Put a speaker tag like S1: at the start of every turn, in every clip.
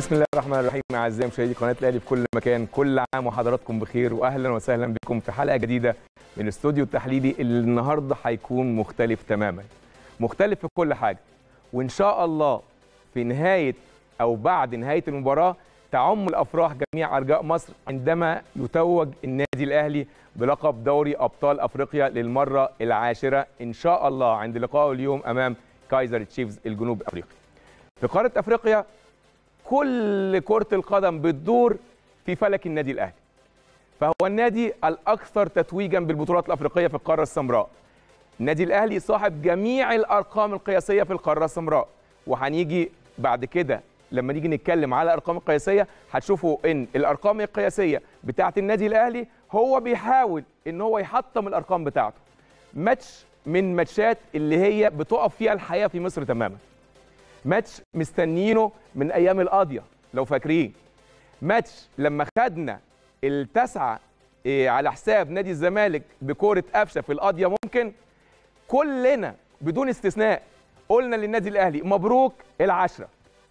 S1: بسم الله الرحمن الرحيم اعزائي مشاهدي قناه الاهلي في كل مكان كل عام وحضراتكم بخير واهلا وسهلا بكم في حلقه جديده من الاستوديو التحليلي اللي النهارده هيكون مختلف تماما مختلف في كل حاجه وان شاء الله في نهايه او بعد نهايه المباراه تعم الافراح جميع ارجاء مصر عندما يتوج النادي الاهلي بلقب دوري ابطال افريقيا للمره العاشره ان شاء الله عند لقائه اليوم امام كايزر تشيفز الجنوب افريقي في قاره افريقيا كل كرة القدم بتدور في فلك النادي الأهلي فهو النادي الأكثر تتويجا بالبطولات الأفريقية في القارة السمراء النادي الأهلي صاحب جميع الأرقام القياسية في القارة السمراء وهنيجي بعد كده لما نيجي نتكلم على الأرقام القياسية هتشوفوا إن الأرقام القياسية بتاعة النادي الأهلي هو بيحاول إن هو يحطم الأرقام بتاعته ماتش من ماتشات اللي هي بتقف فيها الحياة في مصر تماما ماتش مستنيينه من ايام القاضيه لو فاكرين ماتش لما خدنا التسعه إيه على حساب نادي الزمالك بكوره قفشه في القاضيه ممكن كلنا بدون استثناء قلنا للنادي الاهلي مبروك العشره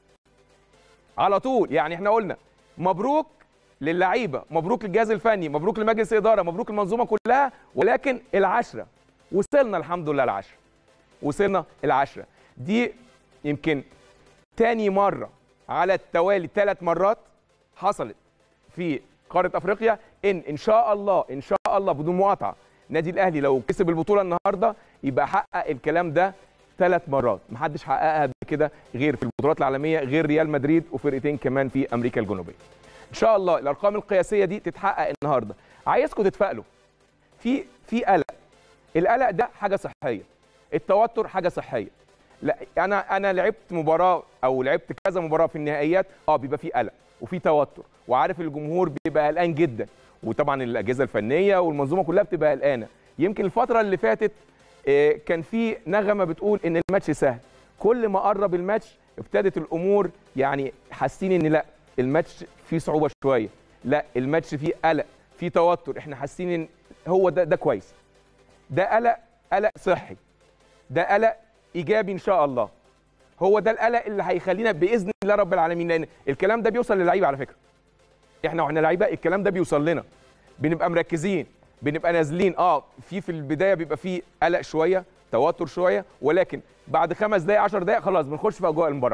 S1: على طول يعني احنا قلنا مبروك للعيبه مبروك للجهاز الفني مبروك لمجلس الاداره مبروك المنظومه كلها ولكن العشره وصلنا الحمد لله العشره وصلنا العشره دي يمكن تاني مرة على التوالي ثلاث مرات حصلت في قارة أفريقيا إن إن شاء الله إن شاء الله بدون مقاطعة نادي الأهلي لو كسب البطولة النهاردة يبقى حقق الكلام ده ثلاث مرات محدش حققها قبل كده غير في البطولات العالمية غير ريال مدريد وفرقتين كمان في أمريكا الجنوبية إن شاء الله الأرقام القياسية دي تتحقق النهاردة عايزكم تتفائلوا في في قلق القلق ده حاجة صحية التوتر حاجة صحية لا انا انا لعبت مباراه او لعبت كذا مباراه في النهائيات اه بيبقى في قلق وفي توتر وعارف الجمهور بيبقى قلقان جدا وطبعا الاجهزه الفنيه والمنظومه كلها بتبقى قلقانه يمكن الفتره اللي فاتت آه، كان في نغمه بتقول ان الماتش سهل كل ما قرب الماتش ابتدت الامور يعني حاسين ان لا الماتش فيه صعوبه شويه لا الماتش فيه قلق فيه توتر احنا حاسين ان هو ده ده كويس ده قلق قلق صحي ده قلق ايجابي ان شاء الله هو ده القلق اللي هيخلينا باذن الله رب العالمين لان الكلام ده بيوصل للعيبه على فكره احنا واحنا لعيبه الكلام ده بيوصل لنا بنبقى مركزين بنبقى نازلين اه في في البدايه بيبقى في قلق شويه توتر شويه ولكن بعد خمس دقائق 10 دقائق خلاص بنخش في اجواء المباراه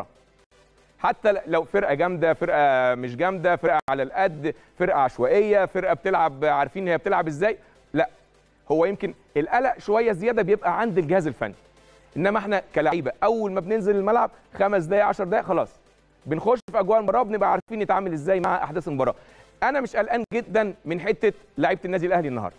S1: حتى لو فرقه جامده فرقه مش جامده فرقه على القد فرقه عشوائيه فرقه بتلعب عارفين هي بتلعب ازاي لا هو يمكن القلق شويه زياده بيبقى عند الجهاز الفني انما احنا كلعيبه اول ما بننزل الملعب خمس دقائق 10 دقائق خلاص بنخش في اجواء المباراه بنبقى عارفين نتعامل ازاي مع احداث المباراه انا مش قلقان جدا من حته لعيبه النادي الاهلي النهارده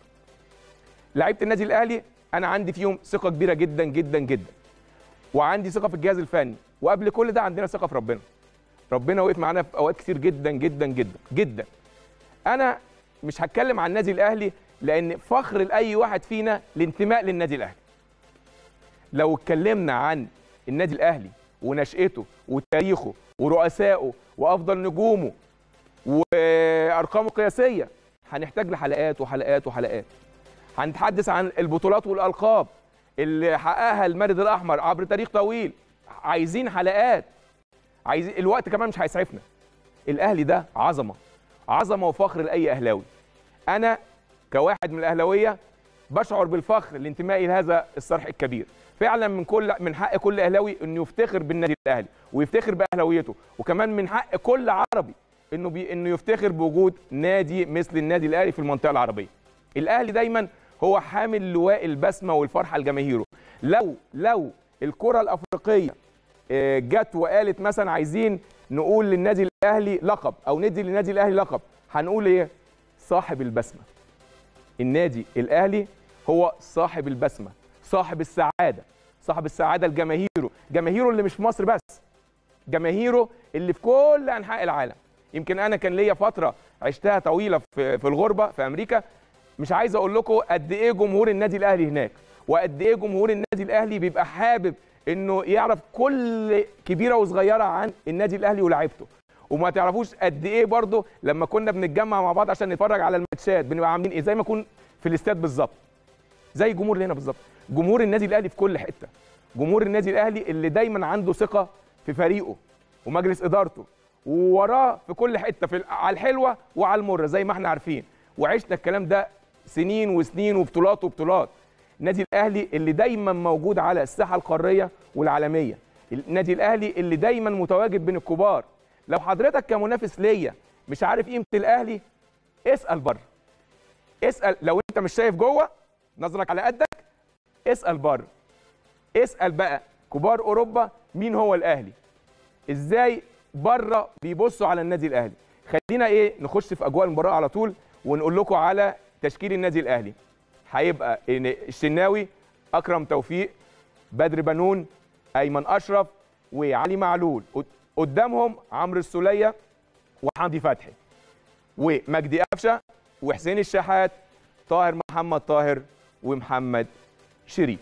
S1: لعيبه النادي الاهلي انا عندي فيهم ثقه كبيره جدا جدا جدا وعندي ثقه في الجهاز الفني وقبل كل ده عندنا ثقه في ربنا ربنا وقف معانا في اوقات كتير جدا جدا جدا جدا انا مش هتكلم عن النادي الاهلي لان فخر لاي واحد فينا الانتماء للنادي الاهلي لو اتكلمنا عن النادي الاهلي ونشأته وتاريخه ورؤسائه وافضل نجومه وارقامه القياسيه هنحتاج لحلقات وحلقات وحلقات هنتحدث عن البطولات والالقاب اللي حققها المارد الاحمر عبر تاريخ طويل عايزين حلقات عايزين الوقت كمان مش هيسعفنا الاهلي ده عظمه عظمه وفخر لاي اهلاوي انا كواحد من الاهلاويه بشعر بالفخر لانتمائي لهذا الصرح الكبير فعلا من كل من حق كل اهلاوي انه يفتخر بالنادي الاهلي ويفتخر باهلاويته وكمان من حق كل عربي انه بي انه يفتخر بوجود نادي مثل النادي الاهلي في المنطقه العربيه الاهلي دايما هو حامل لواء البسمه والفرحه لجماهيره لو لو الكره الافريقيه آه، جت وقالت مثلا عايزين نقول للنادي الاهلي لقب او ندي للنادي الاهلي لقب هنقول ايه صاحب البسمه النادي الاهلي هو صاحب البسمه صاحب السعاده صاحب السعاده لجماهيره جماهيره اللي مش في مصر بس جماهيره اللي في كل انحاء العالم يمكن انا كان ليا فتره عشتها طويله في في الغربه في امريكا مش عايز اقول لكم قد ايه جمهور النادي الاهلي هناك وقد ايه جمهور النادي الاهلي بيبقى حابب انه يعرف كل كبيره وصغيره عن النادي الاهلي ولاعيبته وما تعرفوش قد ايه برضه لما كنا بنتجمع مع بعض عشان نتفرج على الماتشات بنبقى عاملين ايه زي ما يكون في الاستاد بالظبط زي الجمهور اللي هنا بالظبط جمهور النادي الاهلي في كل حته جمهور النادي الاهلي اللي دايما عنده ثقه في فريقه ومجلس ادارته ووراه في كل حته في على الحلوه وعلى المره زي ما احنا عارفين وعشنا الكلام ده سنين وسنين وبطولات وبطولات النادي الاهلي اللي دايما موجود على الساحه القاريه والعالميه النادي الاهلي اللي دايما متواجد بين الكبار لو حضرتك كمنافس ليا مش عارف قيمه الاهلي اسال بره اسال لو انت مش شايف جوه نظرك على قدك اسال بره اسال بقى كبار اوروبا مين هو الاهلي ازاي بره بيبصوا على النادي الاهلي خلينا ايه نخش في اجواء المباراه على طول ونقول لكم على تشكيل النادي الاهلي هيبقى إن الشناوي اكرم توفيق بدر بنون ايمن اشرف وعلي معلول قدامهم عمرو السوليه وحمدي فتحي ومجدي قفشه وحسين الشحات طاهر محمد طاهر ومحمد شريف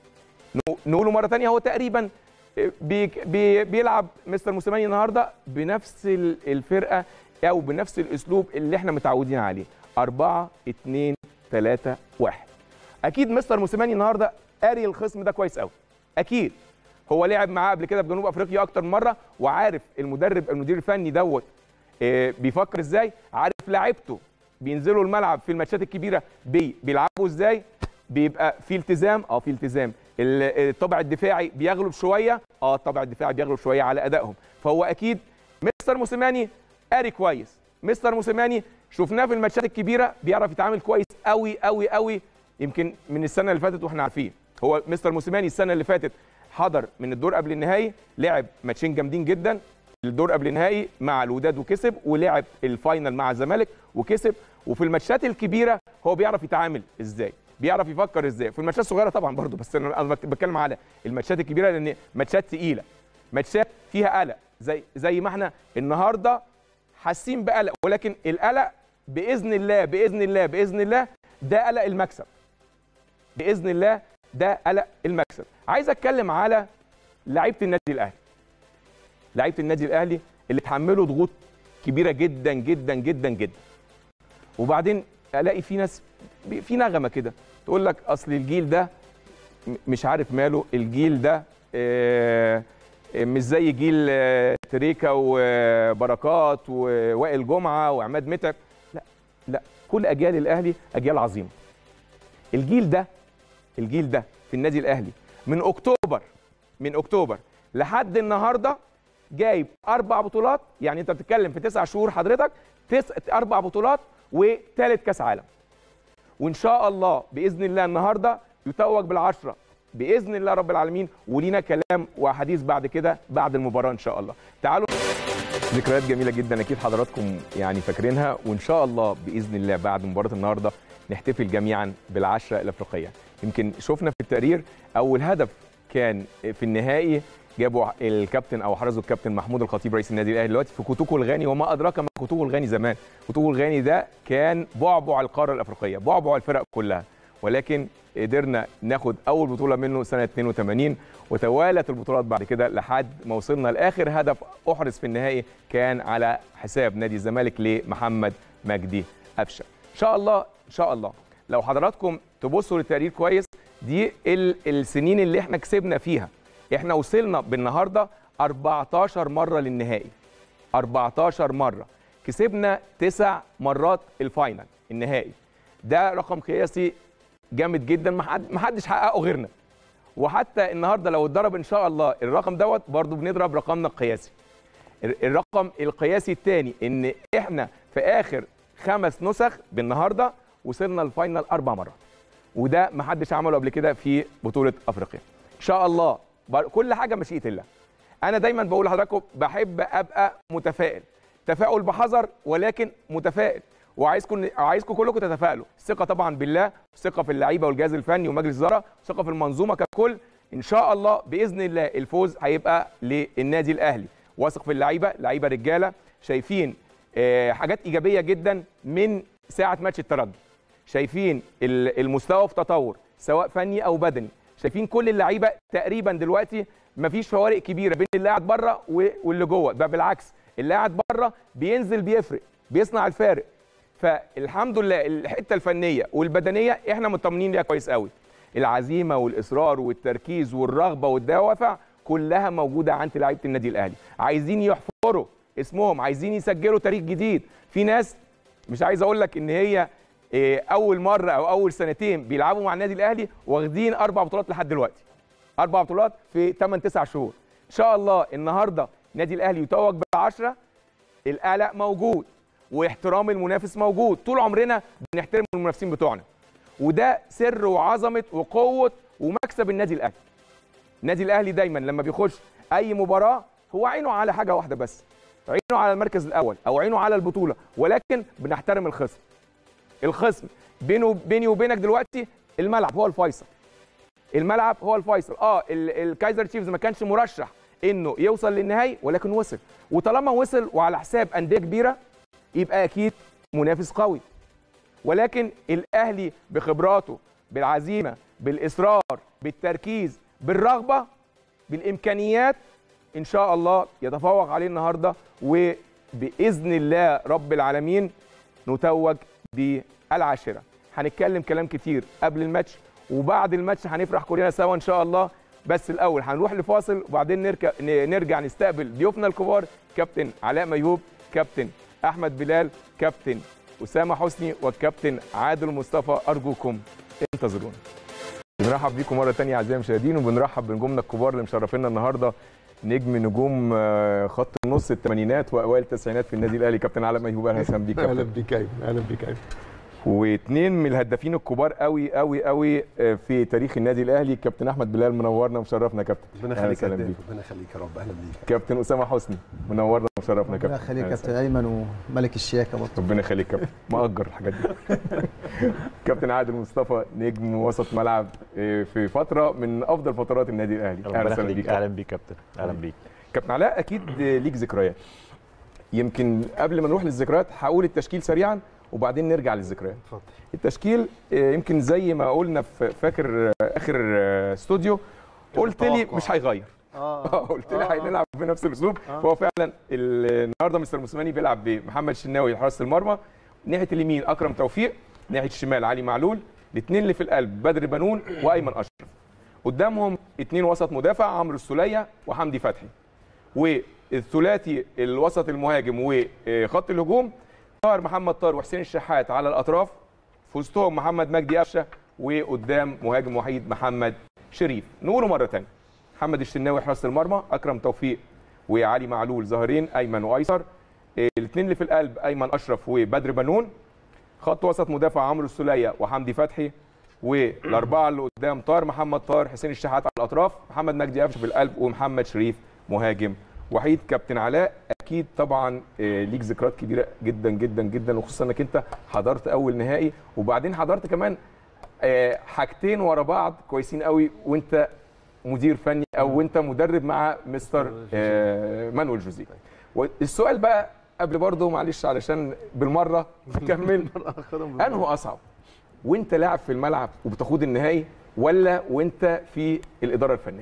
S1: نقوله مره ثانيه هو تقريبا بي بي بيلعب مستر موسيماني النهارده بنفس الفرقه او بنفس الاسلوب اللي احنا متعودين عليه 4 2 3 1 اكيد مستر موسيماني النهارده قاري الخصم ده كويس قوي اكيد هو لعب معاه قبل كده في جنوب افريقيا اكتر من مره وعارف المدرب المدير الفني دوت بيفكر ازاي عارف لعيبته بينزلوا الملعب في الماتشات الكبيره بي بيلعبوا ازاي بيبقى في التزام اه في التزام الطابع الدفاعي بيغلب شويه اه الطابع الدفاعي بيغلب شويه على ادائهم فهو اكيد مستر موسيماني قاري كويس مستر موسيماني شفناه في الماتشات الكبيره بيعرف يتعامل كويس قوي قوي قوي يمكن من السنه اللي فاتت واحنا عارفين هو مستر موسيماني السنه اللي فاتت حضر من الدور قبل النهائي لعب ماتشين جامدين جدا الدور قبل النهائي مع الوداد وكسب ولعب الفاينل مع الزمالك وكسب وفي الماتشات الكبيره هو بيعرف يتعامل ازاي بيعرف يفكر ازاي في الماتشات الصغيره طبعا برضو بس انا بتكلم على الماتشات الكبيره لان ماتشات تقيله ماتشات فيها قلق زي زي ما احنا النهارده حاسين بقلق ولكن القلق باذن الله باذن الله باذن الله ده قلق المكسب باذن الله ده قلق المكسب عايز اتكلم على لعيبه النادي الاهلي لعيبه النادي الاهلي اللي اتحملوا ضغوط كبيره جدا جدا جدا جدا وبعدين الاقي في ناس في نغمه كده تقول لك اصل الجيل ده مش عارف ماله الجيل ده مش زي جيل تريكا وبركات ووائل جمعه وعماد متعب لا لا كل اجيال الاهلي اجيال عظيمه الجيل ده الجيل ده في النادي الاهلي من اكتوبر من اكتوبر لحد النهارده جايب اربع بطولات يعني انت بتتكلم في تسع شهور حضرتك تس... اربع بطولات وثالث كاس عالم وان شاء الله باذن الله النهارده يتوج بالعشره باذن الله رب العالمين ولينا كلام وحديث بعد كده بعد المباراه ان شاء الله تعالوا ذكريات جميله جدا اكيد حضراتكم يعني فاكرينها وان شاء الله باذن الله بعد مباراه النهارده نحتفل جميعا بالعشره الافريقيه يمكن شفنا في التقرير اول هدف كان في النهائي جابوا الكابتن او حرزوا الكابتن محمود الخطيب رئيس النادي الاهلي دلوقتي في كوتوكو الغاني وما ادراك ما كوتوكو الغاني زمان كوتوكو الغاني ده كان بعبع القاره الافريقيه بعبع الفرق كلها ولكن قدرنا ناخد اول بطوله منه سنه 82 وتوالت البطولات بعد كده لحد ما وصلنا لاخر هدف احرز في النهائي كان على حساب نادي الزمالك لمحمد مجدي قفشه ان شاء الله ان شاء الله لو حضراتكم تبصوا للتقرير كويس دي السنين اللي احنا كسبنا فيها احنا وصلنا بالنهارده 14 مره للنهائي 14 مره كسبنا تسع مرات الفاينل النهائي ده رقم قياسي جامد جدا ما حدش حققه غيرنا وحتى النهارده لو اتضرب ان شاء الله الرقم دوت برضو بنضرب رقمنا القياسي الرقم القياسي الثاني ان احنا في اخر خمس نسخ بالنهارده وصلنا الفاينل اربع مرات وده ما حدش عمله قبل كده في بطوله افريقيا ان شاء الله كل حاجه مشيئه الله انا دايما بقول لحضراتكم بحب ابقى متفائل تفاؤل بحذر ولكن متفائل وعايزكم عايزكم كلكم تتفائلوا الثقه طبعا بالله ثقه في اللعيبه والجهاز الفني ومجلس الاداره ثقه في المنظومه ككل ان شاء الله باذن الله الفوز هيبقى للنادي الاهلي واثق في اللعيبه لعيبه رجاله شايفين حاجات ايجابيه جدا من ساعه ماتش الترجي شايفين المستوى في تطور سواء فني او بدني شايفين كل اللعيبه تقريبا دلوقتي مفيش فوارق كبيره بين اللي قاعد بره واللي جوه ده بالعكس اللي قاعد بره بينزل بيفرق بيصنع الفارق فالحمد لله الحته الفنيه والبدنيه احنا مطمنين ليها كويس قوي العزيمه والاصرار والتركيز والرغبه والدوافع كلها موجوده عند لعيبه النادي الاهلي عايزين يحفروا اسمهم عايزين يسجلوا تاريخ جديد في ناس مش عايز اقول لك ان هي إيه، اول مره او اول سنتين بيلعبوا مع النادي الاهلي واخدين اربع بطولات لحد دلوقتي اربع بطولات في 8 9 شهور ان شاء الله النهارده النادي الاهلي يتوج بالعشره القلق موجود واحترام المنافس موجود طول عمرنا بنحترم المنافسين بتوعنا وده سر وعظمه وقوه ومكسب النادي الاهلي النادي الاهلي دايما لما بيخش اي مباراه هو عينه على حاجه واحده بس عينه على المركز الاول او عينه على البطوله ولكن بنحترم الخصم الخصم بينه بيني وبينك دلوقتي الملعب هو الفيصل الملعب هو الفيصل اه ال- الكايزر تشيفز ما كانش مرشح انه يوصل للنهائي ولكن وصل وطالما وصل وعلى حساب انديه كبيره يبقى اكيد منافس قوي ولكن الاهلي بخبراته بالعزيمه بالاصرار بالتركيز بالرغبه بالامكانيات ان شاء الله يتفوق عليه النهارده وباذن الله رب العالمين نتوج بالعاشره هنتكلم كلام كتير قبل الماتش وبعد الماتش هنفرح كلنا سوا ان شاء الله بس الاول هنروح لفاصل وبعدين نرجع نرجع نستقبل ضيوفنا الكبار كابتن علاء ميهوب كابتن احمد بلال كابتن اسامه حسني والكابتن عادل مصطفى ارجوكم انتظرونا بنرحب بيكم مره تانية اعزائي المشاهدين وبنرحب بنجومنا الكبار اللي مشرفينا النهارده نجم نجوم آه، خط النص الثمانينات واوائل التسعينات في النادي الاهلي كابتن علاء ميهوب اهلا وسهلا بيك
S2: اهلا
S1: كابتن
S2: بيك ايمن اهلا بيك ايمن
S1: واثنين من الهدافين الكبار قوي قوي قوي آه، في تاريخ النادي الاهلي كابتن احمد بلال منورنا ومشرفنا كابتن
S2: ربنا
S1: أهلا
S2: يخليك
S1: وسهلا
S2: يا
S1: بيك.
S2: هداف ربنا يخليك يا رب اهلا بيك
S1: كابتن اسامه حسني منورنا ومشرفنا
S3: ربنا
S1: كابتن
S3: يخليك
S1: أهلا
S3: كابتن ايمن وملك الشياكه برضه
S1: ربنا يخليك كابتن مأجر الحاجات دي كابتن عادل مصطفى نجم وسط ملعب آه، في فتره من افضل فترات النادي الاهلي
S4: ربنا
S1: وسهلا
S4: يخليك
S1: بيك
S4: اهلا بيك كابتن اهلا بيك
S1: كابتن علاء اكيد ليك ذكريات يمكن قبل ما نروح للذكريات هقول التشكيل سريعا وبعدين نرجع للذكريات
S2: اتفضل
S1: التشكيل آه، يمكن زي ما قلنا في فاكر آه، اخر آه، استوديو قلت لي
S2: توقع.
S1: مش هيغير
S2: اه
S1: قلت لي
S2: آه.
S1: هنلعب بنفس الاسلوب
S2: آه.
S1: هو فعلا ال- النهارده مستر موسيماني بيلعب بمحمد شناوي حراسه المرمى ناحيه اليمين اكرم توفيق ناحيه الشمال علي معلول الاثنين اللي في القلب بدر بنون وايمن اشرف قدامهم اثنين وسط مدافع عمرو السوليه وحمدي فتحي والثلاثي الوسط المهاجم وخط الهجوم طاهر محمد طاهر وحسين الشحات على الاطراف في وسطهم محمد مجدي قفشه وقدام مهاجم وحيد محمد شريف نقوله مره ثانيه محمد الشناوي حراسه المرمى اكرم توفيق وعلي معلول ظاهرين ايمن وايسر الاثنين اللي في القلب ايمن اشرف وبدر بنون خط وسط مدافع عمرو السوليه وحمدي فتحي والاربعه اللي قدام طاهر محمد طاهر حسين الشحات على الاطراف محمد مجدي قفشه في القلب ومحمد شريف مهاجم وحيد كابتن علاء اكيد طبعا آه، ليك ذكريات كبيره جدا جدا جدا وخصوصا انك انت حضرت اول نهائي وبعدين حضرت كمان آه، حاجتين ورا بعض كويسين قوي وانت مدير فني او وانت مدرب مع مستر آه، مانويل جوزيه والسؤال بقى قبل برضه معلش علشان بالمره نكمل انه اصعب وانت لاعب في الملعب وبتخوض النهائي ولا وانت في الاداره الفنيه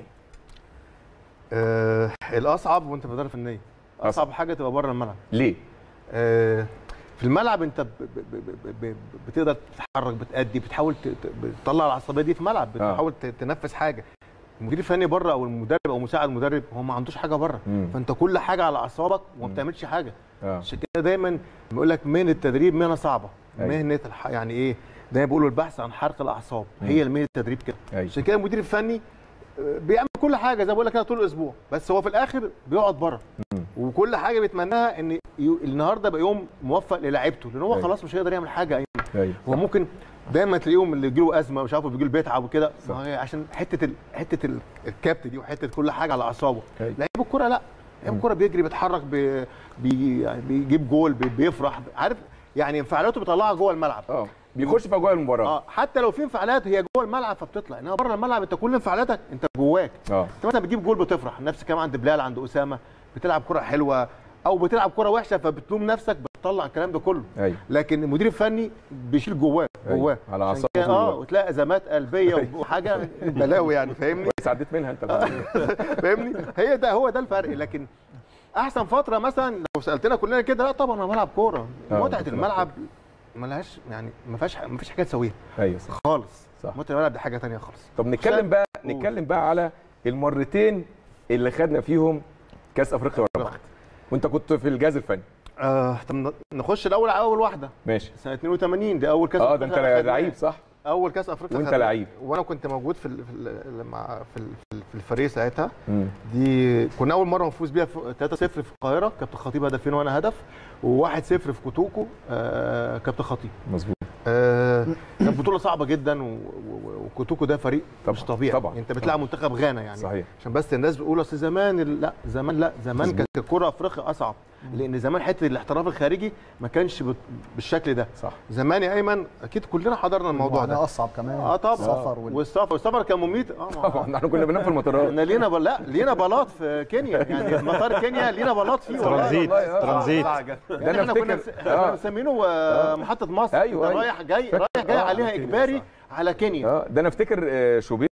S2: آه الاصعب وانت في الاداره الفنيه
S1: أصعب.
S2: اصعب حاجه تبقى بره الملعب
S1: ليه
S2: آه في الملعب انت ب ب ب ب ب بتقدر تتحرك بتأدي بتحاول ت- ت- بتطلع العصبيه دي في الملعب
S1: آه.
S2: بتحاول ت- تنفذ حاجه المدير الفني بره او المدرب او مساعد المدرب هو ما عندوش حاجه بره
S1: مم.
S2: فانت كل حاجه على اعصابك وما بتعملش حاجه
S1: اه
S2: عشان كده دايما بيقول لك مهنه التدريب مهنه صعبه
S1: أيوة.
S2: مهنه الح... يعني ايه دايما بيقولوا البحث عن حرق الاعصاب هي مهنه التدريب كده
S1: أيوة.
S2: عشان كده المدير الفني آه، بيعمل كل حاجه زي ما بقول لك كده طول الاسبوع بس هو في الاخر بيقعد بره
S1: مم.
S2: وكل حاجه بيتمناها ان يو... النهارده بقى يوم موفق للاعيبته لان هو
S1: أيوة.
S2: خلاص مش هيقدر يعمل حاجه أيوة.
S1: ايوه
S2: هو ممكن دايما تلاقيهم اللي يجيله ازمه مش عارف بيجيله بيتعب وكده
S1: صح.
S2: ما هي عشان حته ال... حته ال... الكابت دي وحته كل حاجه على اعصابه
S1: أيوة.
S2: لعيب الكوره لا لعيب الكوره بيجري بيتحرك بي... بي... يعني بيجيب جول بي... بيفرح عارف يعني انفعالاته بيطلعها جوه الملعب
S1: اه بيخش في اجواء المباراه
S2: اه حتى لو في انفعالات هي جوه الملعب فبتطلع انما بره الملعب انت كل انفعالاتك انت جواك
S1: اه
S2: انت مثلا بتجيب جول بتفرح نفس الكلام عند بلال عند اسامه بتلعب كره حلوه او بتلعب كره وحشه فبتلوم نفسك بتطلع الكلام ده كله
S1: ايوه
S2: لكن المدير الفني بيشيل جواه
S1: أيوة.
S2: جواه
S1: على
S2: عشان
S1: أعصابه
S2: كده
S1: طول
S2: اه
S1: الوقت.
S2: وتلاقي ازمات قلبيه وحاجه بلاوي يعني فاهمني
S1: كويس عديت منها انت
S2: فاهمني هي ده هو ده الفرق لكن احسن فتره مثلا لو سالتنا كلنا كده لا طبعا انا بلعب كوره
S1: آه،
S2: متعه
S1: بتلعب
S2: الملعب ملهاش يعني ما فيهاش ما فيش حاجه تسويها
S1: ايوه صح
S2: خالص
S1: صح.
S2: متعه الملعب دي حاجه ثانيه خالص
S1: طب نتكلم بقى
S2: قول.
S1: نتكلم بقى على المرتين اللي خدنا فيهم كاس افريقيا ورا بعض وانت كنت في الجهاز الفني
S2: آه طب نخش الاول على اول واحده
S1: ماشي
S2: سنه 82 دي اول كاس
S1: اه ده انت
S2: أفريقيا خدناه.
S1: لعيب صح
S2: اول كاس افريقيا
S1: وانت
S2: خدناه.
S1: لعيب.
S2: وانا كنت موجود في ال- في ال- مع في ال- في الفريق ساعتها
S1: مم.
S2: دي كنا اول مره نفوز بيها في 3-0 في القاهره كابتن خطيب هدفين وانا هدف و1-0 في كوتوكو آه كابتن خطيب
S1: مظبوط
S2: آه كانت بطوله صعبه جدا و- و- وكوتوكو ده فريق
S1: طبعاً،
S2: مش طبيعي
S1: طبعاً،
S2: انت بتلعب منتخب غانا يعني
S1: صحيح
S2: عشان بس الناس بتقول اصل زمان ال- لا زمان لا زمان
S1: مظبوط.
S2: كانت الكره افريقيا اصعب لان زمان حته الاحتراف الخارجي ما كانش بت- بالشكل ده
S1: صح
S2: زمان يا ايمن اكيد كلنا حضرنا الموضوع
S3: المعاناة
S2: ده
S3: اصعب كمان
S2: اه طبعا
S3: السفر وال...
S2: والسفر والسفر كان مميت اه ما-
S1: طبعا احنا كنا بننام في المطارات
S2: احنا لينا بل... لا لينا بلاط في كينيا يعني مطار كينيا لينا بلاط فيه والله.
S4: ترانزيت
S1: والله، آه.
S4: ترانزيت
S2: يعني
S1: أنا
S2: احنا كنا
S1: أفتكر-
S2: مس- احنا كنا
S1: آه.
S2: مسمينه آه، محطه مصر
S1: أيوة،
S2: أنت
S1: أيوة.
S2: رايح جاي
S1: فاكر-
S2: رايح جاي
S1: آه،
S2: عليها
S1: كينيا،
S2: اجباري
S1: صح.
S2: على كينيا
S1: اه ده انا افتكر آه، شوبير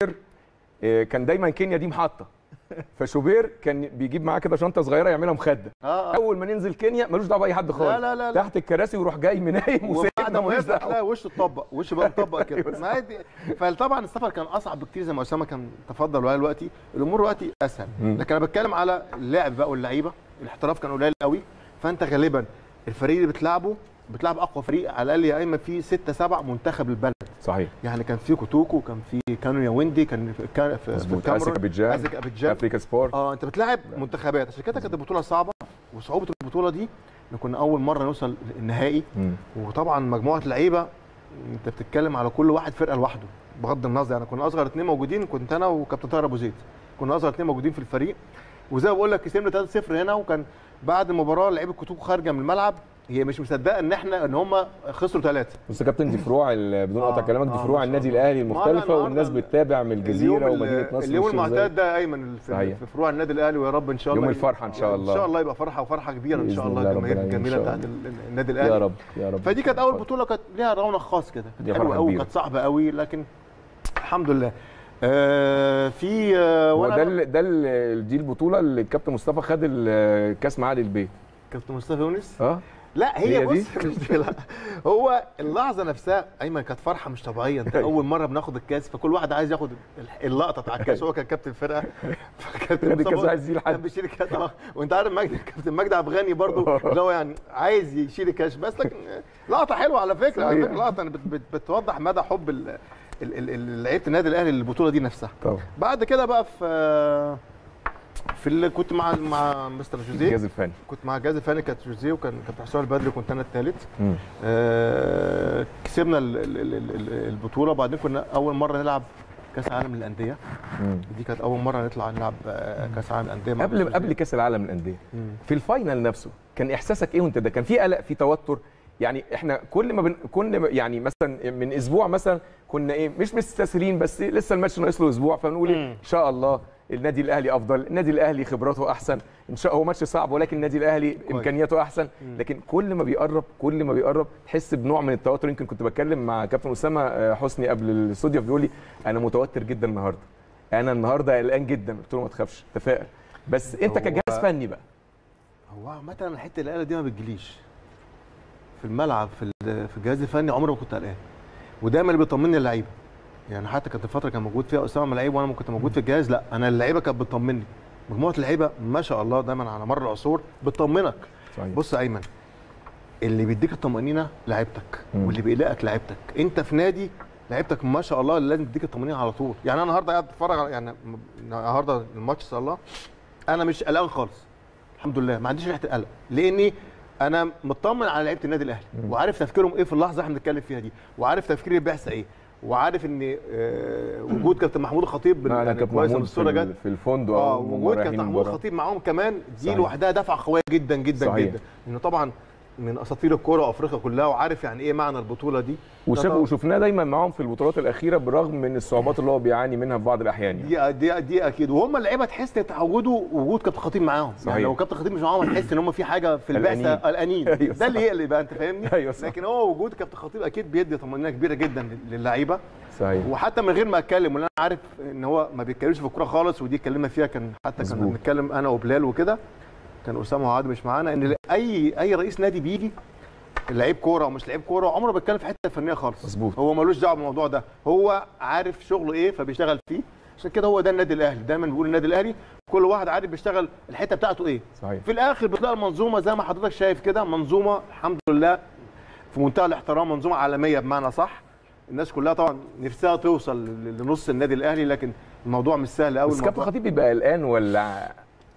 S1: آه، كان دايما كينيا دي محطه فشوبير كان بيجيب معاه كده شنطه صغيره يعملها مخده
S2: اه آه.
S1: اول ما ننزل كينيا ملوش دعوه باي حد خالص
S2: لا لا لا لا.
S1: تحت الكراسي ويروح جاي منايم
S2: وبعد
S1: وسايبنا
S2: ما
S1: ملوش
S2: يفتح
S1: دعوه
S2: تلاقي وشه اتطبق وشه بقى مطبق كده ما هي دي- فطبعا السفر كان اصعب بكتير زي ما اسامه كان تفضل وقال دلوقتي الامور دلوقتي اسهل
S1: مم.
S2: لكن انا بتكلم على اللعب بقى واللعيبه الاحتراف كان قليل قوي فانت غالبا الفريق اللي بتلعبه بتلعب اقوى فريق على الاقل يا ايمن فيه ستة سبعة منتخب البلد
S1: صحيح
S2: يعني كان في كوتوكو كان في كانو ياوندي كان في كان في, في
S1: مظبوط
S2: الكاميرون
S1: اسك ابيجان
S2: اسك ابيجان
S1: افريكا سبورت
S2: اه انت بتلاعب منتخبات عشان كده كانت البطوله صعبه وصعوبه البطوله دي ان كنا اول مره نوصل النهائي
S1: مم.
S2: وطبعا مجموعه لعيبه انت بتتكلم على كل واحد فرقه لوحده بغض النظر يعني كنا اصغر اثنين موجودين كنت انا وكابتن طاهر ابو زيد كنا اصغر اثنين موجودين في الفريق وزي ما بقول لك كسبنا 3-0 هنا وكان بعد المباراه لعيبه كوتوكو خارجه من الملعب هي مش مصدقه ان احنا ان هم خسروا ثلاثه
S1: بص يا كابتن دي فروع ال- بدون قطع
S2: آه،
S1: كلامك دي
S2: آه،
S1: فروع
S2: ما شاء
S1: النادي
S2: الله.
S1: الاهلي
S2: ما أنا
S1: المختلفه
S2: النهاردة
S1: والناس بتتابع من الجزيره ومدينه نصر
S2: اليوم
S1: والشيخ زايد.
S2: المعتاد ده يا ايمن في,
S1: صحيح.
S2: في فروع النادي الاهلي ويا رب ان شاء الله
S1: يوم الفرحة إن شاء الله.
S2: ان شاء الله يبقى فرحه وفرحه كبيره ان شاء
S1: بإذن
S2: الله
S1: الله رب
S2: الجماهير
S1: العالمين إن
S2: الجميله
S1: شاء
S2: بتاعت
S1: الله.
S2: ال- النادي الاهلي
S1: يا رب يا رب
S2: فدي كانت اول بطوله كانت ليها رونق خاص كده
S1: دي
S2: كانت حلوه
S1: فرحة
S2: قوي
S1: كبيرة.
S2: كانت صعبه قوي لكن الحمد لله آه في آه
S1: هو
S2: وانا
S1: ده ال- ده ال- دي البطوله اللي الكابتن مصطفى خد الكاس معاه للبيت
S2: كابتن مصطفى يونس
S1: اه
S2: لا هي,
S1: هي دي؟
S2: بص مش دي لا هو اللحظه نفسها ايمن كانت فرحه مش طبيعيه انت اول مره بناخد الكاس فكل واحد عايز ياخد ال- اللقطه بتاع الكاس هو كان كابتن الفرقه فكابتن
S1: خد الكاس
S2: مصطفى
S1: عايز يشيل
S2: كان
S1: حد
S2: بيشيل الكاس اه وانت عارف مجدي كابتن مجدي عبد الغني برضه اللي هو يعني عايز يشيل الكاس بس لكن لقطه حلوه على فكره على
S1: صحيح.
S2: فكره لقطه بت- بت- بتوضح مدى حب ال- ال- ال- ال- لعيبه النادي الاهلي للبطوله دي نفسها
S1: طبعا
S2: بعد كده بقى في في اللي كنت مع مع مستر جوزيه
S1: الجهاز الفني
S2: كنت مع الجهاز الفني كانت جوزيه وكان كابتن حسام البدري كنت انا الثالث
S1: مم.
S2: آه كسبنا ال- ال- ال- ال- البطوله وبعدين كنا اول مره نلعب كاس عالم للانديه
S1: مم.
S2: دي كانت اول مره نطلع نلعب آه، كاس عالم للانديه مع
S1: قبل
S2: جوزيه.
S1: قبل كاس العالم للانديه
S2: مم.
S1: في الفاينل نفسه كان احساسك ايه وانت ده كان في قلق في توتر يعني احنا كل ما بن... كل ما يعني مثلا من اسبوع مثلا كنا ايه مش مستسهلين بس لسه الماتش ناقص له اسبوع فنقول إيه؟
S2: مم.
S1: ان شاء الله النادي الاهلي افضل النادي الاهلي خبراته احسن ان شاء هو ماتش صعب ولكن النادي الاهلي امكانياته احسن
S2: مم.
S1: لكن كل ما بيقرب كل ما بيقرب تحس بنوع من التوتر يمكن كنت بتكلم مع كابتن اسامه آه، حسني قبل الاستوديو بيقول لي انا متوتر جدا النهارده انا النهارده قلقان جدا قلت له ما تخافش تفائل بس انت
S2: هو-
S1: كجهاز فني بقى
S2: هو عامه الحته القلقه دي ما بتجيليش في الملعب في ال- في الجهاز الفني عمري ما كنت قلقان ودايما اللي بيطمني اللعيبه يعني حتى كانت الفتره كان موجود فيها اسامه لعيب وانا ما كنت موجود في الجهاز لا انا اللعيبه كانت بتطمني مجموعه اللعيبه ما شاء الله دايما على مر العصور بتطمنك
S1: صحيح
S2: بص يا ايمن اللي بيديك الطمانينه لعيبتك
S1: مم.
S2: واللي بيقلقك لعيبتك انت في نادي لعيبتك ما شاء الله لازم تديك الطمانينه على طول يعني انا النهارده قاعد بتفرج على- يعني م- النهارده الماتش ان شاء الله انا مش قلقان خالص الحمد لله ما عنديش ريحه القلق لاني انا مطمن على لعيبه النادي الاهلي
S1: مم.
S2: وعارف تفكيرهم ايه في اللحظه اللي احنا بنتكلم فيها دي وعارف تفكير البعثه ايه وعارف ان آه، وجود كابتن محمود الخطيب
S1: معنا
S2: يعني
S1: كابتن
S2: كويس ان
S1: محمود في,
S2: الصوره جت
S1: ال- في الفندق
S2: اه
S1: أو
S2: وجود
S1: رايحين
S2: كابتن محمود
S1: برا.
S2: الخطيب معاهم كمان دي
S1: صحيح.
S2: لوحدها دفعه قويه جدا جدا
S1: صحيح.
S2: جدا لانه طبعا من اساطير الكوره وافريقيا كلها وعارف يعني ايه معنى البطوله دي
S1: وشاف
S2: طبعاً.
S1: وشفناه دايما معاهم في البطولات الاخيره بالرغم من الصعوبات اللي هو بيعاني منها في بعض الاحيان يعني.
S2: دي دي دي اكيد وهم اللعيبه تحس اتعودوا وجود كابتن خطيب معاهم
S1: صحيح.
S2: يعني لو كابتن خطيب مش معاهم هتحس ان هم في حاجه في البعثه
S1: قلقانين.
S2: قلقانين
S1: أيوة
S2: ده اللي
S1: صح.
S2: يقلق بقى انت فاهمني
S1: أيوة صح.
S2: لكن هو وجود كابتن خطيب اكيد بيدي طمانينه كبيره جدا للعيبه
S1: صحيح
S2: وحتى من غير ما اتكلم ولا انا عارف ان هو ما بيتكلمش في الكوره خالص ودي اتكلمنا فيها كان حتى كنا
S1: مظبوط.
S2: بنتكلم انا وبلال وكده كان اسامه وعاد مش معانا ان اي اي رئيس نادي بيجي لعيب كوره ومش لعيب كوره عمره ما بيتكلم في حته فنيه خالص
S1: مظبوط.
S2: هو ملوش دعوه بالموضوع ده هو عارف شغله ايه فبيشتغل فيه عشان كده هو ده النادي الاهلي دايما بيقول النادي الاهلي كل واحد عارف بيشتغل الحته بتاعته ايه
S1: صحيح
S2: في الاخر بتلاقي المنظومه زي ما حضرتك شايف كده منظومه الحمد لله في منتهى الاحترام منظومه عالميه بمعنى صح الناس كلها طبعا نفسها توصل ل- لنص النادي الاهلي لكن الموضوع مش سهل قوي
S1: بس كابتن خطيب بيبقى قلقان ولا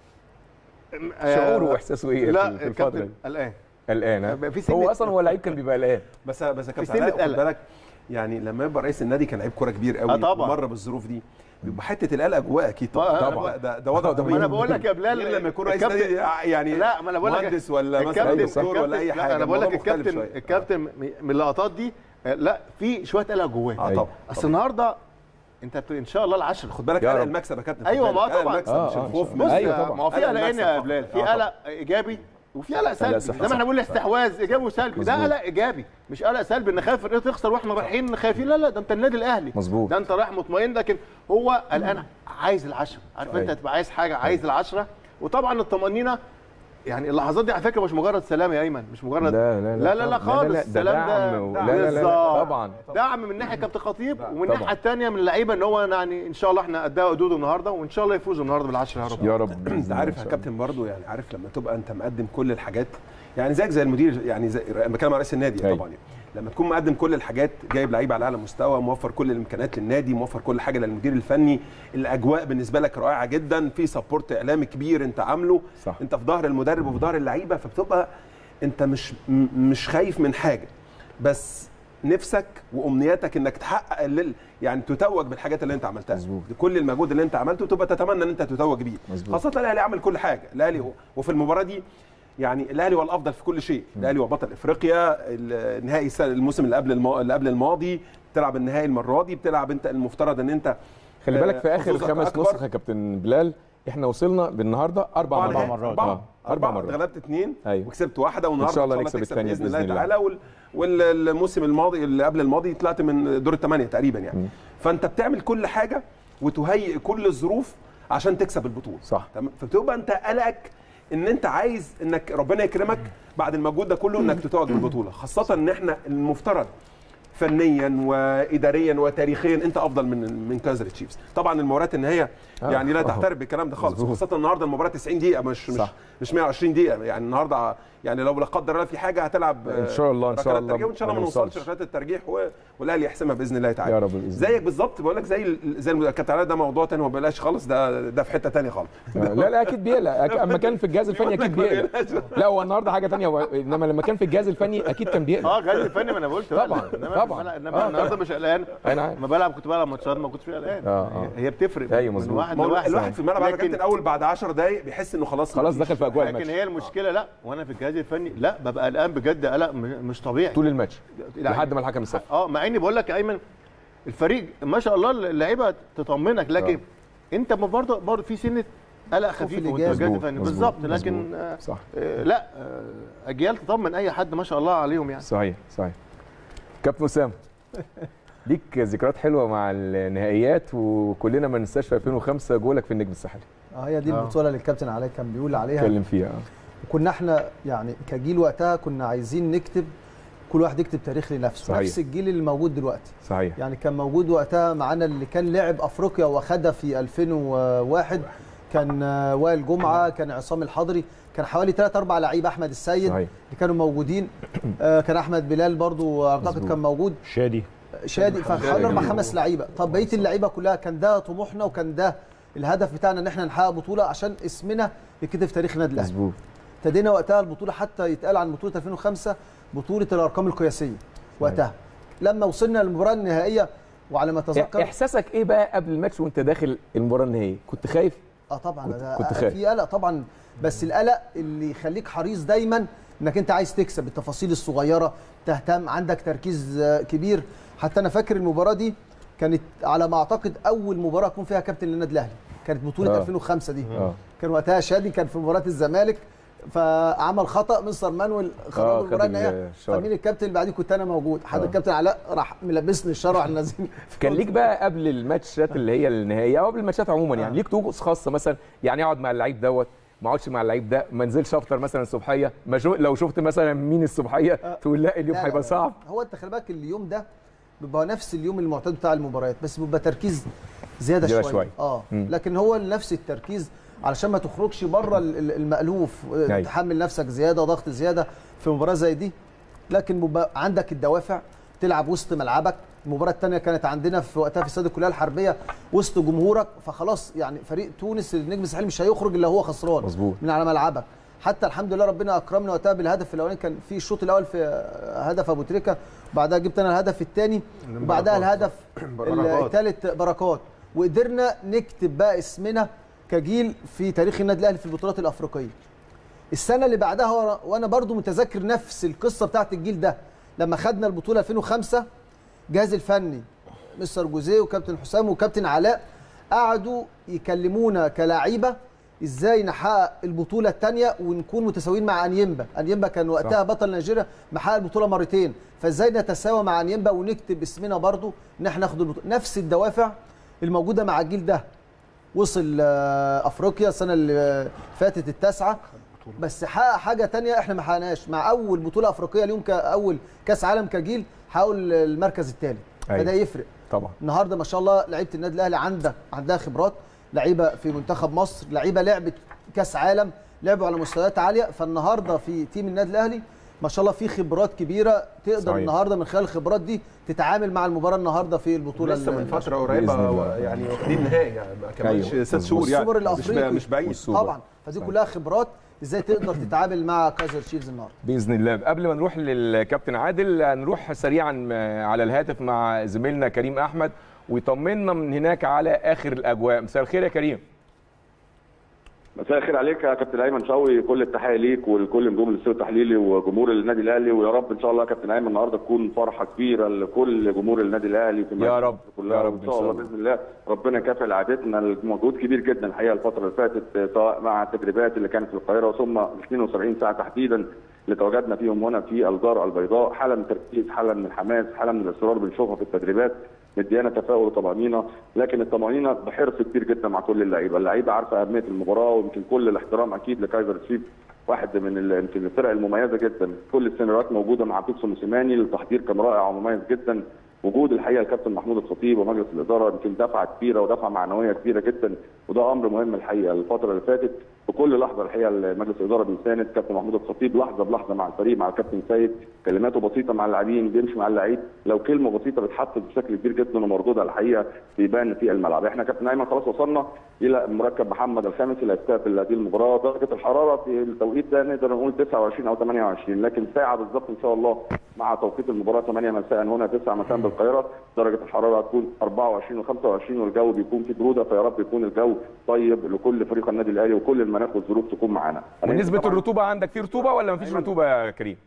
S1: شعوره واحساسه ايه
S2: لا
S1: في- في الفتره
S2: الكابتن
S1: دي
S2: قلقان
S1: قلقان ها؟
S2: بقى في سنة-
S1: هو اصلا هو لعيب كان بيبقى قلقان
S4: بس بس يا كابتن
S2: سنة
S4: علاء خد
S2: قلق.
S4: بالك يعني لما يبقى رئيس النادي كان لعيب كوره كبير قوي
S2: آه طبعا.
S4: ومر بالظروف دي بيبقى حته القلق جواه اكيد
S2: آه،
S4: طبعا
S2: طبعا.
S4: ده ده وضع
S1: ده
S4: طبيعي
S2: ما انا بقول لك يا بلال
S4: غير لما يكون رئيس
S2: الكابتن-
S4: نادي يعني
S2: لا ما انا بقول لك
S4: مهندس ولا مثلا
S2: الكابتن
S4: دكتور ولا اي
S2: الكابتن-
S4: حاجه
S2: لا انا بقول لك
S4: الموضوع مختلف
S2: الكابتن
S4: شوية.
S2: الكابتن م- من اللقطات دي آه، لا في شويه قلق جواه
S4: اه طبعا
S2: اصل النهارده انت بت- ان شاء الله العشرة
S4: خد بالك
S1: يا
S4: قلق
S1: رب.
S4: المكسب يا كابتن خد
S2: أيوة،
S4: بالك.
S2: ما
S4: قلق
S2: طبعا.
S4: المكسب
S1: آه،
S4: مش
S1: آه،
S4: الخوف
S1: إن
S4: من
S2: بص
S1: أيوة
S2: يا-
S1: طبعا.
S2: ما هو في
S4: قلق
S2: قلقين يا
S4: المكسب
S2: بلال في
S4: طبعا.
S2: قلق ايجابي وفي قلق سلبي
S1: صح،
S2: زي ما
S1: صح.
S2: احنا بنقول استحواذ ايجابي وسلبي ده
S1: مظبوط.
S2: قلق ايجابي مش قلق سلبي ان خايف الفرقه تخسر واحنا رايحين خايفين لا لا ده انت النادي الاهلي
S1: مظبوط.
S2: ده انت رايح مطمئن لكن هو قلقان عايز العشرة عارف انت
S1: أيوة.
S2: هتبقى عايز حاجه عايز العشرة وطبعا الطمانينه يعني اللحظات دي على فكره مش مجرد سلام يا ايمن مش مجرد
S1: لا لا
S2: لا لا, لا خالص
S1: ده
S2: السلام
S1: دعم و-
S2: ده
S1: لا لا لا
S2: بالظبط.
S1: طبعا
S2: دعم من ناحيه كابتن خطيب ومن
S1: طبعا.
S2: الناحيه الثانيه من اللعيبه ان هو يعني ان شاء الله احنا قدها قدود النهارده وان شاء الله يفوزوا النهارده بالعشره يا رب
S1: يا رب
S4: انت عارف يا كابتن برضو يعني عارف لما تبقى انت مقدم كل الحاجات يعني زيك زي المدير يعني زي انا بتكلم على رئيس النادي
S1: أيوة.
S4: طبعا يعني. لما تكون مقدم كل الحاجات جايب لعيبه على اعلى مستوى موفر كل الامكانيات للنادي موفر كل حاجه للمدير الفني الاجواء بالنسبه لك رائعه جدا في سبورت اعلامي كبير انت عامله
S1: صح.
S4: انت في ظهر المدرب وفي ظهر اللعيبه فبتبقى انت مش م- مش خايف من حاجه بس نفسك وامنياتك انك تحقق اللي يعني تتوج بالحاجات اللي انت عملتها
S1: مظبوط.
S4: كل المجهود اللي انت عملته تبقى تتمنى ان انت تتوج بيه
S1: مظبوط.
S4: خاصه الاهلي عمل كل حاجه الاهلي وفي المباراه دي يعني الاهلي هو الافضل في كل شيء الاهلي هو بطل افريقيا النهائي السنة- الموسم اللي قبل المو... اللي قبل الماضي بتلعب النهائي المره دي بتلعب انت المفترض ان انت
S1: خلي بالك في
S4: آه،
S1: اخر
S4: حظوظك
S1: خمس
S4: أكبر.
S1: نسخ يا كابتن بلال احنا وصلنا بالنهارده اربع
S4: أربع
S1: مرات
S4: مرات.
S1: آه،
S4: أربعة
S1: اربع مرات
S4: غلبت اثنين
S1: أيوة.
S4: وكسبت واحده والنهارده
S1: إن شاء الله نكسب الثانية
S4: باذن الله
S1: بإذن الله.
S4: تعالى وال... والموسم الماضي اللي قبل الماضي طلعت من دور الثمانيه تقريبا يعني
S1: مم.
S4: فانت بتعمل كل حاجه وتهيئ كل الظروف عشان تكسب البطوله
S1: صح
S4: تمام فبتبقى انت قلقك ان انت عايز انك ربنا يكرمك بعد المجهود ده كله انك تتوج بالبطوله خاصه ان احنا المفترض فنيا واداريا وتاريخيا انت افضل من من كايزر تشيفز طبعا المباريات النهائيه
S1: آه.
S4: يعني لا
S1: آه.
S4: تعترف بالكلام ده خالص
S1: مظبوط.
S4: خاصه النهارده المباراه 90 دقيقه مش
S1: صح.
S4: مش مش 120 دقيقه يعني النهارده يعني لو لا قدر الله في حاجه هتلعب
S1: إن شاء الله، إن شاء
S4: ركلات
S1: الله
S4: ترجيح وان شاء الله
S1: ما
S4: ما نوصلش
S1: نوصلش.
S4: ركلات الترجيح و- والاهلي يحسمها باذن الله تعالى
S1: يا رب بإذن الله.
S4: زيك بالظبط بقول لك زي ال- زي الم- كابتن علاء ده موضوع تاني ما بلاش خالص ده ده في حته تانيه خالص
S1: آه، لا لا اكيد بيقلق أك- اما كان في الجهاز الفني اكيد بيقلق لا هو النهارده حاجه ثانيه انما لما كان في الجهاز الفني اكيد كان بيقلق
S2: اه جهاز الفني ما انا قلت بقى.
S1: طبعا،
S2: انما
S1: طبعا.
S2: انما,
S1: آه،
S2: إنما النهارده
S1: طبعا.
S2: مش قلقان
S1: انا عارف
S2: لما بلعب كنت بلعب ماتشات ما كنتش قلقان
S1: آه، آه.
S2: هي بتفرق
S1: أيوة
S2: من
S1: مظبوط.
S2: واحد
S4: ما هو
S2: لواحد
S4: الواحد في الملعب على
S2: لكن
S4: كابتن اول بعد 10 دقائق بيحس انه خلاص
S1: خلاص دخل في اجواء
S2: لكن
S1: الماتش
S2: هي المشكله لا وانا في الجهاز الفني لا ببقى قلقان بجد قلق م- مش طبيعي
S1: طول الماتش
S2: يعني-
S1: لحد ما الحكم يصفر
S2: اه مع اني بقول لك يا ايمن الفريق ما شاء الله اللعيبه تطمنك لكن انت برضه برضه في سنه قلق خفيف وانت في
S3: الإيجاز.
S2: الجهاز
S1: مظبوط،
S2: الفني
S1: مظبوط،
S2: بالظبط لكن
S1: مظبوط.
S2: آه
S1: صح
S2: آه، لا آه، اجيال تطمن اي حد ما شاء الله عليهم يعني
S1: صحيح صحيح كابتن اسامه ليك ذكريات حلوه مع النهائيات وكلنا ما ننساش في 2005 جولك في النجم الساحلي
S3: اه هي دي
S2: آه.
S3: البطوله اللي الكابتن علاء كان بيقول عليها
S1: اتكلم فيها آه.
S3: وكنا احنا يعني كجيل وقتها كنا عايزين نكتب كل واحد يكتب تاريخ لنفسه
S1: صحيح.
S3: نفس الجيل اللي موجود دلوقتي
S1: صحيح
S3: يعني كان موجود وقتها معانا اللي كان لعب افريقيا واخدها في 2001 كان آه، وائل جمعه كان عصام الحضري كان حوالي 3 4 لعيبه احمد السيد
S1: صحيح
S3: اللي كانوا موجودين آه، كان احمد بلال برضو اعتقد
S1: مظبوط.
S3: كان موجود
S5: شادي
S3: شادي فحوالي اربع خمس لعيبه طب بقيه اللعيبه كلها كان ده طموحنا وكان ده الهدف بتاعنا ان احنا نحقق بطوله عشان اسمنا يتكتب في تاريخ النادي الاهلي
S1: مظبوط
S3: ابتدينا وقتها البطوله حتى يتقال عن بطوله 2005 بطوله الارقام القياسيه وقتها لما وصلنا للمباراه النهائيه وعلى ما اتذكر
S1: احساسك ايه بقى قبل الماتش وانت داخل المباراه النهائيه كنت خايف
S3: اه طبعا
S1: كنت-
S3: ده
S1: كنت خايف.
S3: في قلق طبعا بس القلق اللي يخليك حريص دايما انك انت عايز تكسب التفاصيل الصغيره تهتم عندك تركيز آه، كبير حتى انا فاكر المباراه دي كانت على ما اعتقد اول مباراه اكون فيها كابتن للنادي الاهلي كانت بطوله
S1: آه.
S3: 2005 دي
S1: اه
S3: كان وقتها شادي كان في مباراه الزمالك فعمل خطا مستر مانويل
S1: آه،
S3: خرج
S1: خد
S3: المباراه النهائيه
S1: الشارة.
S3: فمين الكابتن اللي بعديه كنت انا موجود حد
S1: آه.
S3: الكابتن علاء راح ملبسني الشارع واحنا نازلين
S1: كان ليك بقى قبل الماتشات اللي هي النهائيه او قبل الماتشات عموما يعني
S3: آه.
S1: ليك طقوس خاصه مثلا يعني اقعد مع اللعيب دوت ما اقعدش مع اللعيب ده ما انزلش افطر مثلا الصبحيه ما شو لو شفت مثلا مين الصبحيه تقول لا اليوم
S3: لا، لا،
S1: هيبقى
S3: لا.
S1: صعب
S3: هو انت خلي بالك اليوم ده بيبقى نفس اليوم المعتاد بتاع المباريات بس بيبقى تركيز زياده
S1: زيادة
S3: شويه,
S1: شوية.
S3: اه
S1: مم.
S3: لكن هو نفس التركيز علشان ما تخرجش بره ال- ال- المألوف آه،
S1: أيوة.
S3: تحمل نفسك زياده ضغط زياده في مباراه زي دي لكن مب- عندك الدوافع تلعب وسط ملعبك المباراه الثانيه كانت عندنا في وقتها في استاد الكليه الحربيه وسط جمهورك فخلاص يعني فريق تونس النجم الساحلي مش هيخرج الا هو خسران
S1: مظبوط.
S3: من على ملعبك حتى الحمد لله ربنا اكرمنا وقتها بالهدف الاولاني كان في الشوط الاول في هدف ابو تريكه وبعدها جبت انا الهدف الثاني وبعدها
S2: بركات.
S3: الهدف
S2: بركات.
S3: الثالث بركات وقدرنا نكتب بقى اسمنا كجيل في تاريخ النادي الاهلي في البطولات الافريقيه السنه اللي بعدها وأنا- وانا برضو متذكر نفس القصه بتاعت الجيل ده لما خدنا البطوله 2005 الجهاز الفني مستر جوزيه وكابتن حسام وكابتن علاء قعدوا يكلمونا كلاعيبه ازاي نحقق البطوله الثانيه ونكون متساويين مع انيمبا انيمبا كان وقتها بطل نيجيريا محقق البطوله مرتين فازاي نتساوى مع انيمبا ونكتب اسمنا برضو ان احنا ناخد البطوله نفس الدوافع الموجوده مع الجيل ده وصل آه، افريقيا السنه اللي فاتت التاسعه بس حقق حاجه تانية احنا ما حققناش مع اول بطوله افريقيه اليوم كاول كاس عالم كجيل حققوا المركز الثالث
S1: أيوة.
S3: فده يفرق
S1: طبعا
S3: النهارده ما شاء الله لعيبه النادي الاهلي عندها عندها خبرات لعيبه في منتخب مصر لعيبه لعبت كاس عالم لعبوا على مستويات عاليه فالنهارده في تيم النادي الاهلي ما شاء الله في خبرات كبيره تقدر
S1: صحيح.
S3: النهارده من خلال الخبرات دي تتعامل مع المباراه النهارده في البطوله
S4: لسه من
S3: ال-
S4: فتره
S1: بإذن
S4: قريبه
S1: الله.
S4: يعني واخدين نهائي يعني ما كملش
S1: أيوة.
S4: ست شهور يعني
S3: والسوبر
S4: مش
S3: الافريقي
S4: مش بعيد
S1: والسوبر.
S3: طبعا فدي كلها خبرات ازاي تقدر تتعامل مع كايزر تشيفز النهارده
S1: باذن الله قبل ما نروح للكابتن عادل نروح سريعا على الهاتف مع زميلنا كريم احمد ويطمنا من هناك على اخر الاجواء مساء الخير يا كريم
S5: مساء الخير عليك يا كابتن ايمن شوقي كل التحيه ليك ولكل نجوم الاستوديو التحليلي وجمهور النادي الاهلي ويا رب ان شاء الله يا كابتن ايمن النهارده تكون فرحه كبيره لكل جمهور النادي الاهلي في
S1: يا رب،
S5: كلها
S1: يا رب
S5: ان
S1: إن
S5: شاء
S1: شاء
S5: الله
S1: الله.
S5: باذن الله ربنا يكافئ لعيبتنا المجهود كبير جدا الحقيقه الفتره اللي فاتت سواء مع التدريبات اللي كانت في القاهره ثم 72 ساعه تحديدا اللي تواجدنا فيهم هنا في الدار البيضاء حاله من التركيز حاله من الحماس حاله من الاصرار بنشوفها في التدريبات مديانا تفاؤل وطمانينه لكن الطمانينه بحرص كبير جدا مع كل اللعيبه، اللعيبه عارفه اهميه المباراه ويمكن كل الاحترام اكيد لكايزر تشيف واحد من ال- يمكن الفرق المميزه جدا كل السيناريوهات موجوده مع بيتسو موسيماني التحضير كان رائع ومميز جدا وجود الحقيقه الكابتن محمود الخطيب ومجلس الاداره يمكن دفعه كبيره ودفعه معنويه كبيره جدا وده امر مهم الحقيقه الفتره اللي فاتت في كل لحظه الحقيقه مجلس الاداره بيساند كابتن محمود الخطيب لحظه بلحظه مع الفريق مع الكابتن سيد كلماته بسيطه مع اللاعبين بيمشي مع اللعيب لو كلمه بسيطه بتحفز بشكل كبير جدا ومردودها الحقيقه بيبان في الملعب احنا كابتن ايمن خلاص وصلنا الى مركب محمد الخامس اللي هيستقبل هذه المباراه درجه الحراره في التوقيت ده نقدر نقول 29 او 28 لكن ساعه بالظبط ان شاء الله مع توقيت المباراه 8 مساء هنا 9 مساء بالقاهره درجه الحراره هتكون 24 و25 والجو بيكون في بروده فيا رب يكون الجو طيب لكل فريق النادي الاهلي وكل المناخ والظروف تكون معانا
S1: ونسبه
S5: طبعاً-
S1: الرطوبه عندك في رطوبه ولا مفيش
S5: أيمن.
S1: رطوبه يا كريم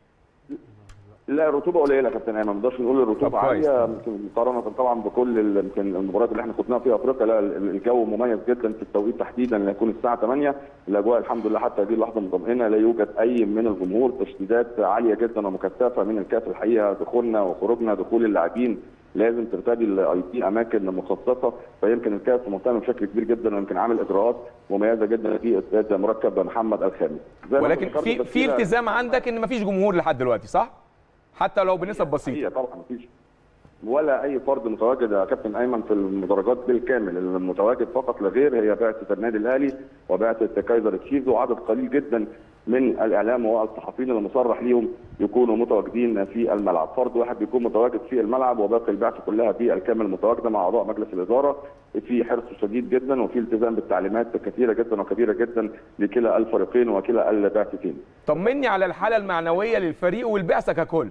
S5: لا الرطوبه قليله يا كابتن ايمن ما نقدرش نقول الرطوبه
S1: طب كويس.
S5: عاليه يمكن مقارنه طبعا بكل ال- يمكن المباريات اللي احنا خدناها في افريقيا لا ال- الجو مميز جدا في التوقيت تحديدا اللي هيكون الساعه 8 الاجواء الحمد لله حتى هذه اللحظه مطمئنه لا يوجد اي من الجمهور تشديدات عاليه جدا ومكثفه من الكاس الحقيقه دخولنا وخروجنا دخول اللاعبين لازم ترتدي الاي تي اماكن مخصصه فيمكن الكاس مهتم بشكل كبير جدا ويمكن عامل اجراءات مميزه جدا في استاد مركب محمد الخامس زي ما
S1: ولكن
S5: ذكرت
S1: في
S5: بس
S1: في
S5: كده-
S1: التزام عندك ان مفيش جمهور لحد دلوقتي صح حتى لو بنسب بسيطه
S5: حقيقة طبعا مفيش ولا اي فرد متواجد يا كابتن ايمن في المدرجات بالكامل المتواجد فقط لا غير هي بعثه النادي الاهلي وبعثه كايزر تشيفز وعدد قليل جدا من الاعلام والصحفيين اللي مصرح ليهم يكونوا متواجدين في الملعب، فرد واحد بيكون متواجد في الملعب وباقي البعثه كلها بالكامل متواجده مع اعضاء مجلس الاداره في حرص شديد جدا وفي التزام بالتعليمات كثيره جدا وكبيره جدا لكلا الفريقين وكلا البعثتين.
S1: طمني على الحاله المعنويه للفريق والبعثه ككل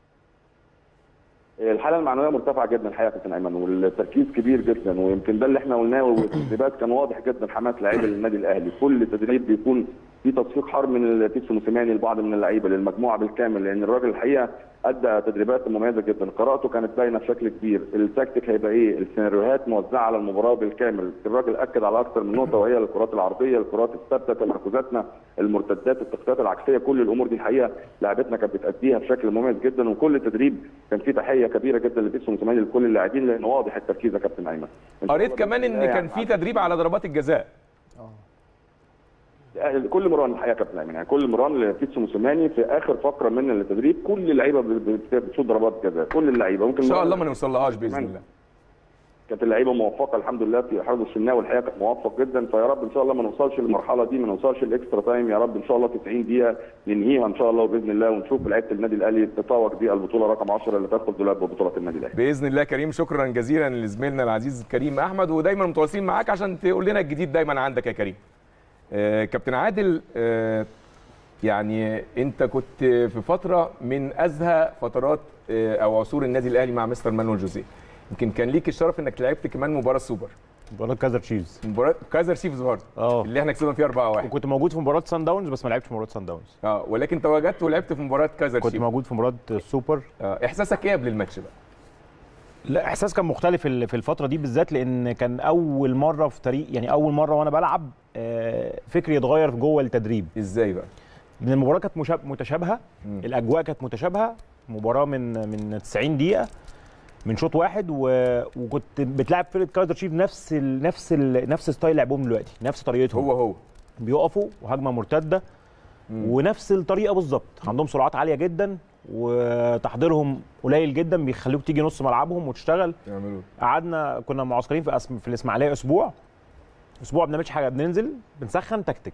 S5: الحاله المعنويه مرتفعه جدا الحقيقه يا كابتن ايمن والتركيز كبير جدا ويمكن ده اللي احنا قلناه والتدريبات كان واضح جدا حماس لعيبه النادي الاهلي كل تدريب بيكون في تصفيق حار من بيتسو موسيماني لبعض من اللعيبه للمجموعه بالكامل لان الراجل الحقيقه ادى تدريبات مميزه جدا قراءته كانت باينه بشكل كبير التكتيك هيبقى ايه السيناريوهات موزعه على المباراه بالكامل الراجل اكد على اكثر من نقطه وهي الكرات العرضيه الكرات الثابته تمركزاتنا المرتدات التغطيات العكسيه كل الامور دي الحقيقه لعبتنا كانت بتاديها بشكل مميز جدا وكل تدريب كان فيه تحيه كبيره جدا لبيتسو موسيماني لكل اللاعبين لان واضح التركيز يا كابتن ايمن
S1: قريت كمان ان كان في تدريب على ضربات الجزاء
S5: كل مران الحقيقه يا كابتن ايمن يعني كل مران لبيتسو موسيماني في اخر فقره من التدريب كل اللعيبه بت- بت- بتشوط ضربات جزاء كل اللعيبه ممكن
S1: ان شاء
S5: مران-
S1: الله ما نوصلهاش باذن الله
S5: كانت اللعيبه موفقه الحمد لله في حفظ الشناوي الحقيقه كان موفق جدا فيا رب ان شاء الله ما نوصلش للمرحله دي ما نوصلش الاكسترا تايم يا رب ان شاء الله 90 دقيقه ننهيها ان شاء الله باذن الله ونشوف لعيبه النادي الاهلي تتوج بالبطوله رقم 10 اللي تدخل دولاب ببطوله النادي الاهلي
S1: باذن الله كريم شكرا جزيلا لزميلنا العزيز كريم احمد ودايما متواصلين معاك عشان تقول لنا الجديد دايما عندك يا كريم آه كابتن عادل آه يعني انت كنت في فتره من ازهى فترات آه او عصور النادي الاهلي مع مستر مانويل جوزيه يمكن كان ليك الشرف انك لعبت كمان مباراه سوبر
S6: مباراه كايزر تشيفز
S1: مباراه كايزر سيفز برضه
S6: اه
S1: اللي احنا كسبنا فيها 4 1
S6: وكنت موجود في مباراه سان داونز بس ما لعبتش في مباراه سان داونز
S1: اه ولكن تواجدت ولعبت في مباراه كايزر
S6: كنت
S1: سيفز
S6: موجود في مباراه السوبر
S1: آه احساسك ايه قبل الماتش بقى
S6: لا احساس كان مختلف ال- في الفتره دي بالذات لان كان اول مره في تاريخ يعني اول مره وانا بلعب آه، فكري يتغير جوه التدريب
S1: ازاي بقى
S6: لان المباراه كانت مشاب- متشابهه
S1: مم.
S6: الاجواء كانت متشابهه مباراه من من 90 دقيقه من شوط واحد و... وكنت بتلعب فرقه كايزر تشيف نفس ال... نفس ال... نفس ستايل لعبهم دلوقتي نفس طريقتهم
S1: هو هو
S6: بيقفوا وهجمه مرتده
S1: مم.
S6: ونفس الطريقه بالظبط عندهم سرعات عاليه جدا وتحضيرهم قليل جدا بيخلوك تيجي نص ملعبهم وتشتغل
S1: يعملوا
S6: قعدنا كنا معسكرين في أسم... في الاسماعيليه اسبوع اسبوع ما بنعملش حاجه بننزل بنسخن تكتيك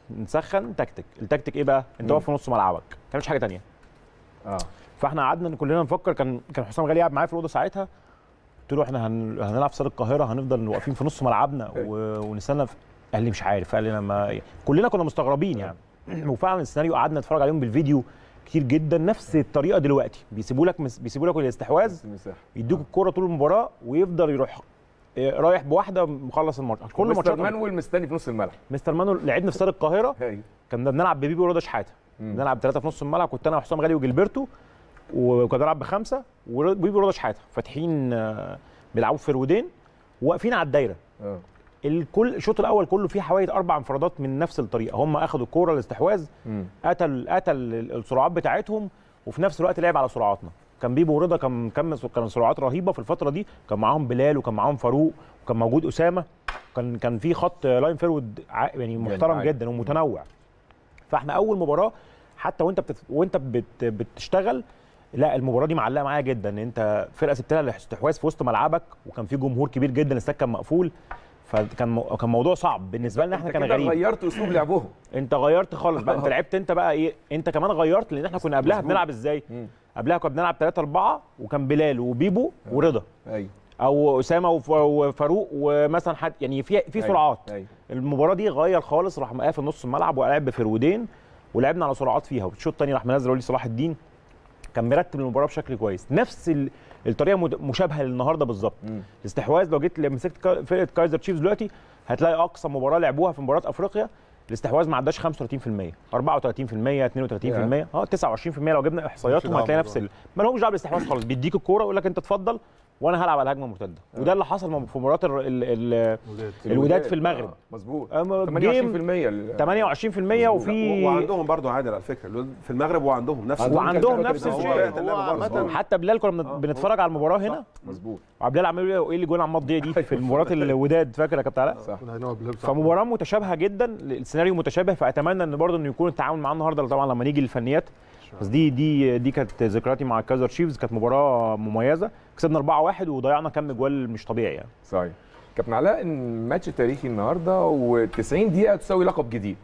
S6: نسخن تكتيك التكتيك ايه بقى انت
S1: مم.
S6: واقف في نص ملعبك ما تعملش حاجه تانية
S1: اه
S6: فاحنا قعدنا كلنا نفكر كان كان حسام غالي قاعد معايا في الاوضه ساعتها قلت له احنا هن... هنلعب في استاد القاهره هنفضل واقفين في نص ملعبنا و... ونستنى في... قال لي مش عارف قال لي انا ما كلنا كنا مستغربين يعني وفعلا السيناريو قعدنا نتفرج عليهم بالفيديو كتير جدا نفس الطريقه دلوقتي بيسيبوا لك مس... بيسيبوا لك الاستحواذ
S1: المساحه
S6: يدوك الكرة طول المباراه ويفضل يروح آه، رايح بواحده مخلص الماتش كل
S1: مستر
S6: ماتشات
S1: مانويل مستني في نص الملعب
S6: مستر مانو لعبنا في استاد القاهره
S1: ايوه
S6: كنا بنلعب ببيبي ورضا شحاته
S1: مم.
S6: بنلعب ثلاثه في نص الملعب كنت انا وحسام غالي وجilberto وكنا بنلعب بخمسه وبيبي ورضا شحاته فاتحين آه، بيلعبوا في فرودين واقفين على الدايره
S1: اه
S6: الكل الشوط الاول كله فيه حوالي اربع انفرادات من نفس الطريقه هم اخذوا الكوره الاستحواذ
S1: مم.
S6: قتل قتل السرعات بتاعتهم وفي نفس الوقت لعب على سرعاتنا كان بيبو ورضا كان كان كان سرعات رهيبه في الفتره دي كان معاهم بلال وكان معاهم فاروق وكان موجود اسامه كان كان في خط لاين فيرود ع- يعني محترم
S1: عالي.
S6: جدا ومتنوع فاحنا اول مباراه حتى وانت بتت... وانت بت... بتشتغل لا المباراه دي معلقه معايا جدا ان انت فرقه سبت لها الاستحواذ في وسط ملعبك وكان في جمهور كبير جدا الاستاد كان مقفول فكان مو... كان موضوع صعب بالنسبه لنا احنا
S1: انت
S6: كان
S1: كده
S6: غريب
S1: غيرت اسلوب لعبهم
S6: انت غيرت خالص بقى انت لعبت انت بقى ايه انت كمان غيرت لان احنا كنا قبلها
S1: مظبوط.
S6: بنلعب ازاي
S1: مم.
S6: قبلها كنا بنلعب 3 4 وكان بلال وبيبو ورضا
S1: ايوه
S6: او اسامه وف- وفاروق ومثلا حد يعني في في
S1: أيوة.
S6: سرعات
S1: ايوه
S6: المباراه دي غير خالص راح مقافل نص الملعب ولعب بفرودين ولعبنا على سرعات فيها والشوط الثاني راح منزل ولي صلاح الدين كان مرتب المباراه بشكل كويس نفس ال- الطريقه مد- مشابهه للنهارده بالظبط
S1: مم.
S6: الاستحواذ لو جيت مسكت كا- فرقه كايزر تشيفز دلوقتي هتلاقي اقصى مباراه لعبوها في مباراه افريقيا الاستحواذ ما عداش 35% 34% 32% اه 29% لو جبنا احصائياتهم
S2: دعوة
S6: هتلاقي نفس ال... ما لهمش دعوه بالاستحواذ خالص بيديك الكوره يقول لك انت اتفضل وانا هلعب على الهجمه المرتده وده اللي حصل في مباراه ال... ال... ال... الوداد في المغرب
S1: آه. مظبوط
S6: أما
S1: 28%
S6: جيم
S1: ال-
S6: 28% وفي
S4: وعندهم برضو عادل على فكره الولاد في المغرب وعندهم نفس
S6: وعندهم
S4: الفكرة.
S6: نفس
S4: هو
S6: الشيء.
S4: طريقة اللعب
S2: هو
S4: برضو.
S2: عامة
S6: حتى بلال كنا بن- بنتفرج على المباراه هنا
S1: مظبوط
S6: وعبد الله عمال يقول ايه اللي جول عمال تضيع دي في مباراه الوداد فاكر يا كابتن علاء
S1: صح
S2: كنا هنقعد بلبس
S6: فمباراه متشابهه جدا السيناريو متشابه فاتمنى ان برضه انه يكون التعاون معاه النهارده طبعا لما نيجي للفنيات بس دي دي دي كانت ذكرياتي مع كايزر تشيفز كانت مباراه مميزه كسبنا 4-1 وضيعنا كم جوال مش طبيعي يعني
S1: صحيح كابتن علاء الماتش تاريخي النهارده و90 دقيقه تساوي لقب جديد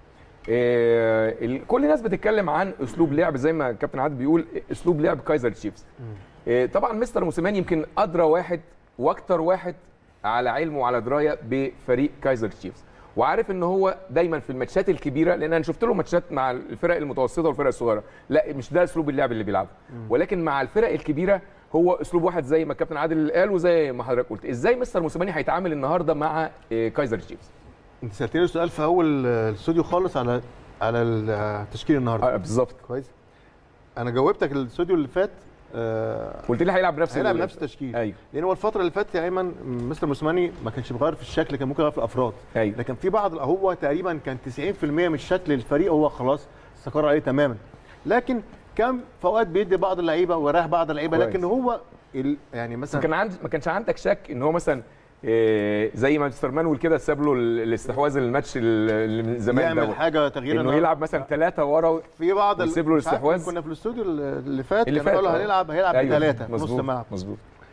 S1: إيه ال- كل الناس بتتكلم عن اسلوب لعب زي ما كابتن عادل بيقول اسلوب لعب كايزر تشيفز إيه طبعا مستر موسيماني يمكن ادرى واحد واكتر واحد على علم وعلى درايه بفريق كايزر تشيفز وعارف ان هو دايما في الماتشات الكبيره لان انا شفت له ماتشات مع الفرق المتوسطه والفرق الصغيره لا مش ده اسلوب اللعب اللي بيلعبه ولكن مع الفرق الكبيره هو اسلوب واحد زي ما الكابتن عادل قال وزي ما حضرتك قلت ازاي مستر موسيماني هيتعامل النهارده مع إيه، كايزر تشيفز
S2: انت سالتني سؤال في اول آه، الاستوديو خالص على على التشكيل النهارده
S1: آه بالظبط
S2: كويس انا جاوبتك الاستوديو اللي فات آه
S1: قلت لي هيلعب بنفس
S2: هيلعب
S1: ال-
S2: نفس التشكيل
S1: ايوه
S2: لان هو الفتره اللي فاتت يا ايمن مستر موسيماني ما كانش بيغير في الشكل كان ممكن يغير في الافراد
S1: ايوه
S2: لكن في بعض هو تقريبا كان 90% من شكل الفريق هو خلاص استقر عليه تماما لكن كان في اوقات بيدي بعض اللعيبه ويريح بعض اللعيبه
S1: كويس.
S2: لكن هو ال... يعني
S1: ما
S2: مثلا
S1: كان عند ما كانش عندك شك ان هو مثلا إيه، زي ما مستر مانويل كده ساب له ال- الاستحواذ الماتش ال- اللي من زمان
S2: يعمل
S1: ده
S2: حاجه تغيير
S1: انه
S2: النهاردة.
S1: يلعب مثلا ثلاثه ورا
S2: في بعض ال-
S1: ويسيب له
S2: مش عارف
S1: الاستحواذ.
S2: كنا في الاستوديو اللي فات
S1: اللي
S2: كان قالوا
S1: آه.
S2: هنلعب هيلعب
S1: أيوة،
S2: بثلاثه نص
S1: مظبوط
S2: ملعب
S1: مظبوط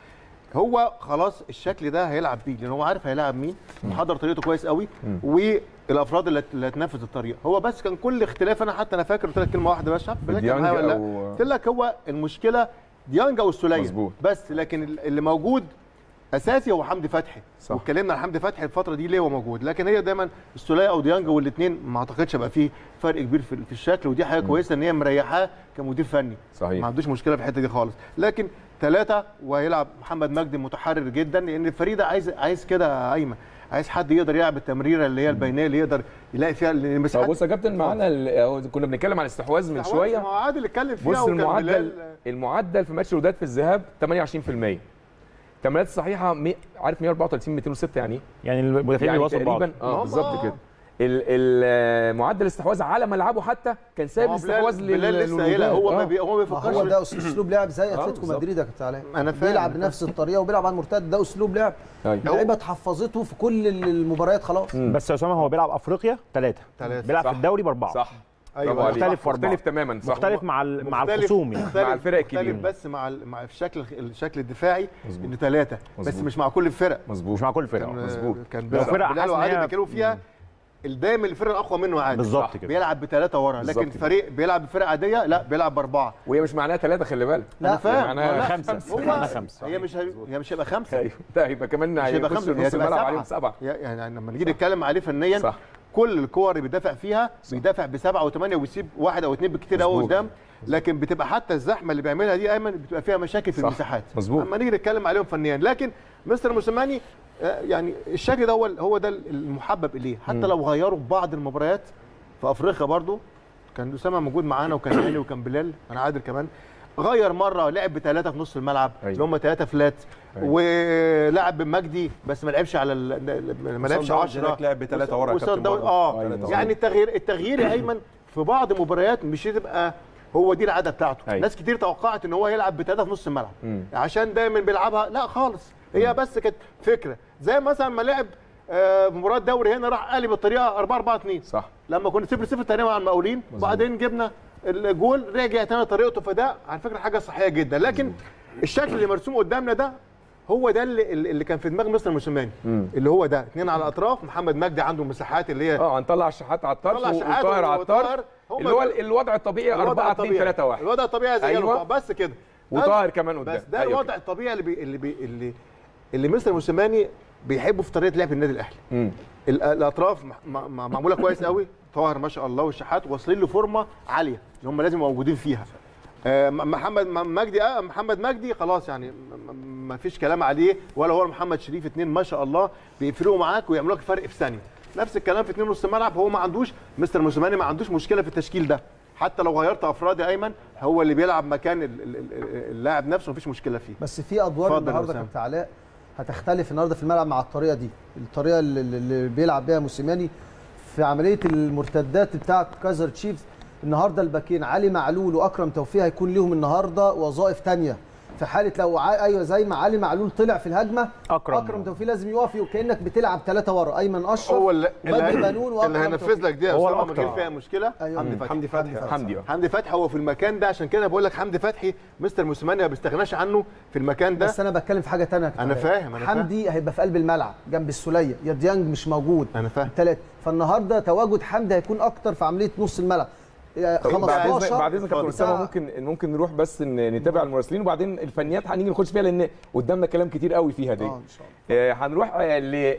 S2: هو خلاص الشكل ده هيلعب بيه لان هو عارف هيلعب مين محضر طريقته كويس قوي والافراد اللي اللي هتنفذ الطريقه هو بس كان كل اختلاف انا حتى انا فاكر قلت لك كلمه واحده بس مش عارف فاكر
S1: ديانج
S2: معايا ولا لا
S1: أو-
S2: قلت لك هو المشكله ديانج او السوليه
S1: مظبوط.
S2: بس لكن اللي موجود اساسي هو حمدي فتحي
S1: صح.
S2: واتكلمنا عن حمدي فتحي الفتره دي ليه هو موجود لكن هي دايما السوليه او ديانج والاثنين ما اعتقدش هيبقى فيه فرق كبير في في الشكل ودي حاجه كويسه ان هي مريحاه كمدير فني
S1: صحيح.
S2: ما عندوش مشكله في الحته دي خالص لكن ثلاثه وهيلعب محمد مجدي متحرر جدا لان الفريق ده عايز عايز كده ايمن عايز حد يقدر يلعب التمريره اللي هي البينيه اللي يقدر يلاقي فيها
S1: طب
S2: المساحات
S1: بص يا كابتن معانا ال- أهو كنا بنتكلم عن الاستحواذ من شويه
S2: ما هو عادل اتكلم فيها
S1: بص
S2: وكان
S1: المعدل
S2: بلال-
S1: المعدل في ماتش الوداد في الذهاب 28% التمريرات الصحيحه مي... عارف 134 206 يعني ايه؟
S6: يعني المدافعين
S1: يعني
S6: بيواصلوا بعض
S1: تقريبا اه
S2: هم-
S1: بالظبط كده ال- ال- معدل الاستحواذ على ملعبه حتى كان سايب
S2: ما هو بلال-
S1: الاستحواذ لل-
S2: بلال لسه قايلها
S1: للوداد.
S2: هو ما
S1: آه.
S2: بي هو ما
S3: ما
S2: بيفكرش
S3: هو ده أس- اسلوب لعب زي
S1: آه،
S3: اتلتيكو
S1: بالظبط.
S3: مدريد يا كابتن علاء
S2: أنا فاهم،
S3: بيلعب
S2: أنا
S3: بنفس الطريقه وبيلعب على المرتد ده اسلوب لعب
S1: أيوة.
S3: اللعيبه اتحفظته في كل المباريات خلاص
S6: بس يا اسامه هو بيلعب افريقيا ثلاثه
S2: ثلاثة.
S6: بيلعب
S1: صح.
S6: في الدوري باربعه
S1: صح
S2: أيوة،
S1: برافو عليك.
S6: مختلف في أربعة.
S1: مختلف تماما صح
S6: مختلف مع ال- مع
S2: مختلف-
S6: الخصوم يعني
S2: مختلف
S1: مع الفرق
S2: مختلف
S1: الكبيرة.
S2: بس مع ال- مع الشكل الشكل الدفاعي
S1: مظبوط.
S2: انه ثلاثه بس
S1: مظبوط.
S2: مش مع كل الفرق
S1: مظبوط
S6: مش مع كل الفرق
S2: كان
S1: مظبوط.
S2: كان
S6: لو
S2: بلال
S6: فرقة
S2: بلال
S6: حاسس إن
S2: وعادل
S6: هي-
S2: بيتكلموا فيها دايما الفرقه الاقوى منه عادل
S6: بالظبط
S1: صح.
S6: كده
S2: بيلعب بثلاثه ورا
S1: بالظبط
S2: لكن
S1: كده.
S2: فريق بيلعب بفرقه عاديه لا بيلعب باربعه
S1: وهي مش معناها ثلاثه خلي بالك
S3: لا،
S2: انا فاهم
S1: معناها
S2: لا،
S6: خمسة.
S2: هو
S6: معناها خمسة.
S2: هي مش هي هي مش هيبقى خمسه
S1: ايوه ده يبقى كمان
S2: مش هيبقى
S1: هيخش
S2: خمسه هي
S1: نص
S2: هتبقى
S1: الملعب عليهم
S2: سبعه
S1: سبعه
S2: يعني لما نيجي نتكلم عليه فنيا
S1: صح
S2: كل الكور اللي بيدافع فيها بيدافع بسبعه وثمانيه وبيسيب واحد او اثنين بالكثير قوي
S1: مظبوط.
S2: قدام لكن بتبقى حتى الزحمه اللي بيعملها دي ايمن بتبقى فيها مشاكل في
S1: صح.
S2: المساحات
S1: مظبوط.
S2: اما نيجي نتكلم عليهم فنيا لكن مستر موسيماني آه، يعني الشكل ده هو هو ده المحبب اليه حتى
S1: مم.
S2: لو غيروا في بعض المباريات في افريقيا برضو كان اسامه موجود معانا وكان هاني وكان بلال انا عادل كمان غير مره لعب بثلاثه في نص الملعب
S1: أيوة.
S2: اللي هم ثلاثه فلات
S1: أيوة.
S2: ولعب بمجدي بس ما لعبش على ال- ما لعبش
S4: داونز
S2: 10
S4: هناك لعب بثلاثة ورا يا
S2: وصن
S4: كابتن
S2: داونز-
S4: برضه.
S2: اه
S1: أيوة.
S2: يعني التغيير التغيير يا ايمن في بعض مباريات مش هتبقى هو دي العاده بتاعته
S1: أيوة.
S2: ناس كتير توقعت ان هو يلعب بثلاثه في نص الملعب
S1: مم.
S2: عشان دايما بيلعبها لا خالص هي بس كانت فكره زي مثلا ما لعب آه، مباراه دوري هنا راح قلب الطريقه 4 4 2
S1: صح
S2: لما كنا 0 0 تقريبا مع المقاولين وبعدين جبنا الجول رجع تاني طريقته فده على فكره حاجه صحيه جدا لكن الشكل اللي مرسوم قدامنا ده هو ده اللي, اللي كان في دماغ مستر موسيماني
S1: مم.
S2: اللي هو ده اثنين على الاطراف محمد مجدي عنده مساحات اللي هي
S1: اه هنطلع الشحات على الطرف
S2: طلع شحات
S1: وطاهر على الطرف
S2: وطاهر. هم
S1: اللي هو
S2: دول-
S1: الوضع الطبيعي 4 2 3 1
S2: الوضع الطبيعي زي
S1: أيوة.
S2: أيوة. بس كده
S1: وطاهر
S2: بس-
S1: كمان قدام
S2: بس ده
S1: أيوة
S2: الوضع الطبيعي اللي بي اللي بي اللي اللي مستر موسيماني بيحبه في طريقه لعب النادي الاهلي
S1: مم.
S2: ال- الاطراف م- م- معموله كويس قوي طاهر ما شاء الله والشحات واصلين لفورمه عاليه اللي هم لازم يبقوا موجودين فيها آه، م- محمد م- مجدي اه محمد مجدي خلاص يعني م- م- ما فيش كلام عليه ولا هو محمد شريف اتنين ما شاء الله بيفرقوا معاك ويعملوا لك فرق في ثانيه نفس الكلام في اتنين نص ملعب هو ما عندوش مستر موسيماني ما عندوش مشكله في التشكيل ده حتى لو غيرت افراد يا ايمن هو اللي بيلعب مكان ال- ال- ال- اللاعب نفسه مفيش مشكله فيه
S3: بس في ادوار
S2: اتفضل يا
S3: النهارده
S2: أسامة.
S3: كابتن علاء هتختلف النهارده في الملعب مع الطريقه دي الطريقه اللي, اللي بيلعب بيها موسيماني في عمليه المرتدات بتاعه كايزر تشيفز النهارده الباكين علي معلول واكرم توفيق هيكون ليهم النهارده وظائف تانية في حاله لو ع... ايوه زي ما علي معلول طلع في الهجمه
S6: أكرم.
S3: اكرم توفيق لازم يقف وكانك بتلعب ثلاثه ورا ايمن اشرف
S2: هو اللي
S3: بدري
S2: اللي,
S3: بنون
S2: اللي
S3: واكرم
S2: هينفذ
S3: توفيق.
S2: لك دي يا
S6: هو
S2: أسامة من
S6: الأكتر.
S2: غير فيها مشكله
S3: أيوة.
S2: حمدي فتحي
S4: حمدي فتحي
S1: حمدي اه
S2: حمدي فتحي هو في المكان ده عشان كده بقول لك حمدي فتحي مستر موسيماني ما بيستغناش عنه في المكان ده
S3: بس انا بتكلم في حاجه ثانيه يا كابتن
S2: أنا
S3: علاء.
S2: فاهم، أنا
S3: حمدي هيبقى في قلب الملعب جنب السوليه يا ديانج مش موجود
S2: انا فاهم
S3: ثلاثة فالنهارده تواجد حمدي هيكون اكتر في عمليه نص الملعب آه،
S1: طيب، بعد اذنك
S3: 15
S1: بعد اذنك يا كابتن
S2: اتفضل.
S1: اسامه ممكن ممكن نروح بس ن- نتابع المراسلين وبعدين الفنيات هنيجي نخش فيها لان قدامنا كلام كتير قوي فيها دي
S3: اه ان شاء الله
S1: آه، هنروح آه،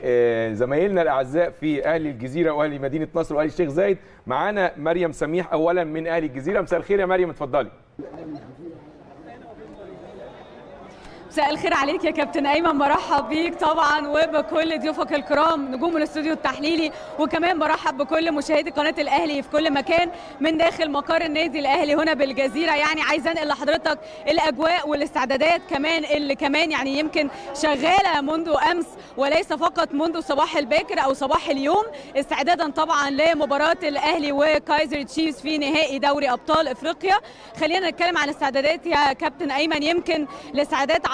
S1: لزمايلنا الاعزاء في اهلي الجزيره واهلي مدينه نصر واهلي الشيخ زايد معانا مريم سميح اولا من اهلي الجزيره مساء الخير يا مريم اتفضلي
S7: مساء الخير عليك يا كابتن ايمن برحب بيك طبعا وبكل ضيوفك الكرام نجوم الاستوديو التحليلي وكمان برحب بكل مشاهدي قناه الاهلي في كل مكان من داخل مقر النادي الاهلي هنا بالجزيره يعني عايزه انقل لحضرتك الاجواء والاستعدادات كمان اللي كمان يعني يمكن شغاله منذ امس وليس فقط منذ صباح الباكر او صباح اليوم استعدادا طبعا لمباراه الاهلي وكايزر تشيفز في نهائي دوري ابطال افريقيا خلينا نتكلم عن الاستعدادات يا كابتن ايمن يمكن الاستعدادات على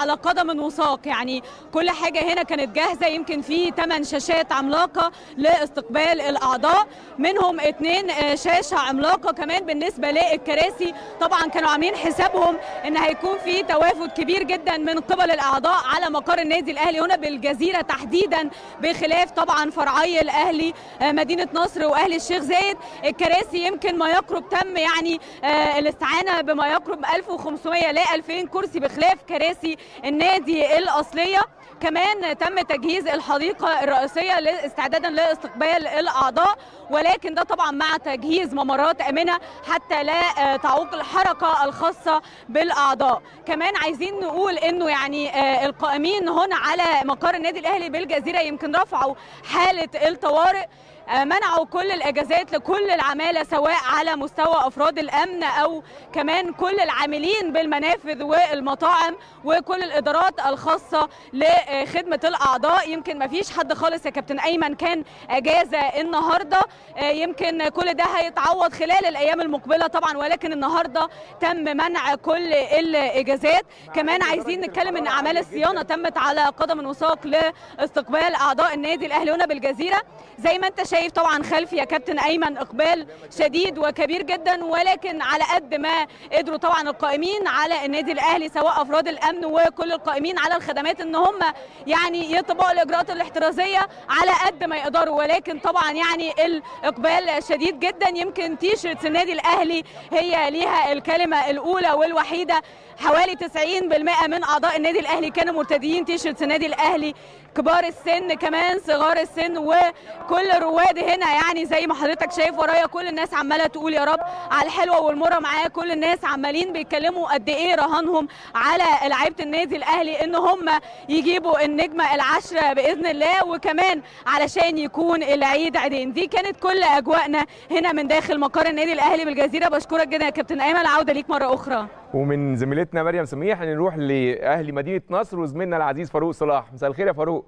S7: على قدم وساق يعني كل حاجه هنا كانت جاهزه يمكن في 8 شاشات عملاقه لاستقبال الاعضاء منهم اثنين آه، شاشه عملاقه كمان بالنسبه للكراسي طبعا كانوا عاملين حسابهم ان هيكون في توافد كبير جدا من قبل الاعضاء على مقر النادي الاهلي هنا بالجزيره تحديدا بخلاف طبعا فرعي الاهلي آه، مدينه نصر واهلي الشيخ زايد الكراسي يمكن ما يقرب تم يعني آه، الاستعانه بما يقرب 1500 ل 2000 كرسي بخلاف كراسي النادي الاصليه كمان تم تجهيز الحديقه الرئيسيه ل- استعدادا لاستقبال الاعضاء ولكن ده طبعا مع تجهيز ممرات امنه حتى لا آه، تعوق الحركه الخاصه بالاعضاء كمان عايزين نقول انه يعني آه، القائمين هنا على مقر النادي الاهلي بالجزيره يمكن رفعوا حاله الطوارئ آه، منعوا كل الاجازات لكل العماله سواء على مستوى افراد الامن او كمان كل العاملين بالمنافذ والمطاعم وكل الادارات الخاصه لخدمه الاعضاء يمكن ما فيش حد خالص يا كابتن ايمن كان اجازه النهارده آه، يمكن كل ده هيتعوض خلال الايام المقبله طبعا ولكن النهارده تم منع كل الاجازات كمان عايزين نتكلم ان اعمال الصيانه تمت على قدم وساق لاستقبال اعضاء النادي الاهلي هنا بالجزيره زي ما انت شايف طبعا خلفي يا كابتن ايمن اقبال شديد وكبير جدا ولكن على قد ما قدروا طبعا القائمين على النادي الاهلي سواء افراد الامن وكل القائمين على الخدمات ان هم يعني يطبقوا الاجراءات الاحترازيه على قد ما يقدروا ولكن طبعا يعني الاقبال شديد جدا يمكن تي شيرتس النادي الاهلي هي ليها الكلمه الاولى والوحيده حوالي 90% من اعضاء النادي الاهلي كانوا مرتديين تي شيرتس النادي الاهلي كبار السن كمان صغار السن وكل الرواد هنا يعني زي ما حضرتك شايف ورايا كل الناس عماله تقول يا رب على الحلوه والمره معاه كل الناس عمالين بيتكلموا قد ايه رهانهم على لعيبه النادي الاهلي ان هم يجيبوا النجمه العشره باذن الله وكمان علشان يكون العيد عيدين دي كانت كل اجواءنا هنا من داخل مقر النادي الاهلي بالجزيره بشكرك جدا يا كابتن ايمن العوده ليك مره اخرى
S1: ومن زميلتنا مريم سميح نروح لاهلي مدينه نصر وزميلنا العزيز فاروق صلاح مساء الخير يا فاروق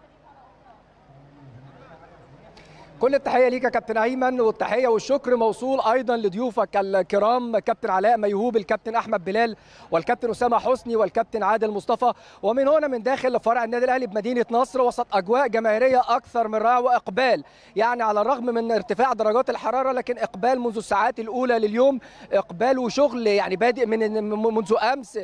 S8: كل التحيه ليك يا كابتن ايمن والتحيه والشكر موصول ايضا لضيوفك الكرام كابتن علاء ميهوب الكابتن احمد بلال والكابتن اسامه حسني والكابتن عادل مصطفى ومن هنا من داخل فرع النادي الاهلي بمدينه نصر وسط اجواء جماهيريه اكثر من رائعه واقبال يعني على الرغم من ارتفاع درجات الحراره لكن اقبال منذ الساعات الاولى لليوم اقبال وشغل يعني بادئ من منذ امس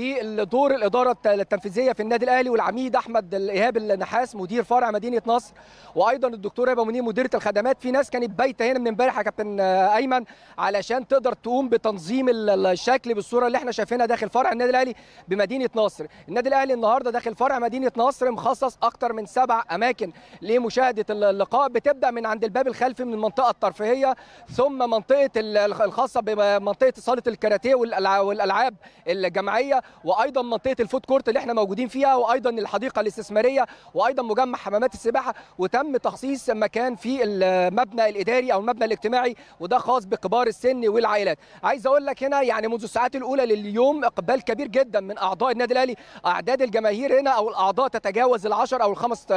S8: ودور الاداره التنفيذيه في النادي الاهلي والعميد احمد ايهاب النحاس مدير فرع مدينه نصر وايضا الدكتور هبه منير مدير مديريه الخدمات في ناس كانت بايته هنا من امبارح يا كابتن ايمن علشان تقدر تقوم بتنظيم الشكل بالصوره اللي احنا شايفينها داخل فرع النادي الاهلي بمدينه نصر النادي الاهلي النهارده داخل فرع مدينه نصر مخصص اكتر من سبع اماكن لمشاهده اللقاء بتبدا من عند الباب الخلفي من المنطقه الترفيهيه ثم منطقه الخاصه بمنطقه صاله الكاراتيه والالعاب الجماعيه وايضا منطقه الفود كورت اللي احنا موجودين فيها وايضا الحديقه الاستثماريه وايضا مجمع حمامات السباحه وتم تخصيص مكان في المبنى الاداري او المبنى الاجتماعي وده خاص بكبار السن والعائلات عايز اقول لك هنا يعني منذ الساعات الاولى لليوم اقبال كبير جدا من اعضاء النادي الاهلي اعداد الجماهير هنا او الاعضاء تتجاوز ال10 او ال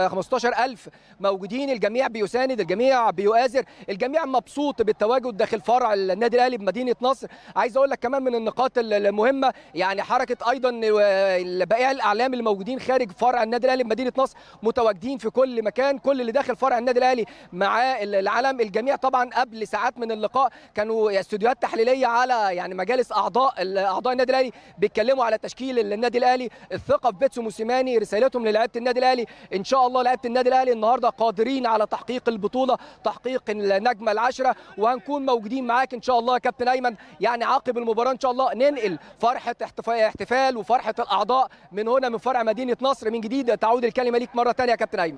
S8: 15000 موجودين الجميع بيساند الجميع بيؤازر الجميع مبسوط بالتواجد داخل فرع النادي الاهلي بمدينه نصر عايز اقول لك كمان من النقاط المهمه يعني حركه ايضا بائع الاعلام اللي موجودين خارج فرع النادي الاهلي بمدينه نصر متواجدين في كل مكان كل اللي داخل فرع النادي الاهلي مع العلم الجميع طبعا قبل ساعات من اللقاء كانوا استوديوهات تحليليه على يعني مجالس اعضاء اعضاء النادي الاهلي بيتكلموا على تشكيل النادي الاهلي الثقه في بيتسو موسيماني رسالتهم للاعيبه النادي الاهلي ان شاء الله لعيبه النادي الاهلي النهارده قادرين على تحقيق البطوله تحقيق النجمه العشره وهنكون موجودين معاك ان شاء الله يا كابتن ايمن يعني عقب المباراه ان شاء الله ننقل فرحه احتفال وفرحه الاعضاء من هنا من فرع مدينه نصر من جديد تعود الكلمه ليك مره ثانيه يا كابتن ايمن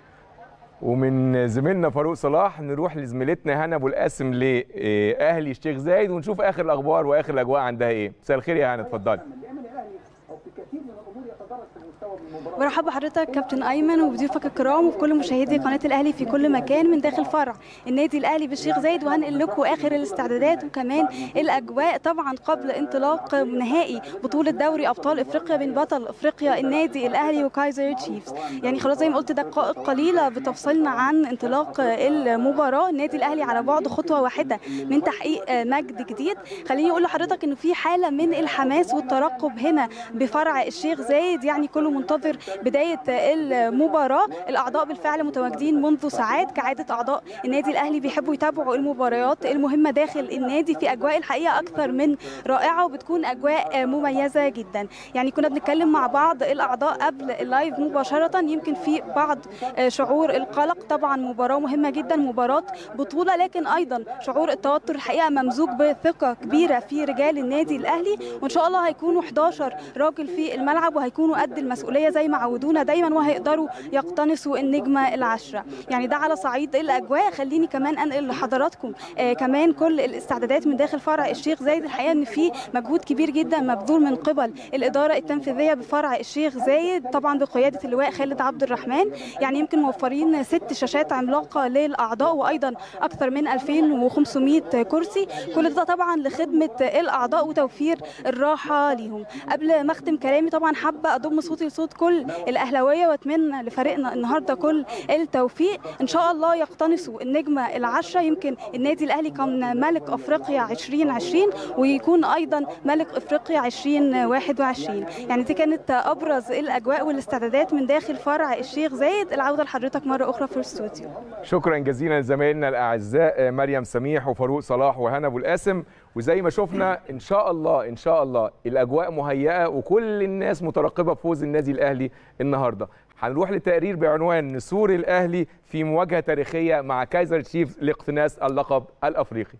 S1: ومن زميلنا فاروق صلاح نروح لزميلتنا هنا ابو القاسم لاهلي الشيخ زايد ونشوف اخر الاخبار واخر الاجواء عندها ايه مساء الخير يا هنا اتفضلي
S9: برحب بحضرتك كابتن ايمن وبضيوفك الكرام وبكل مشاهدي قناه الاهلي في كل مكان من داخل فرع النادي الاهلي بالشيخ زايد وهنقل لكم اخر الاستعدادات وكمان الاجواء طبعا قبل انطلاق نهائي بطوله دوري ابطال افريقيا بين بطل افريقيا النادي الاهلي وكايزر تشيفز يعني خلاص زي ما قلت دقائق قليله بتفصلنا عن انطلاق المباراه النادي الاهلي على بعد خطوه واحده من تحقيق مجد جديد خليني اقول لحضرتك انه في حاله من الحماس والترقب هنا بفرع الشيخ زايد يعني كله منتظر بدايه المباراه الاعضاء بالفعل متواجدين منذ ساعات كعاده اعضاء النادي الاهلي بيحبوا يتابعوا المباريات المهمه داخل النادي في اجواء الحقيقه اكثر من رائعه وبتكون اجواء مميزه جدا يعني كنا بنتكلم مع بعض الاعضاء قبل اللايف مباشره يمكن في بعض شعور القلق طبعا مباراه مهمه جدا مباراه بطوله لكن ايضا شعور التوتر الحقيقه ممزوج بثقه كبيره في رجال النادي الاهلي وان شاء الله هيكونوا 11 راجل في الملعب وهيكونوا قد المسؤوليه زي ما عودونا دايما وهيقدروا يقتنصوا النجمه العشره يعني ده على صعيد الاجواء خليني كمان انقل لحضراتكم آه كمان كل الاستعدادات من داخل فرع الشيخ زايد الحقيقه ان في مجهود كبير جدا مبذول من قبل الاداره التنفيذيه بفرع الشيخ زايد طبعا بقياده اللواء خالد عبد الرحمن يعني يمكن موفرين ست شاشات عملاقه للاعضاء وايضا اكثر من 2500 كرسي كل ده طبعا لخدمه الاعضاء وتوفير الراحه ليهم قبل ما اختم كلامي طبعا حابه اضم صوتي لصوت كل الاهلاويه واتمنى لفريقنا النهارده كل التوفيق ان شاء الله يقتنصوا النجمه العشره يمكن النادي الاهلي كان ملك افريقيا 2020 ويكون ايضا ملك افريقيا 2021 يعني دي كانت ابرز الاجواء والاستعدادات من داخل فرع الشيخ زايد العوده لحضرتك مره اخرى في الاستوديو
S1: شكرا جزيلا لزمايلنا الاعزاء مريم سميح وفاروق صلاح وهنا ابو القاسم وزي ما شفنا ان شاء الله ان شاء الله الاجواء مهيئه وكل الناس مترقبه بفوز النادي الاهلي النهارده هنروح لتقرير بعنوان نسور الاهلي في مواجهه تاريخيه مع كايزر تشيفز لاقتناص اللقب الافريقي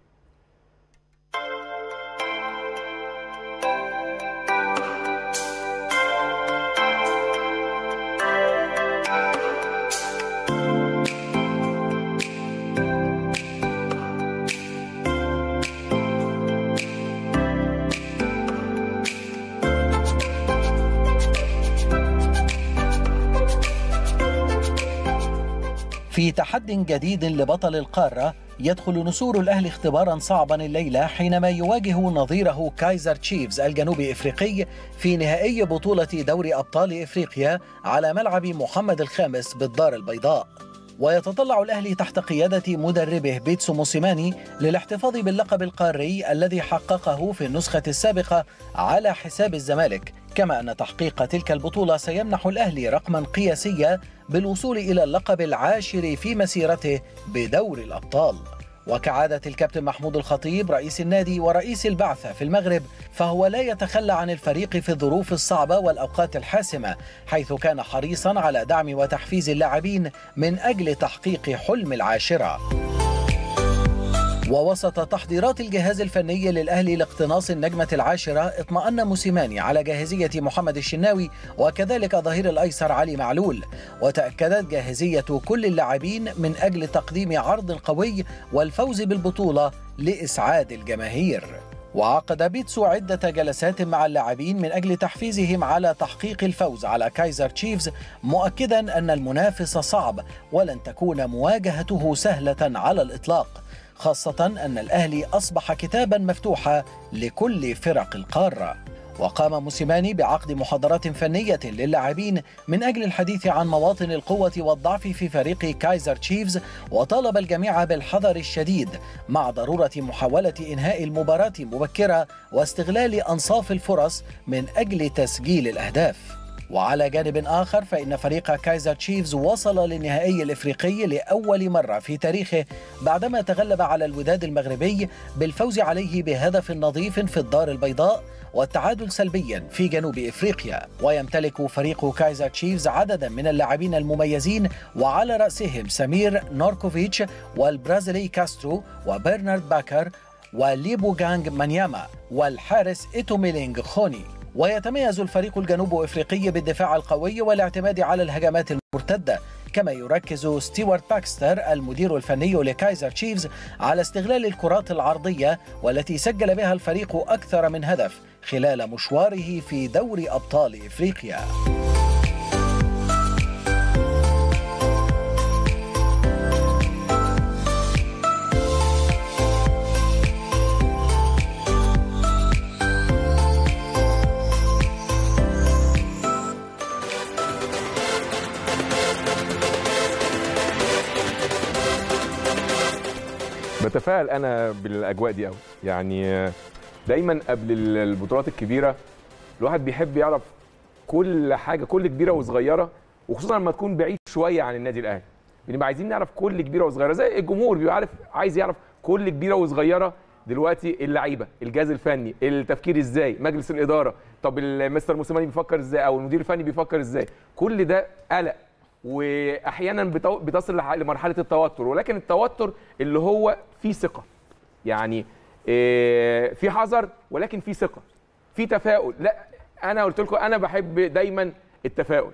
S10: في تحد جديد لبطل القارة يدخل نسور الأهلي اختبارا صعبا الليلة حينما يواجه نظيره كايزر تشيفز الجنوبي إفريقي في نهائي بطولة دوري أبطال إفريقيا على ملعب محمد الخامس بالدار البيضاء ويتطلع الأهلي تحت قيادة مدربه بيتسو موسيماني للاحتفاظ باللقب القاري الذي حققه في النسخة السابقة على حساب الزمالك كما أن تحقيق تلك البطولة سيمنح الأهلي رقما قياسيا بالوصول إلى اللقب العاشر في مسيرته بدور الأبطال وكعادة الكابتن محمود الخطيب رئيس النادي ورئيس البعثة في المغرب فهو لا يتخلى عن الفريق في الظروف الصعبة والأوقات الحاسمة حيث كان حريصا على دعم وتحفيز اللاعبين من أجل تحقيق حلم العاشرة ووسط تحضيرات الجهاز الفني للأهلي لاقتناص النجمة العاشرة اطمأن موسيماني على جاهزية محمد الشناوي وكذلك ظهير الأيسر علي معلول وتأكدت جاهزية كل اللاعبين من أجل تقديم عرض قوي والفوز بالبطولة لإسعاد الجماهير وعقد بيتسو عدة جلسات مع اللاعبين من أجل تحفيزهم على تحقيق الفوز على كايزر تشيفز مؤكدا أن المنافس صعب ولن تكون مواجهته سهلة على الإطلاق خاصة أن الأهلي أصبح كتابا مفتوحا لكل فرق القارة وقام موسيماني بعقد محاضرات فنية للاعبين من أجل الحديث عن مواطن القوة والضعف في فريق كايزر تشيفز وطالب الجميع بالحذر الشديد مع ضرورة محاولة إنهاء المباراة مبكرة واستغلال أنصاف الفرص من أجل تسجيل الأهداف وعلى جانب آخر فإن فريق كايزر تشيفز وصل للنهائي الإفريقي لأول مرة في تاريخه بعدما تغلب على الوداد المغربي بالفوز عليه بهدف نظيف في الدار البيضاء والتعادل سلبيا في جنوب افريقيا ويمتلك فريق كايزر تشيفز عددا من اللاعبين المميزين وعلى راسهم سمير نوركوفيتش والبرازيلي كاسترو وبرنارد باكر وليبو جانج مانياما والحارس إيتوميلينغ خوني ويتميز الفريق الجنوب افريقي بالدفاع القوي والاعتماد على الهجمات المرتده كما يركز ستيوارت باكستر المدير الفني لكايزر تشيفز على استغلال الكرات العرضيه والتي سجل بها الفريق اكثر من هدف خلال مشواره في دوري ابطال افريقيا
S1: بتفائل انا بالاجواء دي قوي يعني دايما قبل ال- البطولات الكبيره الواحد بيحب يعرف كل حاجه كل كبيره وصغيره وخصوصا لما تكون بعيد شويه عن النادي الاهلي بنبقى عايزين نعرف كل كبيره وصغيره زي الجمهور بيبقى عارف عايز يعرف كل كبيره وصغيره دلوقتي اللعيبه الجهاز الفني التفكير ازاي مجلس الاداره طب المستر موسيماني بيفكر ازاي او المدير الفني بيفكر ازاي كل ده قلق واحيانا بتو- بتصل لح- لمرحله التوتر ولكن التوتر اللي هو فيه ثقه يعني إيه، في حذر ولكن في ثقه في تفاؤل لا انا قلت لكم انا بحب دايما التفاؤل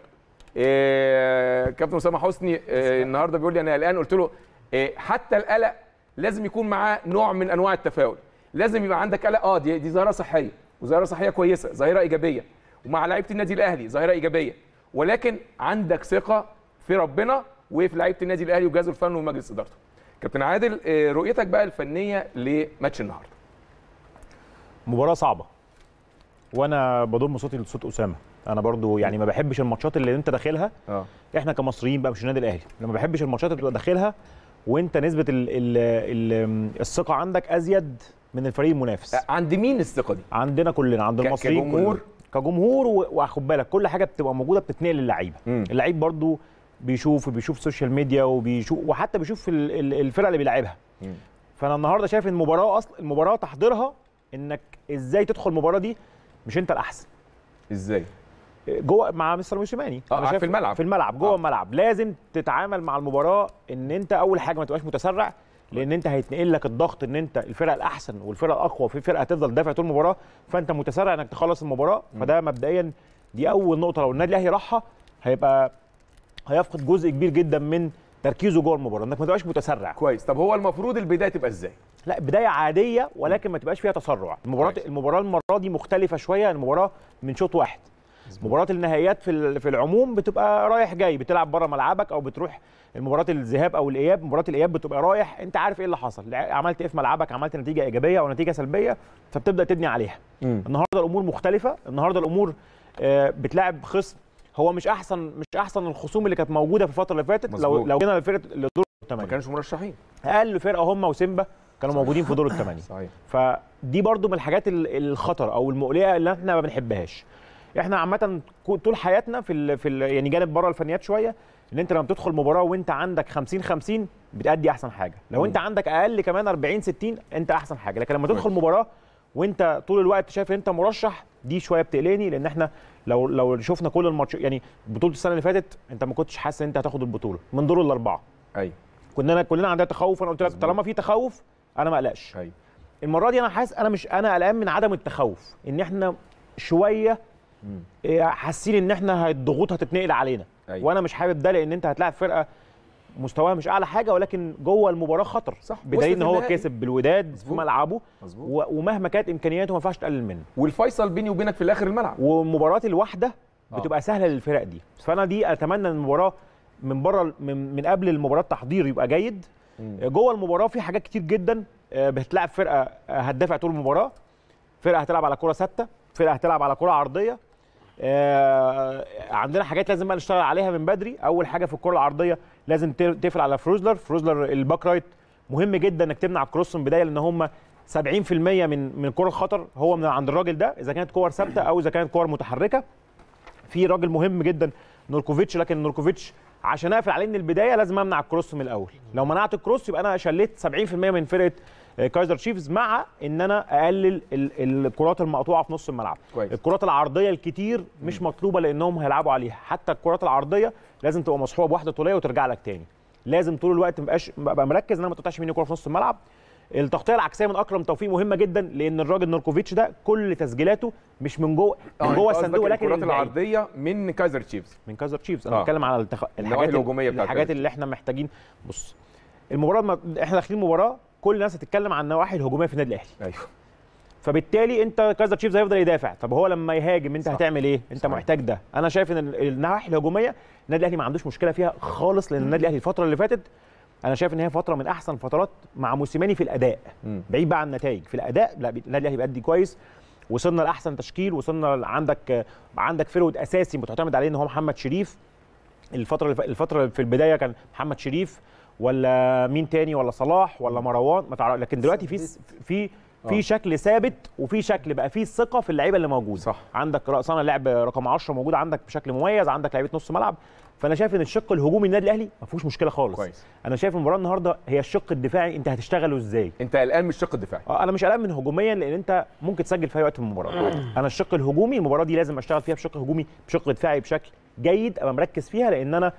S1: إيه، كابتن اسامه حسني إيه، النهارده بيقول لي انا قلقان قلت له إيه، حتى القلق لازم يكون معاه نوع من انواع التفاؤل لازم يبقى عندك قلق اه دي دي ظاهره صحيه وظاهره صحيه كويسه ظاهره ايجابيه ومع لعيبه النادي الاهلي ظاهره ايجابيه ولكن عندك ثقه في ربنا وفي لعيبه النادي الاهلي وجهازه الفني ومجلس ادارته كابتن عادل إيه، رؤيتك بقى الفنيه لماتش النهارده
S6: مباراه صعبه وانا بضم صوتي لصوت اسامه انا برضو يعني ما بحبش الماتشات اللي انت داخلها
S1: اه
S6: احنا كمصريين بقى مش النادي الاهلي لما بحبش الماتشات اللي تبقى داخلها وانت نسبه ال ال ال الثقه عندك ازيد من الفريق المنافس
S1: عند مين الثقه دي
S6: عندنا كلنا عند
S1: ك-
S6: المصريين
S1: كجمهور؟
S6: كلنا. كجمهور و- واخد بالك كل حاجه بتبقى موجوده بتتنقل للعيبه
S1: مم.
S6: اللعيب برضو بيشوف وبيشوف سوشيال ميديا وبيشوف وحتى بيشوف ال- ال- الفرق اللي بيلعبها
S1: مم.
S6: فانا النهارده شايف ان المباراه اصلا المباراه تحضيرها انك ازاي تدخل المباراه دي مش انت الاحسن
S1: ازاي
S6: جوه مع مستر موسيماني
S1: آه،
S6: أنا شايف
S1: في الملعب.
S6: في الملعب جوه
S1: آه.
S6: الملعب لازم تتعامل مع المباراه ان انت اول حاجه ما تبقاش متسرع لان انت هيتنقل لك الضغط ان انت الفرقه الاحسن والفرقه الاقوى وفي فرقه هتفضل تدافع طول المباراه فانت متسرع انك تخلص المباراه فده مبدئيا دي اول نقطه لو النادي الاهلي راحها هيبقى هيفقد جزء كبير جدا من تركيزه جوه المباراه انك ما تبقاش متسرع
S1: كويس طب هو المفروض البدايه تبقى ازاي
S6: لا بدايه عاديه ولكن ما تبقاش فيها تسرع المباراه
S1: كويس.
S6: المباراه المره دي مختلفه شويه عن المباراه من شوط واحد مباراه النهائيات في ال- في العموم بتبقى رايح جاي بتلعب بره ملعبك او بتروح المباراه الذهاب او الاياب مباراه الاياب بتبقى رايح انت عارف ايه اللي حصل لع- عملت ايه في ملعبك عملت نتيجه ايجابيه او نتيجه سلبيه فبتبدا تبني عليها
S1: مم.
S6: النهارده الامور مختلفه النهارده الامور آه، بتلاعب خصم هو مش احسن مش احسن الخصوم اللي كانت موجوده في الفتره اللي فاتت لو
S1: مظبوط.
S6: لو جينا لفرقه الدور
S1: ما
S6: الثمانيه
S1: كانش مرشحين
S6: اقل فرقه هم وسيمبا كانوا موجودين في دور الثمانيه
S1: صحيح
S6: فدي برضو من الحاجات ال- الخطر او المقلقه اللي احنا ما بنحبهاش احنا عامه كو- طول حياتنا في ال في ال يعني جانب بره الفنيات شويه ان انت لما بتدخل مباراه وانت عندك 50 50 بتأدي احسن حاجه لو انت عندك اقل كمان 40 60 انت احسن حاجه لكن لما تدخل مباراه وانت طول الوقت شايف انت مرشح دي شويه بتقلقني لان احنا لو لو شفنا كل الماتش يعني بطوله السنه اللي فاتت انت ما كنتش حاسس ان انت هتاخد البطوله من دور الاربعه
S1: ايوه
S6: كنا كلنا عندنا تخوف انا قلت لك طالما في تخوف انا ما اقلقش
S1: ايوه
S6: المره دي انا حاسس انا مش انا قلقان من عدم التخوف ان احنا شويه
S1: مم.
S6: إيه، حاسين ان احنا الضغوط هتتنقل علينا
S1: أيوة.
S6: وانا مش حابب ده لان انت هتلاعب فرقه مستواها مش اعلى حاجه ولكن جوه المباراه خطر
S1: صح.
S6: بدليل
S1: وصلت
S6: ان هو
S1: النهائي.
S6: كسب بالوداد في
S1: مظبوط.
S6: ملعبه
S1: مظبوط
S6: و- ومهما كانت امكانياته ما ينفعش تقلل منه
S1: والفيصل بيني وبينك في الاخر الملعب
S6: ومباراه الواحده
S1: آه.
S6: بتبقى سهله للفرق دي فانا دي اتمنى ان المباراه من بره من, من قبل المباراه التحضير يبقى جيد
S1: مم.
S6: جوه المباراه في حاجات كتير جدا آه، بتلعب فرقه آه، هتدافع طول المباراه فرقه هتلعب على كره ثابته فرقه هتلعب على كره عرضيه آه، عندنا حاجات لازم بقى نشتغل عليها من بدري اول حاجه في الكره العرضيه لازم ت- تقفل على فروزلر فروزلر الباك رايت مهم جدا انك تمنع الكروس من البدايه لان هم 70% من من كره الخطر هو من عند الراجل ده اذا كانت كور ثابته او اذا كانت كور متحركه في راجل مهم جدا نوركوفيتش لكن نوركوفيتش عشان اقفل عليه من البدايه لازم امنع الكروس من الاول لو منعت الكروس يبقى انا شليت 70% من فرقه آه، كايزر تشيفز مع ان انا اقلل ال- الكرات المقطوعه في نص الملعب
S1: كويس.
S6: الكرات العرضيه الكتير مش مطلوبه لانهم هيلعبوا عليها حتى الكرات العرضيه لازم تبقى مصحوبه بواحده طوليه وترجع لك تاني لازم طول الوقت مبقاش ابقى مركز ان انا ما تقطعش مني كوره في نص الملعب التغطيه العكسيه من اكرم توفيق مهمه جدا لان الراجل نوركوفيتش ده كل تسجيلاته مش من جوه من جوه
S1: قصدك
S6: الصندوق ولكن
S1: الكرات
S6: من بعيد.
S1: العرضيه من كايزر تشيفز
S6: من كايزر تشيفز انا
S1: آه.
S6: بتكلم على التخ...
S1: النواحي
S6: الحاجات
S1: الهجومية بتاعت
S6: الحاجات
S1: كايزر
S6: اللي احنا محتاجين بص المباراه ما... احنا داخلين مباراه كل الناس هتتكلم عن النواحي الهجوميه في النادي الاهلي
S1: ايوه
S6: فبالتالي انت كايزر تشيفز هيفضل يدافع طب هو لما يهاجم انت
S1: صح.
S6: هتعمل ايه انت
S1: صحيح.
S6: محتاج ده انا شايف ان ال- النواحي الهجوميه النادي الاهلي ما عندوش مشكله فيها خالص لان النادي الاهلي الفتره اللي فاتت انا شايف ان هي فتره من احسن فترات مع موسيماني في الاداء
S1: مم.
S6: بعيد بقى عن النتائج في الاداء لا النادي الاهلي بيأدي كويس وصلنا لاحسن تشكيل وصلنا عندك عندك فرود اساسي بتعتمد عليه ان هو محمد شريف الفتره اللي ف- الفتره في البدايه كان محمد شريف ولا مين تاني ولا صلاح ولا مروان ما تعرف لكن دلوقتي في في في
S1: آه.
S6: شكل ثابت وفي شكل بقى فيه الثقه في اللعيبه اللي موجوده
S1: صح.
S6: عندك رأسنا لاعب رقم 10 موجود عندك بشكل مميز عندك لعيبه نص ملعب فانا شايف ان الشق الهجومي النادي الاهلي ما فيهوش مشكله خالص
S1: كويس.
S6: انا شايف المباراه النهارده هي الشق الدفاعي انت هتشتغله ازاي
S1: انت قلقان من الشق الدفاعي
S6: آه، انا مش قلقان من هجوميا لان انت ممكن تسجل في اي وقت في المباراه انا الشق الهجومي المباراه دي لازم اشتغل فيها بشق هجومي بشق دفاعي بشكل جيد ابقى مركز فيها لان انا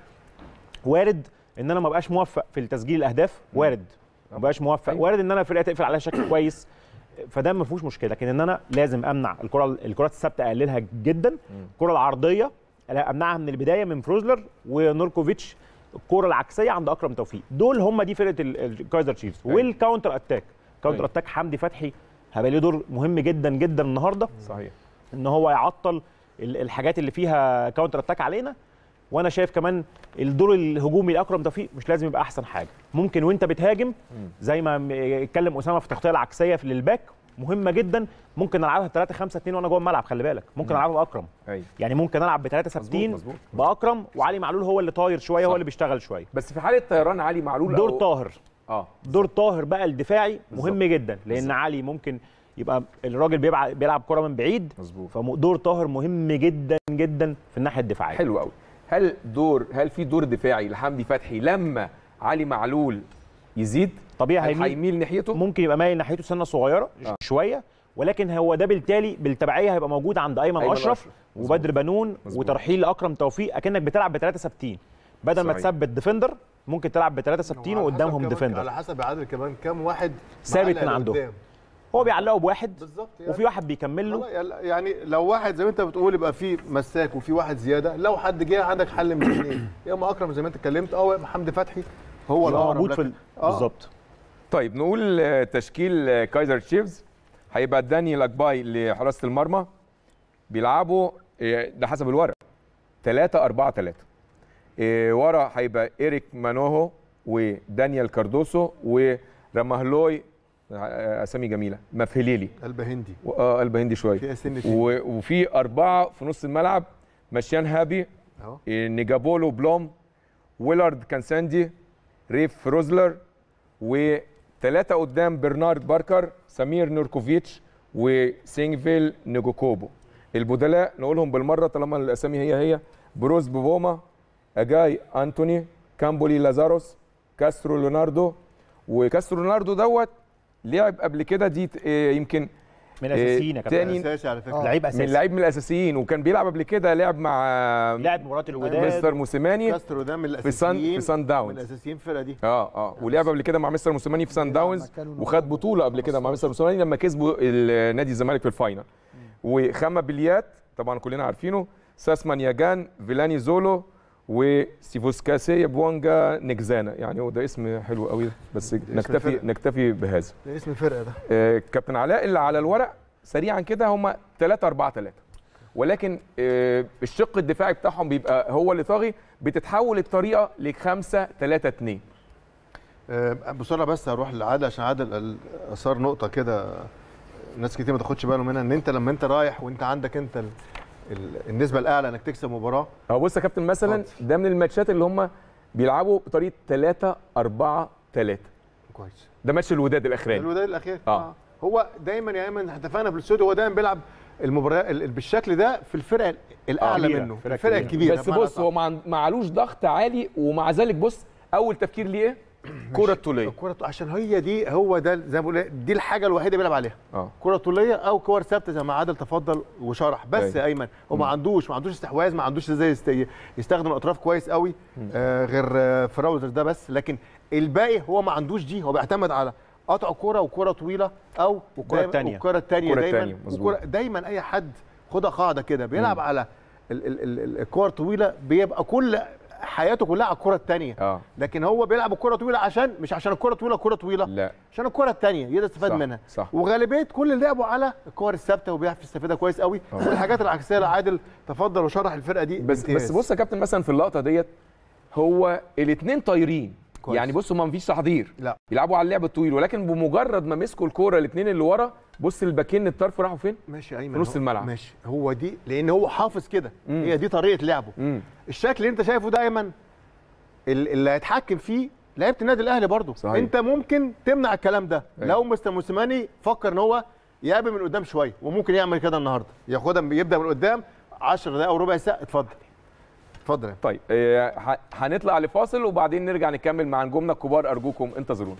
S6: وارد ان انا ما بقاش موفق في تسجيل الاهداف وارد ما بقاش موفق
S1: أيوة.
S6: وارد ان انا الفرقه تقفل عليها شكل كويس فده ما فيهوش مشكله لكن ان انا لازم امنع الكره الكرات الثابته اقللها جدا الكره العرضيه لا، امنعها من البدايه من فروزلر ونوركوفيتش الكره العكسيه عند اكرم توفيق دول هم دي فرقه ال- الكايزر تشيفز
S1: أيوة.
S6: والكاونتر اتاك كاونتر
S1: أيوة.
S6: اتاك حمدي فتحي هيبقى ليه دور مهم جدا جدا النهارده
S1: صحيح
S6: ان هو يعطل ال- الحاجات اللي فيها كاونتر اتاك علينا وانا شايف كمان الدور الهجومي لاكرم توفيق مش لازم يبقى احسن حاجه ممكن وانت بتهاجم زي ما م- اتكلم اسامه في التغطيه العكسيه في للباك مهمه جدا ممكن العبها 3 5 2 وانا جوه الملعب خلي بالك ممكن العبها باكرم
S1: ايوه
S6: يعني ممكن العب بثلاثه ثابتين
S1: مظبوط.
S6: باكرم وعلي معلول هو اللي طاير شويه
S1: صح.
S6: هو اللي بيشتغل شويه
S1: بس في حاله طيران علي معلول
S6: دور
S1: أو-
S6: طاهر
S1: اه
S6: دور طاهر بقى الدفاعي مهم
S1: بالظبط.
S6: جدا لان
S1: بالظبط.
S6: علي ممكن يبقى الراجل بيلعب بيلعب كره من بعيد
S1: مظبوط
S6: فدور طاهر مهم جدا جدا في الناحيه الدفاعيه
S1: حلو قوي هل دور هل في دور دفاعي لحمدي فتحي لما علي معلول يزيد
S6: طبيعي
S1: هل
S6: هيميل
S1: هيميل ناحيته
S6: ممكن يبقى مايل ناحيته سنه صغيره
S1: آه.
S6: شويه ولكن هو ده بالتالي بالتبعيه هيبقى موجود عند ايمن,
S1: أيمن
S6: اشرف
S1: أشرف.
S6: وبدر بنون
S1: مظبوط.
S6: وترحيل لاكرم توفيق اكنك بتلعب بثلاثه ثابتين بدل ما
S1: صحيح.
S6: تثبت ديفندر ممكن تلعب بثلاثه ثابتين
S2: وعلى حسب
S6: وقدامهم
S2: كمان-
S6: ديفندر
S2: على حسب عدد كمان كام واحد
S6: ثابت
S2: معلق
S6: من عندهم.
S2: لقدام.
S6: هو بيعلقه بواحد
S2: بالظبط
S6: وفي واحد بيكمل له
S2: خلاص، يعني لو واحد زي ما انت بتقول يبقى في مساك وفي واحد زياده لو حد جه عندك حل من الاثنين يا اما اكرم زي ما انت اتكلمت او يا اما حمدي فتحي هو
S6: هو
S2: الاقرب
S6: موجود في
S2: لكن-
S6: ال-
S2: آه.
S6: بالظبط
S1: طيب نقول آه، تشكيل آه، كايزر تشيفز هيبقى دانيال اكباي لحراسه المرمى بيلعبوا آه، ده حسب الورق 3 4 3 ورا هيبقى ايريك مانوهو ودانيال كاردوسو ورمهلوي آه، اسامي جميله مفهليلي
S2: قلب هندي
S1: و- اه قلب هندي شويه
S2: فيها سن
S1: و- وفي اربعه في نص الملعب مشيان هابي
S2: اهو
S1: إيه، نيجابولو بلوم ويلارد كانساندي ريف روزلر وثلاثة قدام برنارد باركر سمير نوركوفيتش وسينجفيل نيجوكوبو البدلاء نقولهم بالمرة طالما الأسامي هي هي بروز بوفوما أجاي أنتوني كامبولي لازاروس كاسترو ليوناردو وكاسترو ليوناردو دوت لعب قبل كده دي ت- إيه، يمكن
S6: من
S1: إيه،
S6: الاساسيين يا كابتن
S1: تاني
S2: اساسي على فكره
S6: لعيب
S1: من
S6: اساسي
S1: لعيب من الاساسيين وكان بيلعب قبل كده لعب مع
S6: لعب مباراه الوداد
S1: مستر موسيماني
S2: كاسترو ده من
S1: في سان
S2: الاساسيين
S1: في سان
S2: من
S1: داونز
S2: الاساسيين في الفرقه دي
S1: اه اه ولعب قبل كده مع مستر موسيماني في سان داونز
S3: مكانه
S1: وخد بطوله قبل كده مع مستر موسيماني لما كسبوا ال- نادي الزمالك في الفاينل وخامة بليات طبعا كلنا عارفينه ساسمان ياجان فيلاني زولو وسيفوسكاسي بوانجا نجزانا يعني هو ده اسم حلو قوي ده بس نكتفي
S2: الفرقة.
S1: نكتفي بهذا
S2: ده اسم الفرقه ده
S1: آه، كابتن علاء اللي على الورق سريعا كده هم 3 4 3 ولكن آه، الشق الدفاعي بتاعهم بيبقى هو اللي طاغي بتتحول الطريقه ل 5 3 2
S2: آه، بسرعه بس هروح لعادل عشان عادل ال- اثار نقطه كده ناس كتير ما تاخدش بالهم منها ان انت لما انت رايح وانت عندك انت ال... ال... النسبه الاعلى انك تكسب مباراه
S1: اهو بص يا كابتن مثلا
S2: اتفضل.
S1: ده من الماتشات اللي هم بيلعبوا بطريقه 3 4 3
S2: كويس
S1: ده ماتش الوداد الاخراني
S2: الوداد الاخير
S1: آه.
S2: هو دايما يا ايمن اتفقنا في الاستوديو هو دايما بيلعب المباراه ال- بالشكل ده في الفرقه الاعلى
S6: كبيرة،
S2: منه
S6: فرقة
S2: الفرقه
S6: كبيرة.
S2: الكبيره
S1: بس
S2: بمعنى
S1: بص
S2: أصح.
S1: هو ما عن- ما علوش ضغط عالي ومع ذلك بص اول تفكير ليه ايه؟ كره طوليه
S2: الكره عشان هي دي هو ده زي ما بقول إيه، دي الحاجه الوحيده اللي بيلعب عليها
S1: اه
S2: كره طوليه او كور ثابته زي ما عادل تفضل وشرح بس
S1: أيوة.
S2: يا ايمن هو ما عندوش ما عندوش استحواذ ما عندوش ازاي يست- يستخدم الاطراف كويس قوي آه غير آه فراوزر ده بس لكن الباقي هو ما عندوش دي هو بيعتمد على قطع كره وكره طويله او
S6: والكرة
S2: دايماً-
S6: التانية.
S2: والكره الثانيه
S1: الكرة
S2: دايما
S1: التانية، مظبوط.
S2: وكرة- دايما اي حد خدها قاعده كده بيلعب على ال- ال- ال- ال- الكور الطويله بيبقى كل حياته كلها على الكره الثانيه
S1: اه
S2: لكن هو بيلعب الكره طويله عشان مش عشان الكره طويله كره طويله
S1: لا
S2: عشان الكره الثانيه يقدر يستفاد
S1: صح،
S2: منها
S1: صح.
S2: وغالبيه كل اللي لعبوا على الكور الثابته وبيعرف يستفيدها كويس قوي والحاجات العكسيه اللي عادل تفضل وشرح الفرقه دي
S1: بس
S2: بامتياز.
S1: بس بص يا كابتن مثلا في اللقطه ديت هو الاثنين طايرين
S2: كويس.
S1: يعني بص ما فيش تحضير
S2: لا.
S1: بيلعبوا على اللعب الطويل ولكن بمجرد ما مسكوا الكوره الاثنين اللي ورا بص الباكين الطرف راحوا فين
S2: ماشي يا ايمن
S1: في نص
S2: هو-
S1: الملعب.
S2: ماشي هو دي لان هو حافظ كده
S1: مم.
S2: هي دي طريقه لعبه
S1: امم
S2: الشكل اللي انت شايفه ده ايمن ال- اللي هيتحكم فيه لعيبه النادي الاهلي برضو
S1: صحيح.
S2: انت ممكن تمنع الكلام ده
S1: أيوة.
S2: لو مستر موسيماني فكر ان هو يقابل من قدام شويه وممكن يعمل كده النهارده ياخدها يبدا من قدام 10 دقائق او ربع ساعه اتفضل اتفضل يا
S1: طيب آه، ه- هنطلع لفاصل وبعدين نرجع نكمل مع نجومنا الكبار ارجوكم انتظرونا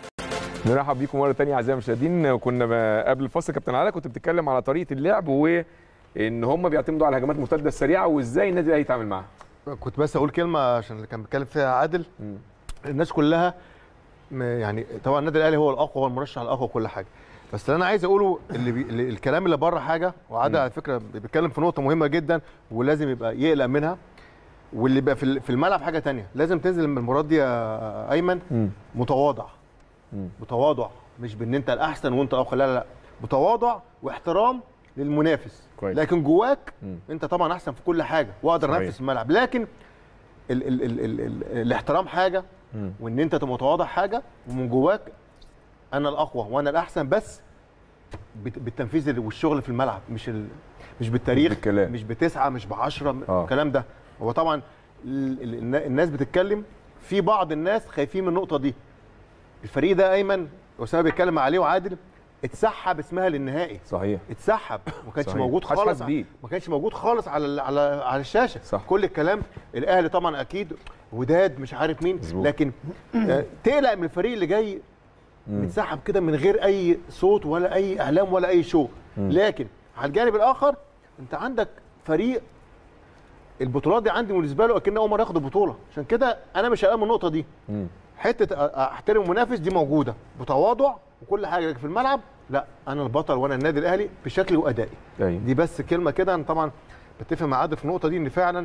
S1: نرحب بيكم مره تانية اعزائي المشاهدين كنا ب- قبل الفاصل كابتن علاء كنت بتتكلم على طريقه اللعب وان هم بيعتمدوا على الهجمات المرتده السريعه وازاي النادي الاهلي يتعامل معاها
S2: كنت بس اقول كلمه عشان اللي كان بيتكلم فيها عادل الناس كلها م- يعني طبعا النادي الاهلي هو الاقوى هو المرشح الاقوى وكل حاجه بس اللي انا عايز اقوله اللي, بي... اللي الكلام اللي بره حاجه وعادل على فكره بيتكلم في نقطه مهمه جدا ولازم يبقى يقلق منها واللي بقى في ال- في الملعب حاجه تانية لازم تنزل من المباراه دي يا ايمن متواضع متواضع مش بان انت الاحسن وانت الاقوى لا لا لا متواضع واحترام للمنافس
S1: كويس.
S2: لكن جواك
S1: مم.
S2: انت طبعا احسن في كل حاجه واقدر
S1: صحيح.
S2: انافس في الملعب لكن ال ال ال ال ال الاحترام حاجه
S1: مم.
S2: وان انت تبقى متواضع حاجه ومن جواك انا الاقوى وانا الاحسن بس بت- بالتنفيذ والشغل في الملعب مش ال مش بالتاريخ
S1: بالكلام.
S2: مش بتسعه مش بعشرة
S1: آه.
S2: الكلام ده هو طبعا ال- ال- النا- الناس بتتكلم في بعض الناس خايفين من النقطه دي الفريق ده ايمن اسامه بيتكلم عليه وعادل اتسحب اسمها للنهائي
S1: صحيح
S2: اتسحب ما كانش
S1: صحيح.
S2: موجود
S1: محدش
S2: خالص
S1: حاسس بيه.
S2: ما كانش موجود خالص على ال- على على الشاشه
S1: صح.
S2: كل الكلام الاهلي طبعا اكيد وداد مش عارف مين
S1: مظبوط.
S2: لكن آه، تقلق من الفريق اللي جاي متسحب كده من غير اي صوت ولا اي اعلام ولا اي شو لكن على الجانب الاخر انت عندك فريق البطولات دي عندي بالنسبه له اكن اول مره ياخد البطوله عشان كده انا مش قلقان من النقطه دي
S1: مم.
S2: حته أ- أ- احترم المنافس دي موجوده بتواضع وكل حاجه لكن في الملعب لا انا البطل وانا النادي الاهلي بشكلي وادائي
S1: أيوة.
S2: دي بس كلمه كده انا طبعا بتفق مع عادل في النقطه دي ان فعلا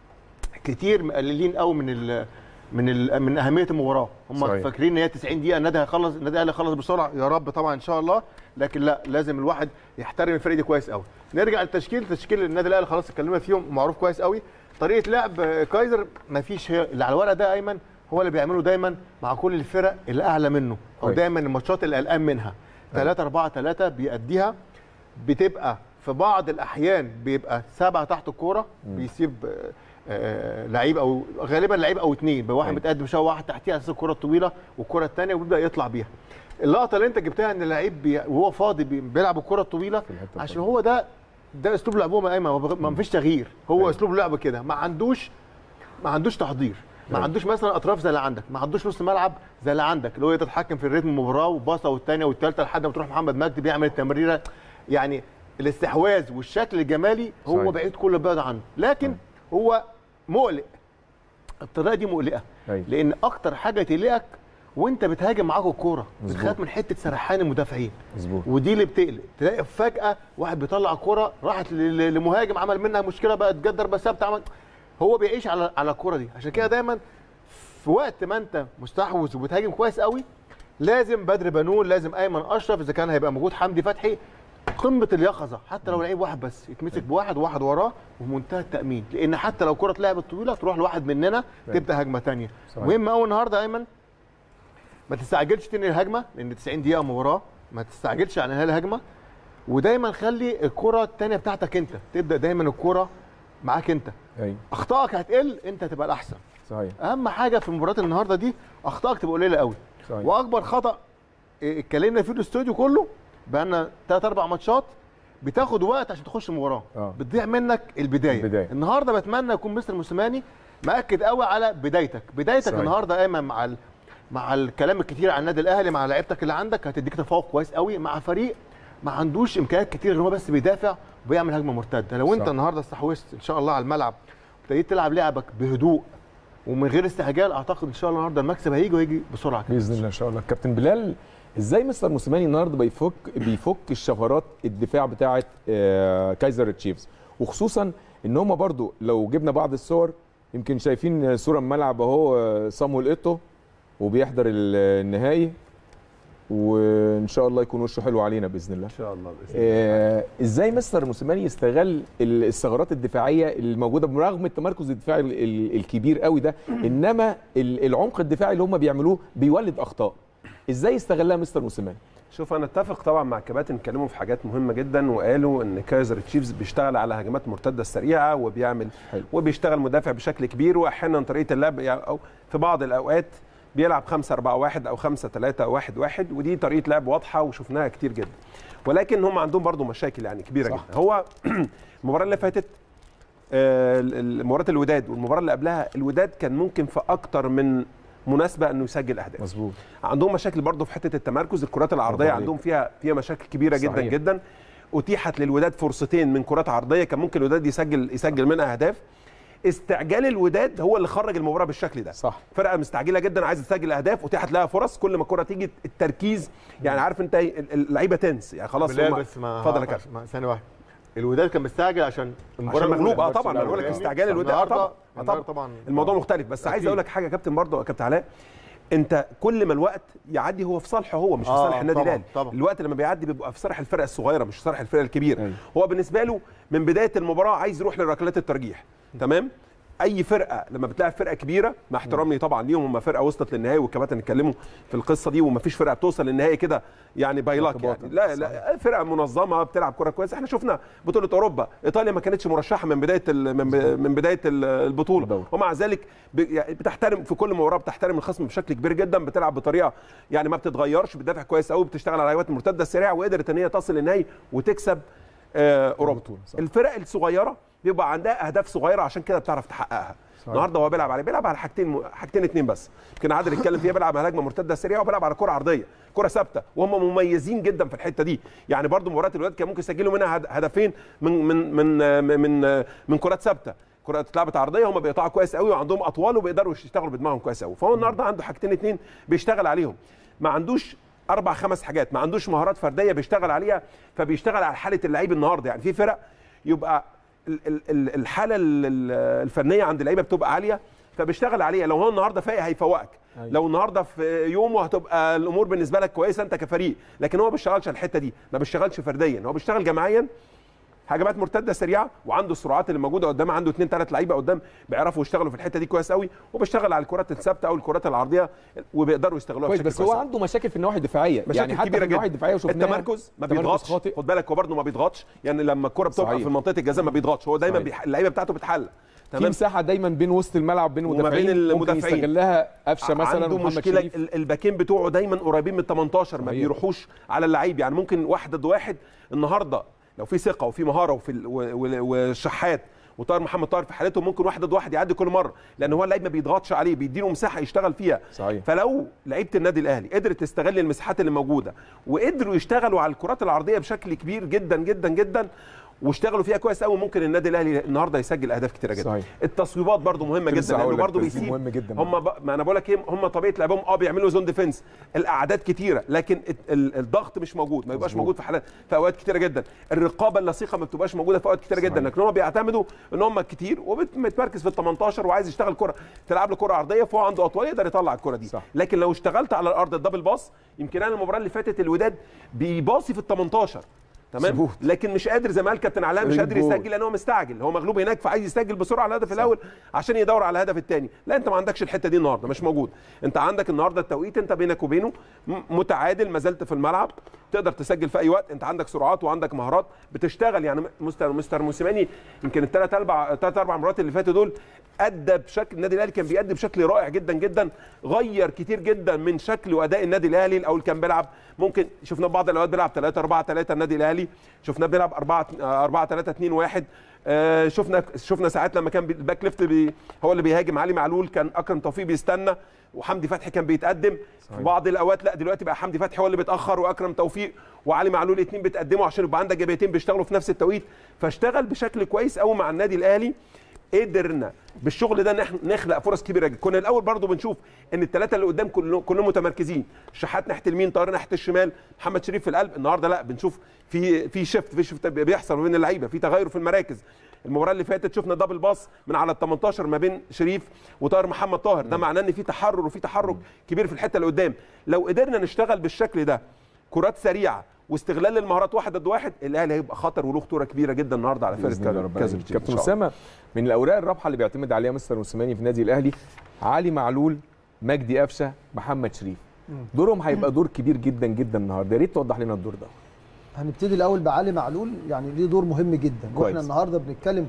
S2: كتير مقللين قوي من ال من ال من اهميه المباراه هم
S1: صحيح.
S2: فاكرين ان هي 90 دقيقه النادي هيخلص النادي الاهلي هيخلص بسرعه يا رب طبعا ان شاء الله لكن لا لازم الواحد يحترم الفريق دي كويس قوي نرجع للتشكيل تشكيل النادي الاهلي خلاص اتكلمنا فيهم معروف كويس قوي طريقه لعب آه، كايزر ما فيش هي اللي على الورق ده ايمن هو اللي بيعمله دايما مع كل الفرق اللي اعلى منه او
S1: كويس.
S2: دايما الماتشات اللي قلقان منها 3 4 3 بيأديها بتبقى في بعض الاحيان بيبقى سبعه تحت الكوره بيسيب آه، آه، لعيب او غالبا لعيب او اثنين بواحد
S1: أيوة.
S2: متقدم شويه واحد تحتيه على اساس الكره الطويله والكره الثانيه وبيبدا يطلع بيها اللقطه اللي انت جبتها ان اللعيب بي... وهو فاضي بي... بيلعب الكره الطويله
S1: الحتة
S2: عشان هو ده ده اسلوب لعبهم يا ايمن ما بغ- ما فيش تغيير هو
S1: أيوة.
S2: اسلوب لعب كده ما عندوش ما عندوش تحضير ما
S1: أيوة.
S2: عندوش مثلا اطراف زي اللي عندك ما عندوش نص ملعب زي اللي عندك اللي هو يقدر يتحكم في الريتم المباراه وباصه والثانيه والثالثه لحد ما تروح محمد مجدي بيعمل التمريره يعني الاستحواذ والشكل الجمالي هو
S1: صحيح.
S2: بعيد كل البعد عنه لكن هو مقلق الطريقه دي مقلقه
S1: أيوة.
S2: لان اكتر حاجه تقلقك وانت بتهاجم معاك الكوره
S1: مظبوط.
S2: بتخاف من حته سرحان المدافعين
S1: مظبوط
S2: ودي اللي بتقلق تلاقي فجاه واحد بيطلع كوره راحت ل- ل- لمهاجم عمل منها مشكله بقت جت ضربه ثابته عمل هو بيعيش على على الكوره دي عشان كده دايما في وقت ما انت مستحوذ وبتهاجم كويس قوي لازم بدر بنون لازم ايمن اشرف اذا كان هيبقى موجود حمدي فتحي قمه اليقظه حتى لو لعيب واحد بس يتمسك بواحد وواحد وراه ومنتهى التامين لان حتى لو كره اتلعبت طويله تروح لواحد مننا تبدا هجمه ثانيه
S1: صحيح.
S2: مهم قوي النهارده ايمن ما تستعجلش تنهي الهجمه لان 90 دقيقه مباراه ما تستعجلش على انهاء الهجمه ودايما خلي الكره الثانيه بتاعتك انت تبدا دايما الكره معاك انت
S1: ايوه
S2: اخطائك هتقل انت هتبقى الاحسن
S1: صحيح
S2: اهم حاجه في مباراه النهارده دي اخطائك تبقى قليله قوي
S1: صحيح.
S2: واكبر خطا إيه، اتكلمنا فيه الاستوديو كله بقالنا ثلاث اربع ماتشات بتاخد وقت عشان تخش المباراه
S1: آه.
S2: بتضيع منك البدايه
S1: البداية.
S2: النهارده بتمنى يكون مستر موسيماني مأكد قوي على بدايتك بدايتك
S1: صحيح.
S2: النهارده ايمن مع ال... مع الكلام الكتير عن النادي الاهلي مع لعيبتك اللي عندك هتديك تفوق كويس قوي مع فريق ما عندوش امكانيات كتير غير هو بس بيدافع وبيعمل هجمه مرتده لو انت
S1: صح.
S2: النهارده استحوذت ان شاء الله على الملعب وابتديت تلعب لعبك بهدوء ومن غير استعجال اعتقد ان شاء الله النهارده المكسب هيجي ويجي بسرعه كده.
S1: باذن الله ان شاء الله كابتن بلال ازاي مستر موسيماني النهارده بيفك بيفك الشفرات الدفاع بتاعه آه، كايزر تشيفز وخصوصا ان هم برضو لو جبنا بعض الصور يمكن شايفين صوره من الملعب اهو آه، صامويل ايتو وبيحضر ال- النهائي وان شاء الله يكون وشه حلو علينا باذن الله
S4: ان شاء الله باذن
S1: آه، ازاي مستر موسيماني يستغل ال- الثغرات الدفاعيه الموجوده برغم التمركز الدفاعي ال- ال- الكبير قوي ده انما ال- العمق الدفاعي اللي هم بيعملوه بيولد اخطاء ازاي يستغلها مستر موسيماني
S4: شوف انا اتفق طبعا مع الكباتن اتكلموا في حاجات مهمه جدا وقالوا ان كايزر تشيفز بيشتغل على هجمات مرتده سريعه وبيعمل
S1: حلو.
S4: وبيشتغل مدافع بشكل كبير واحيانا طريقه اللعب يعني او في بعض الاوقات بيلعب 5 4 1 او 5 3 1 1 ودي طريقه لعب واضحه وشفناها كتير جدا ولكن هم عندهم برضو مشاكل يعني كبيره
S1: صح.
S4: جدا هو المباراه اللي فاتت آه، ال- ال- مباراه الوداد والمباراه اللي قبلها الوداد كان ممكن في اكتر من مناسبه انه يسجل اهداف
S1: مظبوط
S4: عندهم مشاكل برضه في حته التمركز الكرات العرضيه
S1: برافو عليك.
S4: عندهم فيها فيها مشاكل كبيره جدا
S1: صحيح.
S4: جدا اتيحت للوداد فرصتين من كرات عرضيه كان ممكن الوداد يسجل يسجل منها اهداف استعجال الوداد هو اللي خرج المباراه بالشكل ده
S1: صح
S4: فرقه مستعجله جدا عايزه تسجل اهداف اتيحت لها فرص كل ما الكره تيجي التركيز يعني عارف انت ال- ال- اللعيبه تنس يعني خلاص
S2: بالله
S4: هم-
S2: بس ما
S4: اتفضل يا كابتن
S2: ما- ثانيه واحده الوداد كان مستعجل عشان
S4: عشان مغلوب اه
S2: الأولى.
S4: طبعا انا بقول لك
S2: فاهمني؟
S4: استعجال الوداد آه
S2: النهارده
S4: طبعا آه
S2: النهارده
S4: طبعا
S2: طبعا
S4: الموضوع مختلف بس عايز
S2: أكيد.
S4: اقول لك حاجه يا كابتن برضه يا كابتن علاء انت كل ما الوقت يعدي هو في صالحه هو مش في
S2: آه،
S4: صالح النادي
S2: طبعاً،
S4: الاهلي
S2: طبعاً.
S4: الوقت لما بيعدي بيبقى في صالح الفرق الصغيره مش في صالح الفرق الكبيره
S1: أيوة.
S4: هو بالنسبه له من بدايه المباراه عايز يروح لركلات الترجيح تمام اي فرقه لما بتلاعب فرقه كبيره مع احترامي طبعا ليهم هم فرقه وصلت للنهائي والكباتن اتكلموا في القصه دي ومفيش فرقه بتوصل للنهائي كده يعني بايلاك يعني لا لا فرقه منظمه بتلعب كره كويسه احنا شفنا بطوله اوروبا ايطاليا ما كانتش مرشحه من بدايه ال- من, ب- من بدايه ال- البطوله
S1: الدوري.
S4: ومع ذلك ب- يعني بتحترم في كل مباراه بتحترم الخصم بشكل كبير جدا بتلعب بطريقه يعني ما بتتغيرش بتدافع كويس قوي بتشتغل على الهجمات المرتده السريعه وقدرت ان هي تصل للنهائي وتكسب آه، اوروبا
S1: البطولة، صح.
S4: الفرق الصغيره بيبقى عندها اهداف صغيره عشان كده بتعرف تحققها النهارده هو بيلعب على بيلعب على حاجتين حاجتين اتنين بس يمكن عادل يتكلم فيها بيلعب على هجمه مرتده سريعه وبيلعب على كره عرضيه كره ثابته وهم مميزين جدا في الحته دي يعني برضو مباراه الوداد كان ممكن يسجلوا منها هد- هدفين من من من من من كرات ثابته كرة اتلعبت عرضيه هم بيقطعوا كويس قوي وعندهم اطوال وبيقدروا يشتغلوا بدماغهم كويس قوي فهو النهارده عنده حاجتين اتنين بيشتغل عليهم ما عندوش اربع خمس حاجات ما عندوش مهارات فرديه بيشتغل عليها فبيشتغل على حاله اللعيب النهارده يعني في فرق يبقى ال- ال- ال- الحاله ال- ال- الفنيه عند اللعيبه بتبقى عاليه فبيشتغل عليها لو هو النهارده فايق هيفوقك
S1: أيوة.
S4: لو النهارده في يومه هتبقى الامور بالنسبه لك كويسه انت كفريق لكن هو ما بيشتغلش على الحته دي ما بيشتغلش فرديا هو بيشتغل جماعيا هجمات مرتده سريعه وعنده السرعات اللي موجوده قدام عنده اثنين ثلاث لعيبه قدام بيعرفوا يشتغلوا في الحته دي كويس قوي وبيشتغل على الكرات الثابته او الكرات العرضيه وبيقدروا يستغلوها
S1: كويس
S4: بشكل
S1: بس
S4: كويس
S1: هو
S4: أوي.
S1: عنده مشاكل في النواحي الدفاعيه
S4: مشاكل
S1: يعني حتى
S4: كبيره
S1: في النواحي
S4: جدا
S1: الدفاعيه وشفناها
S4: التمركز ما
S1: تمركز
S4: بيضغطش
S1: خاطئ.
S4: خد بالك هو برده ما بيضغطش يعني لما الكره بتبقى
S1: صحيح.
S4: في منطقه الجزاء ما بيضغطش هو دايما
S1: صحيح.
S4: بيح... اللعيبه بتاعته بتحل
S1: في مساحه دايما بين وسط الملعب بين
S4: وما بين
S1: المدافعين ممكن
S4: المدافعين.
S1: يستغلها قفشه مثلا
S4: عنده
S1: ومحمد
S4: مشكله
S1: شريف.
S4: ال- الباكين بتوعه دايما قريبين من 18 ما
S1: صحيح.
S4: بيروحوش على اللعيب يعني ممكن واحد ضد واحد النهارده لو في ثقه وفي مهاره وفي ال- و- و- وشحات وطاهر محمد طاهر في حالتهم ممكن واحد ضد واحد يعدي كل مره لان هو اللعيب ما بيضغطش عليه بيديله مساحه يشتغل فيها
S1: صحيح.
S4: فلو لعيبه النادي الاهلي قدرت تستغل المساحات اللي موجوده وقدروا يشتغلوا على الكرات العرضيه بشكل كبير جدا جدا جدا واشتغلوا فيها كويس قوي ممكن النادي الاهلي النهارده يسجل اهداف كتيره جدا
S1: صحيح.
S4: التصويبات برضو مهمه
S1: كنت لسه
S4: جدا
S1: هقول
S4: لانه
S1: لك
S4: برضو
S1: التسديد
S4: بيسيب
S1: مهم جدا.
S4: هم ب... ما انا بقول لك ايه هم طبيعه لعبهم اه بيعملوا زون ديفنس الاعداد كتيره لكن ال- ال- الضغط مش موجود ما يبقاش
S1: مظبوط.
S4: موجود في حالات في اوقات كتيره جدا الرقابه اللصيقه ما بتبقاش موجوده في اوقات كتيره جدا
S1: صحيح.
S4: لكن هم بيعتمدوا ان هم كتير ومتمركز في ال 18 وعايز يشتغل كره تلعب له كره عرضيه فهو عنده اطوال يقدر يطلع الكره دي
S1: صح.
S4: لكن لو اشتغلت على الارض الدبل باص يمكن انا المباراه اللي فاتت الوداد بيباصي في ال 18 تمام
S1: مظبوط.
S4: لكن مش قادر زي ما قال كابتن علاء مش
S1: يجيب
S4: قادر
S1: جول.
S4: يسجل لان هو مستعجل هو مغلوب هناك فعايز يسجل بسرعه على الهدف الاول عشان يدور على الهدف الثاني لا انت ما عندكش الحته دي النهارده مش موجود انت عندك النهارده التوقيت انت بينك وبينه م- متعادل ما زلت في الملعب تقدر تسجل في اي وقت انت عندك سرعات وعندك مهارات بتشتغل يعني مستر مستر موسيماني يمكن الثلاث اربع ثلاث اربع مرات اللي فاتوا دول ادى بشكل النادي الاهلي كان بيأدي بشكل رائع جدا جدا غير كتير جدا من شكل واداء النادي الاهلي الاول كان بيلعب ممكن شفنا بعض الاوقات بيلعب 3 4 3 النادي الاهلي شفناه بيلعب 4 4 3 2 1 آه، شفنا شفنا ساعات لما كان بي- الباك ليفت بي هو اللي بيهاجم علي معلول كان اكرم توفيق بيستنى وحمدي فتحي كان بيتقدم في بعض الاوقات لا دلوقتي بقى حمدي فتحي هو اللي بيتاخر واكرم توفيق وعلي معلول الاثنين بيتقدموا عشان يبقى عندك جبهتين بيشتغلوا في نفس التوقيت فاشتغل بشكل كويس قوي مع النادي الاهلي قدرنا بالشغل ده نح- نخلق فرص كبيره جدا كنا الاول برضو بنشوف ان الثلاثه اللي قدام كلهم كلهم متمركزين شحات ناحيه اليمين طاهر ناحيه الشمال محمد شريف في القلب النهارده لا بنشوف في في شيفت في شيفت بيحصل ما بين اللعيبه في تغير في المراكز المباراه اللي فاتت شفنا دبل باص من على ال 18 ما بين شريف وطاهر محمد طاهر ده معناه ان في تحرر وفي تحرك كبير في الحته اللي قدام لو قدرنا نشتغل بالشكل ده كرات سريعه واستغلال المهارات واحد ضد واحد الاهلي هيبقى خطر وله خطوره كبيره جدا النهارده على
S1: بإذن الله
S4: فرقه
S1: ربنا
S4: كاز
S1: يعينك.
S4: الجيل. إن
S1: كابتن
S4: شاء الله.
S1: اسامه من الاوراق الرابحه اللي بيعتمد عليها مستر موسيماني في النادي الاهلي علي معلول مجدي قفشه محمد شريف دورهم هيبقى دور كبير جدا جدا النهارده يا ريت توضح لنا الدور ده
S3: هنبتدي الاول بعلي معلول يعني ليه دور مهم جدا
S1: كويس.
S3: واحنا النهارده بنتكلم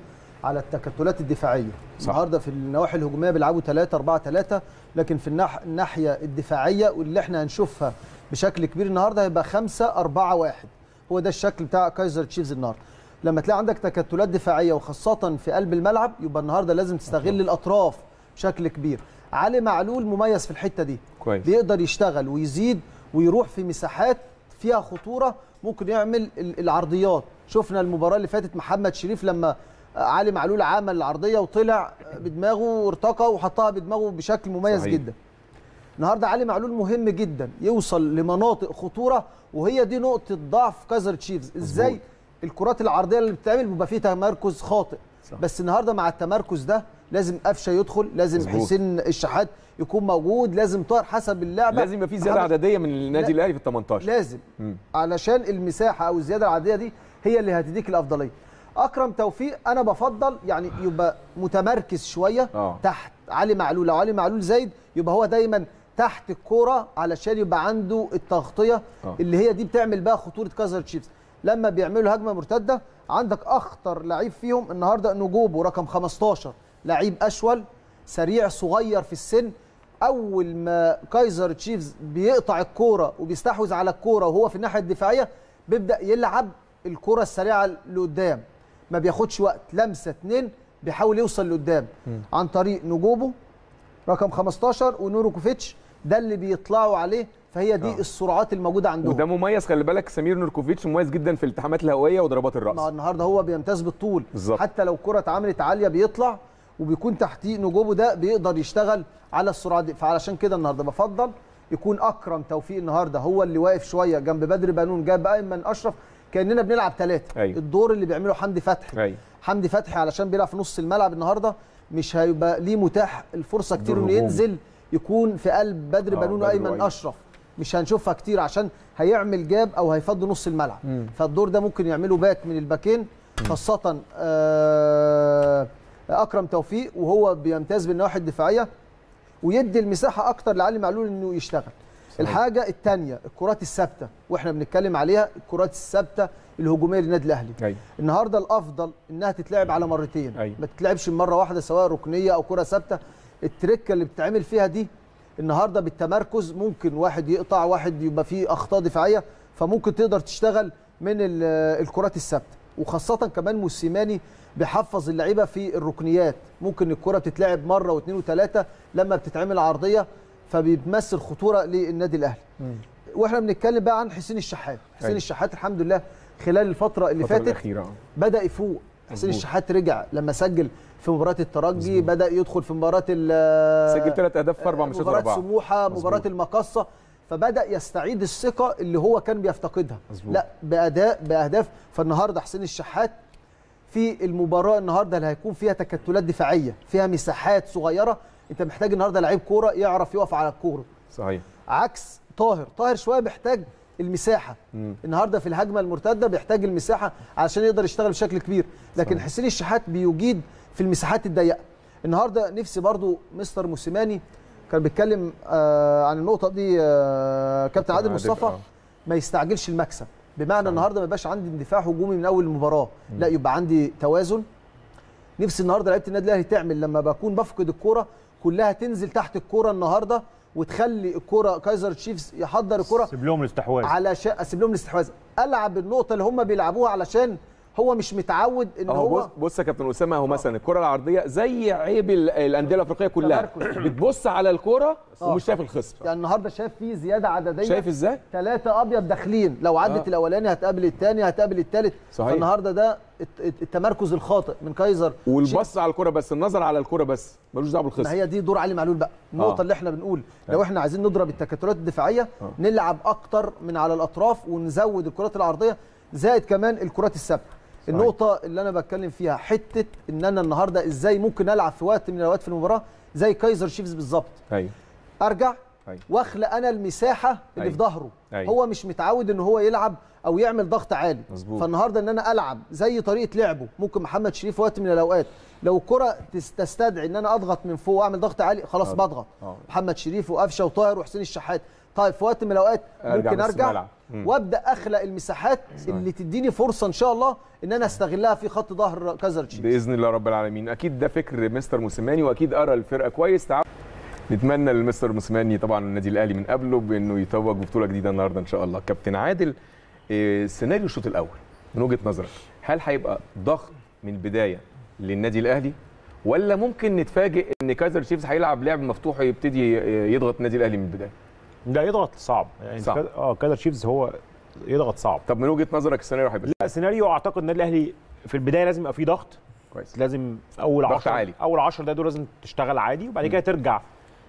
S3: على التكتلات الدفاعيه
S1: صح.
S3: النهارده في النواحي الهجوميه بيلعبوا 3 4 3 لكن في الناح... الناحيه الدفاعيه واللي احنا هنشوفها بشكل كبير النهارده هيبقى 5 4 1 هو ده الشكل بتاع كايزر تشيفز النهارده لما تلاقي عندك تكتلات دفاعيه وخاصه في قلب الملعب يبقى النهارده لازم تستغل الاطراف بشكل كبير علي معلول مميز في الحته دي
S1: كويس
S3: بيقدر يشتغل ويزيد ويروح في مساحات فيها خطوره ممكن يعمل ال- العرضيات شفنا المباراه اللي فاتت محمد شريف لما علي معلول عمل العرضيه وطلع بدماغه وارتقى وحطها بدماغه بشكل مميز
S1: صحيح.
S3: صحيح. جدا النهارده علي معلول مهم جدا يوصل لمناطق خطوره وهي دي نقطه ضعف كايزر تشيفز ازاي
S1: مظبوط.
S3: الكرات العرضيه اللي بتتعمل بيبقى فيه تمركز خاطئ
S1: صح.
S3: بس النهارده مع التمركز ده لازم قفشه يدخل لازم
S1: مظبوط.
S3: حسين الشحات يكون موجود لازم طاهر حسب اللعبه
S1: لازم يبقى في زياده
S3: محمد-
S1: عدديه من النادي
S3: لا.
S1: الاهلي في ال 18
S3: لازم
S1: مم.
S3: علشان المساحه او الزياده العاديه دي هي اللي هتديك الافضليه اكرم توفيق انا بفضل يعني يبقى متمركز شويه
S1: آه.
S3: تحت علي معلول لو علي معلول زايد يبقى هو دايما تحت الكوره علشان يبقى عنده التغطيه
S1: آه.
S3: اللي هي دي بتعمل بقى خطوره كازر تشيفز لما بيعملوا هجمه مرتده عندك اخطر لعيب فيهم النهارده نجوبه رقم 15 لعيب اشول سريع صغير في السن اول ما كايزر تشيفز بيقطع الكوره وبيستحوذ على الكوره وهو في الناحيه الدفاعيه بيبدا يلعب الكره السريعه لقدام ما بياخدش وقت لمسه اتنين بيحاول يوصل لقدام عن طريق نجوبه رقم 15 ونوروكوفيتش ده اللي بيطلعوا عليه فهي دي
S1: آه.
S3: السرعات الموجوده عندهم
S1: وده مميز خلي بالك سمير نوركوفيتش مميز جدا في الالتحامات الهوائيه وضربات
S3: ما
S1: الراس
S3: النهارده هو بيمتاز بالطول
S1: بالظبط.
S3: حتى لو كرة اتعملت عاليه بيطلع وبيكون تحتيه نجوبه ده بيقدر يشتغل على السرعه دي فعلشان كده النهارده بفضل يكون اكرم توفيق النهارده هو اللي واقف شويه جنب بدر بنون جنب ايمن اشرف كاننا بنلعب ثلاثه
S1: أيوة.
S3: الدور اللي بيعمله حمدي فتحي
S1: ايوه
S3: حمدي فتحي علشان بيلعب في نص الملعب النهارده مش هيبقى ليه متاح الفرصه كتير
S1: دور
S3: انه
S1: هجومي.
S3: ينزل يكون في قلب بدر
S1: آه،
S3: بنون
S1: بدر
S3: وايمن
S1: وأيمن.
S3: اشرف مش هنشوفها كتير عشان هيعمل جاب او هيفضي نص الملعب فالدور ده ممكن يعمله باك من الباكين خاصه آه، اكرم توفيق وهو بيمتاز بالنواحي الدفاعيه ويدي المساحه اكتر لعلي معلول انه يشتغل الحاجه الثانيه الكرات الثابته واحنا بنتكلم عليها الكرات الثابته الهجوميه للنادي الاهلي
S1: ايوه
S3: النهارده الافضل انها تتلعب على مرتين
S1: أيوة.
S3: ما تتلعبش مره واحده سواء ركنيه او كره ثابته التركه اللي بتتعمل فيها دي النهارده بالتمركز ممكن واحد يقطع واحد يبقى فيه اخطاء دفاعيه فممكن تقدر تشتغل من ال- الكرات الثابته وخاصه كمان موسيماني بيحفظ اللعيبه في الركنيات ممكن الكره بتتلعب مره واثنين وثلاثه لما بتتعمل عرضيه فبيمثل خطوره للنادي الاهلي واحنا بنتكلم بقى عن حسين الشحات حسين
S1: أيوة.
S3: الشحات الحمد لله خلال الفتره اللي
S1: الفتره
S3: فاتت
S1: الاخيره آه.
S3: بدا يفوق حسين
S1: مظبوط.
S3: الشحات رجع لما سجل في مباراه الترجي بدا يدخل في مباراه ال-
S1: سجل ثلاث اهداف في اربع ماتشات ورا
S3: مباراه
S1: بعض
S3: سموحه
S1: مظبوط.
S3: مباراه المقصه فبدا يستعيد الثقه اللي هو كان بيفتقدها
S1: مظبوط.
S3: لا باداء باهداف فالنهارده حسين الشحات في المباراه النهارده اللي هيكون فيها تكتلات دفاعيه فيها مساحات صغيره انت محتاج النهارده لعيب كوره يعرف يقف على الكوره
S1: صحيح
S3: عكس طاهر طاهر شويه بيحتاج المساحه
S1: مم.
S3: النهارده في الهجمه المرتده بيحتاج المساحه علشان يقدر يشتغل بشكل كبير لكن
S1: صحيح.
S3: حسين الشحات بيجيد في المساحات الضيقه النهارده نفسي برضو مستر موسيماني كان بيتكلم آه عن النقطه دي آه كابتن عادل مصطفى
S1: آه.
S3: ما يستعجلش المكسب بمعنى
S1: صحيح.
S3: النهارده ما يبقاش عندي اندفاع هجومي من اول المباراه لا يبقى عندي توازن نفسي النهارده لعيبه النادي الاهلي تعمل لما بكون بفقد الكوره كلها تنزل تحت الكوره النهارده وتخلي الكوره كايزر تشيفز يحضر الكوره
S6: سيب لهم الاستحواذ
S3: علشان اسيب لهم الاستحواذ العب النقطه اللي هم بيلعبوها علشان هو مش متعود ان
S1: اهو بص
S3: هو
S1: بص يا كابتن اسامه اهو مثلا الكره العرضيه زي عيب ال- الانديه الافريقيه كلها
S3: تمركز.
S1: بتبص على الكره
S3: آه.
S1: ومش شايف الخصم
S3: يعني النهارده شايف فيه زياده عدديه
S1: شايف ازاي
S3: ثلاثة أبيض داخلين لو عدت
S1: آه.
S3: الأولاني هتقابل الثاني هتقابل الثالث
S1: صحيح.
S3: فالنهارده ده الت- الت- التمركز الخاطئ من كايزر
S1: والبص على الكره بس النظر على الكره بس ملوش دعوه
S3: ما
S1: بالخصم
S3: هي دي دور علي معلول بقى النقطه
S1: آه.
S3: اللي احنا بنقول لو احنا عايزين نضرب التكتلات الدفاعيه
S1: آه.
S3: نلعب اكتر من على الاطراف ونزود الكرات العرضيه زائد كمان الكرات الثابته النقطه اللي انا بتكلم فيها حته ان انا النهارده ازاي ممكن العب في وقت من الاوقات في المباراه زي كايزر شيفز بالظبط
S1: ايوه
S3: ارجع
S1: أيوة.
S3: واخلق انا المساحه اللي
S1: أيوة.
S3: في ظهره
S1: أيوة.
S3: هو مش متعود ان هو يلعب او يعمل ضغط عالي
S1: مظبوط.
S3: فالنهارده ان انا العب زي طريقه لعبه ممكن محمد شريف في وقت من الاوقات لو الكره تس- تستدعي ان انا اضغط من فوق واعمل ضغط عالي خلاص
S1: آه.
S3: بضغط
S1: آه.
S3: محمد شريف وقفشه وطاهر وحسين الشحات طيب في وقت من الاوقات
S1: أرجع
S3: ممكن
S1: نص
S3: ارجع
S1: ملعب. مم.
S3: وابدا اخلق المساحات اللي تديني فرصه ان شاء الله ان انا استغلها في خط ظهر كايزر تشيفز
S1: باذن الله رب العالمين اكيد ده فكر مستر موسيماني واكيد قرا الفرقه كويس تعال نتمنى لمستر موسيماني طبعا النادي الاهلي من قبله بانه يتوج ببطوله جديده النهارده ان شاء الله كابتن عادل إيه، سيناريو الشوط الاول من وجهه نظرك هل هيبقى ضغط من البدايه للنادي الاهلي ولا ممكن نتفاجئ ان كايزر تشيفز هيلعب لعب مفتوح ويبتدي يضغط النادي الاهلي من البدايه
S6: لا يضغط صعب يعني
S1: صعب.
S6: كده- اه كايزر تشيفز هو يضغط صعب
S1: طب من وجهه نظرك السيناريو هيبقى
S6: لا سيناريو اعتقد النادي الاهلي في البدايه لازم يبقى فيه ضغط
S1: كويس
S6: لازم في اول
S1: ضغط
S6: 10
S1: عالي.
S6: اول 10 دقايق دول لازم تشتغل عادي وبعد كده ترجع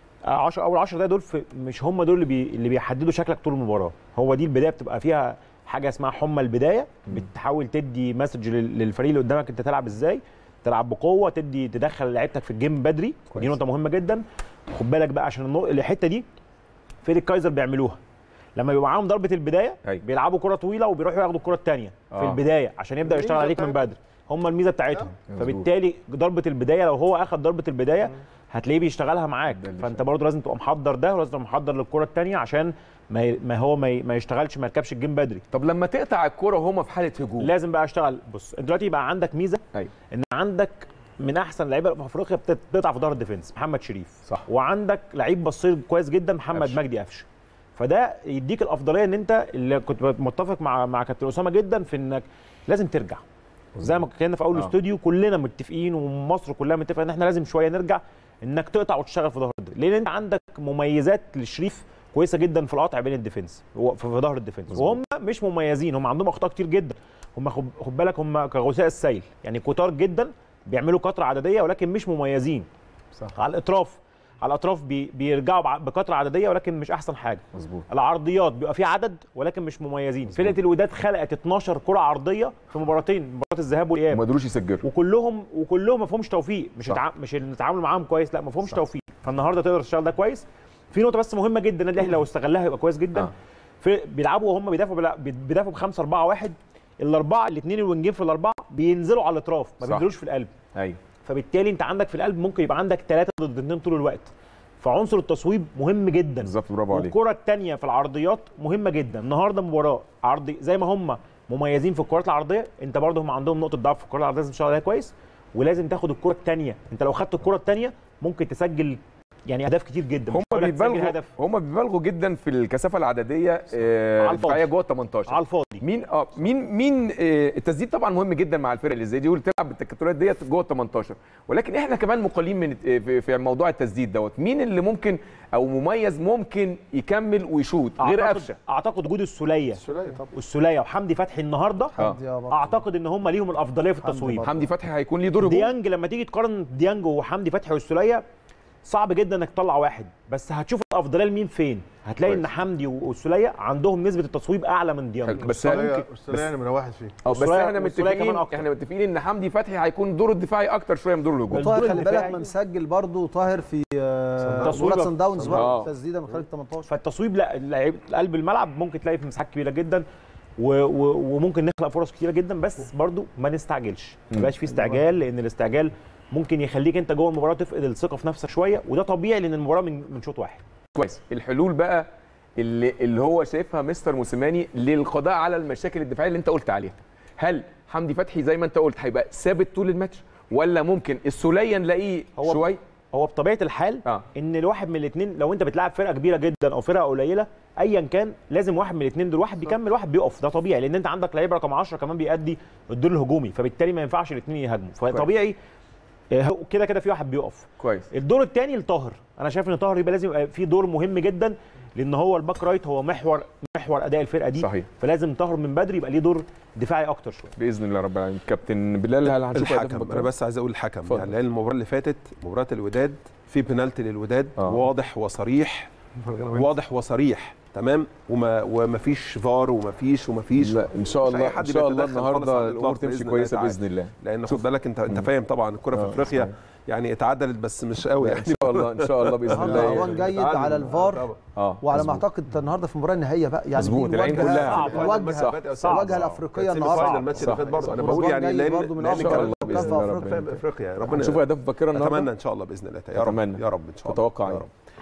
S6: 10 اول 10 دقايق دول في مش هم دول اللي, بي اللي بيحددوا شكلك طول المباراه هو دي البدايه بتبقى فيها حاجه اسمها حمى البدايه بتحاول تدي مسج لل- للفريق اللي قدامك انت تلعب ازاي تلعب بقوه تدي تدخل لعيبتك في الجيم بدري
S1: كويس.
S6: دي نقطه مهمه جدا خد بالك بقى عشان النق- الحته دي فريق كايزر بيعملوها لما بيبقى معاهم ضربه البدايه
S1: أيوة.
S6: بيلعبوا كره طويله وبيروحوا ياخدوا الكره الثانيه في
S1: آه.
S6: البدايه عشان يبدا يشتغل عليك من بدري هم الميزه بتاعتهم
S1: مظبوط.
S6: فبالتالي ضربه البدايه لو هو اخذ ضربه البدايه هتلاقيه بيشتغلها معاك
S1: ده اللي
S6: فانت برضه لازم تبقى محضر ده ولازم تبقى محضر للكره الثانيه عشان ما ي- ما هو ما ي- ما يشتغلش ما يركبش الجيم بدري
S1: طب لما تقطع الكوره وهما في حاله هجوم
S6: لازم بقى اشتغل بص انت دلوقتي يبقى عندك ميزه
S1: ايوه
S6: ان عندك من احسن اللعيبه في افريقيا بت- بتقطع في ظهر الديفنس محمد شريف
S1: صح.
S6: وعندك لعيب بصير كويس جدا محمد
S1: قفشه.
S6: مجدي قفشه فده يديك الافضليه ان انت اللي كنت متفق مع مع كابتن اسامه جدا في انك لازم ترجع زي ما كنا في اول
S1: آه.
S6: الاستوديو كلنا متفقين ومصر كلها متفقه ان احنا لازم شويه نرجع انك تقطع وتشتغل في ظهر الديفنس لان انت عندك مميزات لشريف كويسه جدا في القطع بين الديفنس هو في في ظهر الديفنس
S1: مظبوط.
S6: وهم مش مميزين هم عندهم اخطاء كتير جدا هم خد خد بالك هم كغثاء السيل يعني كتار جدا بيعملوا كتره عدديه ولكن مش مميزين
S1: صح
S6: على الاطراف على الاطراف بي بيرجعوا بع- بكتره عدديه ولكن مش احسن حاجه
S1: مظبوط
S6: العرضيات بيبقى في عدد ولكن مش مميزين فرقه الوداد خلقت 12 كره عرضيه في مباراتين مباراه الذهاب والاياب
S1: وما قدروش يسجلوا
S6: وكلهم وكلهم ما فيهمش توفيق مش
S1: صح.
S6: التع... مش التعامل معاهم كويس لا ما فيهمش
S1: صح.
S6: توفيق فالنهارده تقدر تشتغل ده كويس في نقطه بس مهمه جدا النادي الاهلي لو استغلها يبقى كويس جدا
S1: آه.
S6: في بيلعبوا وهم بيدافعوا بلا- بيدافعوا ب 5 4 1 الاربعه الاثنين الوينجين في الاربعه بينزلوا على الاطراف ما
S1: صح.
S6: بينزلوش في القلب
S1: ايوه
S6: فبالتالي انت عندك في القلب ممكن يبقى عندك ثلاثه ضد اثنين طول الوقت فعنصر التصويب مهم جدا
S1: بالظبط برافو عليك
S6: والكره الثانيه في العرضيات مهمه جدا النهارده مباراه عرضي زي ما هم مميزين في الكرات العرضيه انت برضه هم عندهم نقطه ضعف في الكرات العرضيه لازم تشتغل عليها كويس ولازم تاخد الكره الثانيه انت لو خدت الكره الثانيه ممكن تسجل يعني اهداف كتير جدا مش
S1: هم
S6: هقول لك تسجل
S1: بيبالغوا
S6: هدف
S1: هم بيبالغوا جدا في الكثافه العدديه آه،
S6: على الفاضي.
S1: الدفاعيه جوه ال 18
S6: على الفاضي
S1: مين اه مين مين آه التسديد طبعا مهم جدا مع الفرق اللي زي دي وتلعب بالتكتلات ديت جوه ال 18 ولكن احنا كمان مقلين من آه، في, في موضوع التسديد دوت مين اللي ممكن او مميز ممكن يكمل ويشوط غير
S6: اعتقد
S1: قفشه
S6: اعتقد وجود السوليه
S2: السولية طبعا
S6: والسوليه وحمدي فتحي النهارده
S1: اه
S6: اعتقد ان هم ليهم الافضليه في التصويب
S1: حمدي فتحي هيكون ليه دور هجوم
S6: ديانج لما تيجي تقارن ديانج وحمدي فتحي والسوليه صعب جدا انك تطلع واحد بس هتشوف الافضليه لمين فين هتلاقي
S1: كويس.
S6: ان حمدي والسوليه عندهم نسبه التصويب اعلى من ديانج
S1: حلو. بس
S2: السولية
S1: ممكن
S2: السولية نمرة واحد فيه
S1: اه بس
S6: والسولية-
S1: احنا
S6: والسولية كمان
S1: متفقين
S6: أكتر.
S1: احنا متفقين ان حمدي فتحي هيكون دوره الدفاعي اكتر شويه من دوره الهجوم
S6: الدور
S3: طاهر خلي بالك
S6: الدفاعي.
S3: ما مسجل برضه طاهر في آه،
S6: تصويبة.
S3: مباراة سان داونز
S1: آه.
S3: بقى تسديده من خارج 18
S6: فالتصويب لا اللعيب- قلب الملعب ممكن تلاقي في مساحات كبيره جدا و و وممكن نخلق فرص كتيره جدا بس برضو ما نستعجلش ما يبقاش في استعجال لان الاستعجال ممكن يخليك انت جوه المباراه تفقد الثقه في نفسك شويه وده طبيعي لان المباراه من من شوط واحد
S1: كويس الحلول بقى اللي اللي هو شايفها مستر موسيماني للقضاء على المشاكل الدفاعيه اللي انت قلت عليها هل حمدي فتحي زي ما انت قلت هيبقى ثابت طول الماتش ولا ممكن السوليه نلاقيه
S6: هو-
S1: شويه
S6: هو بطبيعه الحال
S1: اه
S6: ان الواحد من الاثنين لو انت بتلعب فرقه كبيره جدا او فرقه قليله ايا كان لازم واحد من الاثنين دول واحد بيكمل واحد بيقف ده طبيعي لان انت عندك لعيب رقم 10 كمان بيأدي الدور الهجومي فبالتالي ما ينفعش الاثنين يهاجموا فطبيعي آه، هو كده كده في واحد بيقف
S1: كويس
S6: الدور الثاني لطاهر انا شايف ان طاهر يبقى لازم يبقى في دور مهم جدا لان هو الباك رايت هو محور محور اداء الفرقه دي
S1: صحيح.
S6: فلازم طاهر من بدري يبقى ليه دور دفاعي اكتر شويه
S1: باذن الله رب العالمين كابتن بلال هل هنشوف أهداف
S4: الحكم
S1: بكرة؟
S4: انا بس عايز اقول الحكم
S1: اتفضل.
S4: يعني لان المباراه اللي فاتت مباراه الوداد في بنالتي للوداد
S1: آه.
S4: واضح وصريح واضح وصريح تمام وما وما فيش فار وما فيش وما فيش
S1: لا ان شاء
S4: مش أي
S1: الله
S4: حد
S1: ان شاء الله
S4: بيتدخل خالص على
S1: النهارده
S4: الإطلاق
S1: الامور تمشي
S4: بإذن الله
S1: كويسه
S4: تعالى.
S1: باذن الله
S4: لان خد بالك انت انت فاهم طبعا الكره
S1: آه،
S4: في افريقيا
S1: صحيح.
S4: يعني اتعدلت بس مش قوي
S1: ان
S4: يعني
S1: شاء الله ان شاء الله باذن
S3: النهارده
S1: الله
S3: عوان جيد على الفار
S1: اه
S3: وعلى ما
S1: مظبوط.
S3: اعتقد النهارده في المباراه النهائيه بقى يعني
S1: مظبوط،
S3: دي
S1: العين
S3: الواجهة-
S1: كلها.
S3: الواجهه
S1: صح.
S3: الواجهه الافريقيه النهارده
S4: الماتش
S1: صح.
S4: اللي فات برضه انا
S3: صح.
S4: بقول يعني
S3: جاي
S4: لان
S3: برضه من
S4: لان
S3: أفريقيا.
S1: ان شاء
S4: كان
S1: الله
S3: كان
S1: باذن
S3: في
S1: الله
S3: أفريقيا.
S1: ربنا
S4: في افريقيا ربنا
S1: هنشوف اهداف بكره النهارده
S4: اتمنى ان شاء الله باذن الله يا رب
S1: أتمنى.
S4: يا رب ان شاء الله
S1: تتوقع
S4: يا
S1: إيه؟
S4: رب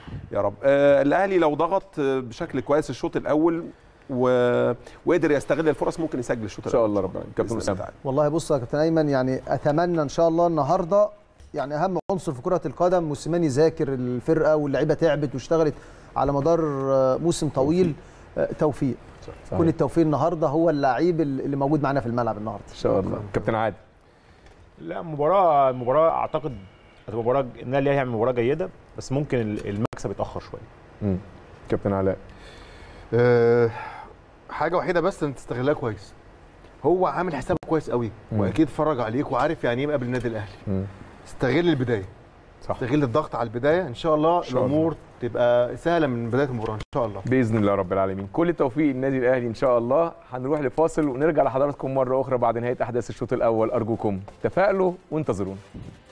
S4: يا رب آه الاهلي لو ضغط آه، بشكل كويس الشوط الاول و... وقدر يستغل الفرص ممكن يسجل الشوط
S1: ان شاء
S4: الأول.
S1: الله رب العالمين كابتن
S4: بإذن
S1: اسامه
S4: الله تعالى.
S3: والله بص يا كابتن ايمن يعني اتمنى ان شاء الله النهارده يعني اهم عنصر في كره القدم موسيماني ذاكر الفرقه واللعيبه تعبت واشتغلت على مدار آه، موسم طويل آه، توفيق يكون التوفيق النهارده هو اللعيب اللي موجود معانا في الملعب النهارده
S1: ان شاء الله كابتن عادل
S6: لا مباراه مباراه اعتقد هتبقى مباراه النادي الاهلي هيعمل مباراه جيده بس ممكن المكسب يتاخر شويه
S1: مم. كابتن علاء
S2: أه حاجه وحيده بس انت تستغلها كويس هو عامل حسابه كويس قوي
S1: مم.
S2: واكيد اتفرج عليك وعارف يعني ايه يقابل النادي الاهلي
S1: مم.
S2: استغل البدايه
S1: صح
S2: استغل الضغط على البدايه ان شاء الله
S1: شاء الله.
S2: الامور تبقى سهله من بدايه المباراه ان شاء الله
S1: باذن الله رب العالمين كل التوفيق للنادي الاهلي ان شاء الله هنروح لفاصل ونرجع لحضراتكم مره اخرى بعد نهايه احداث الشوط الاول ارجوكم تفائلوا وانتظرونا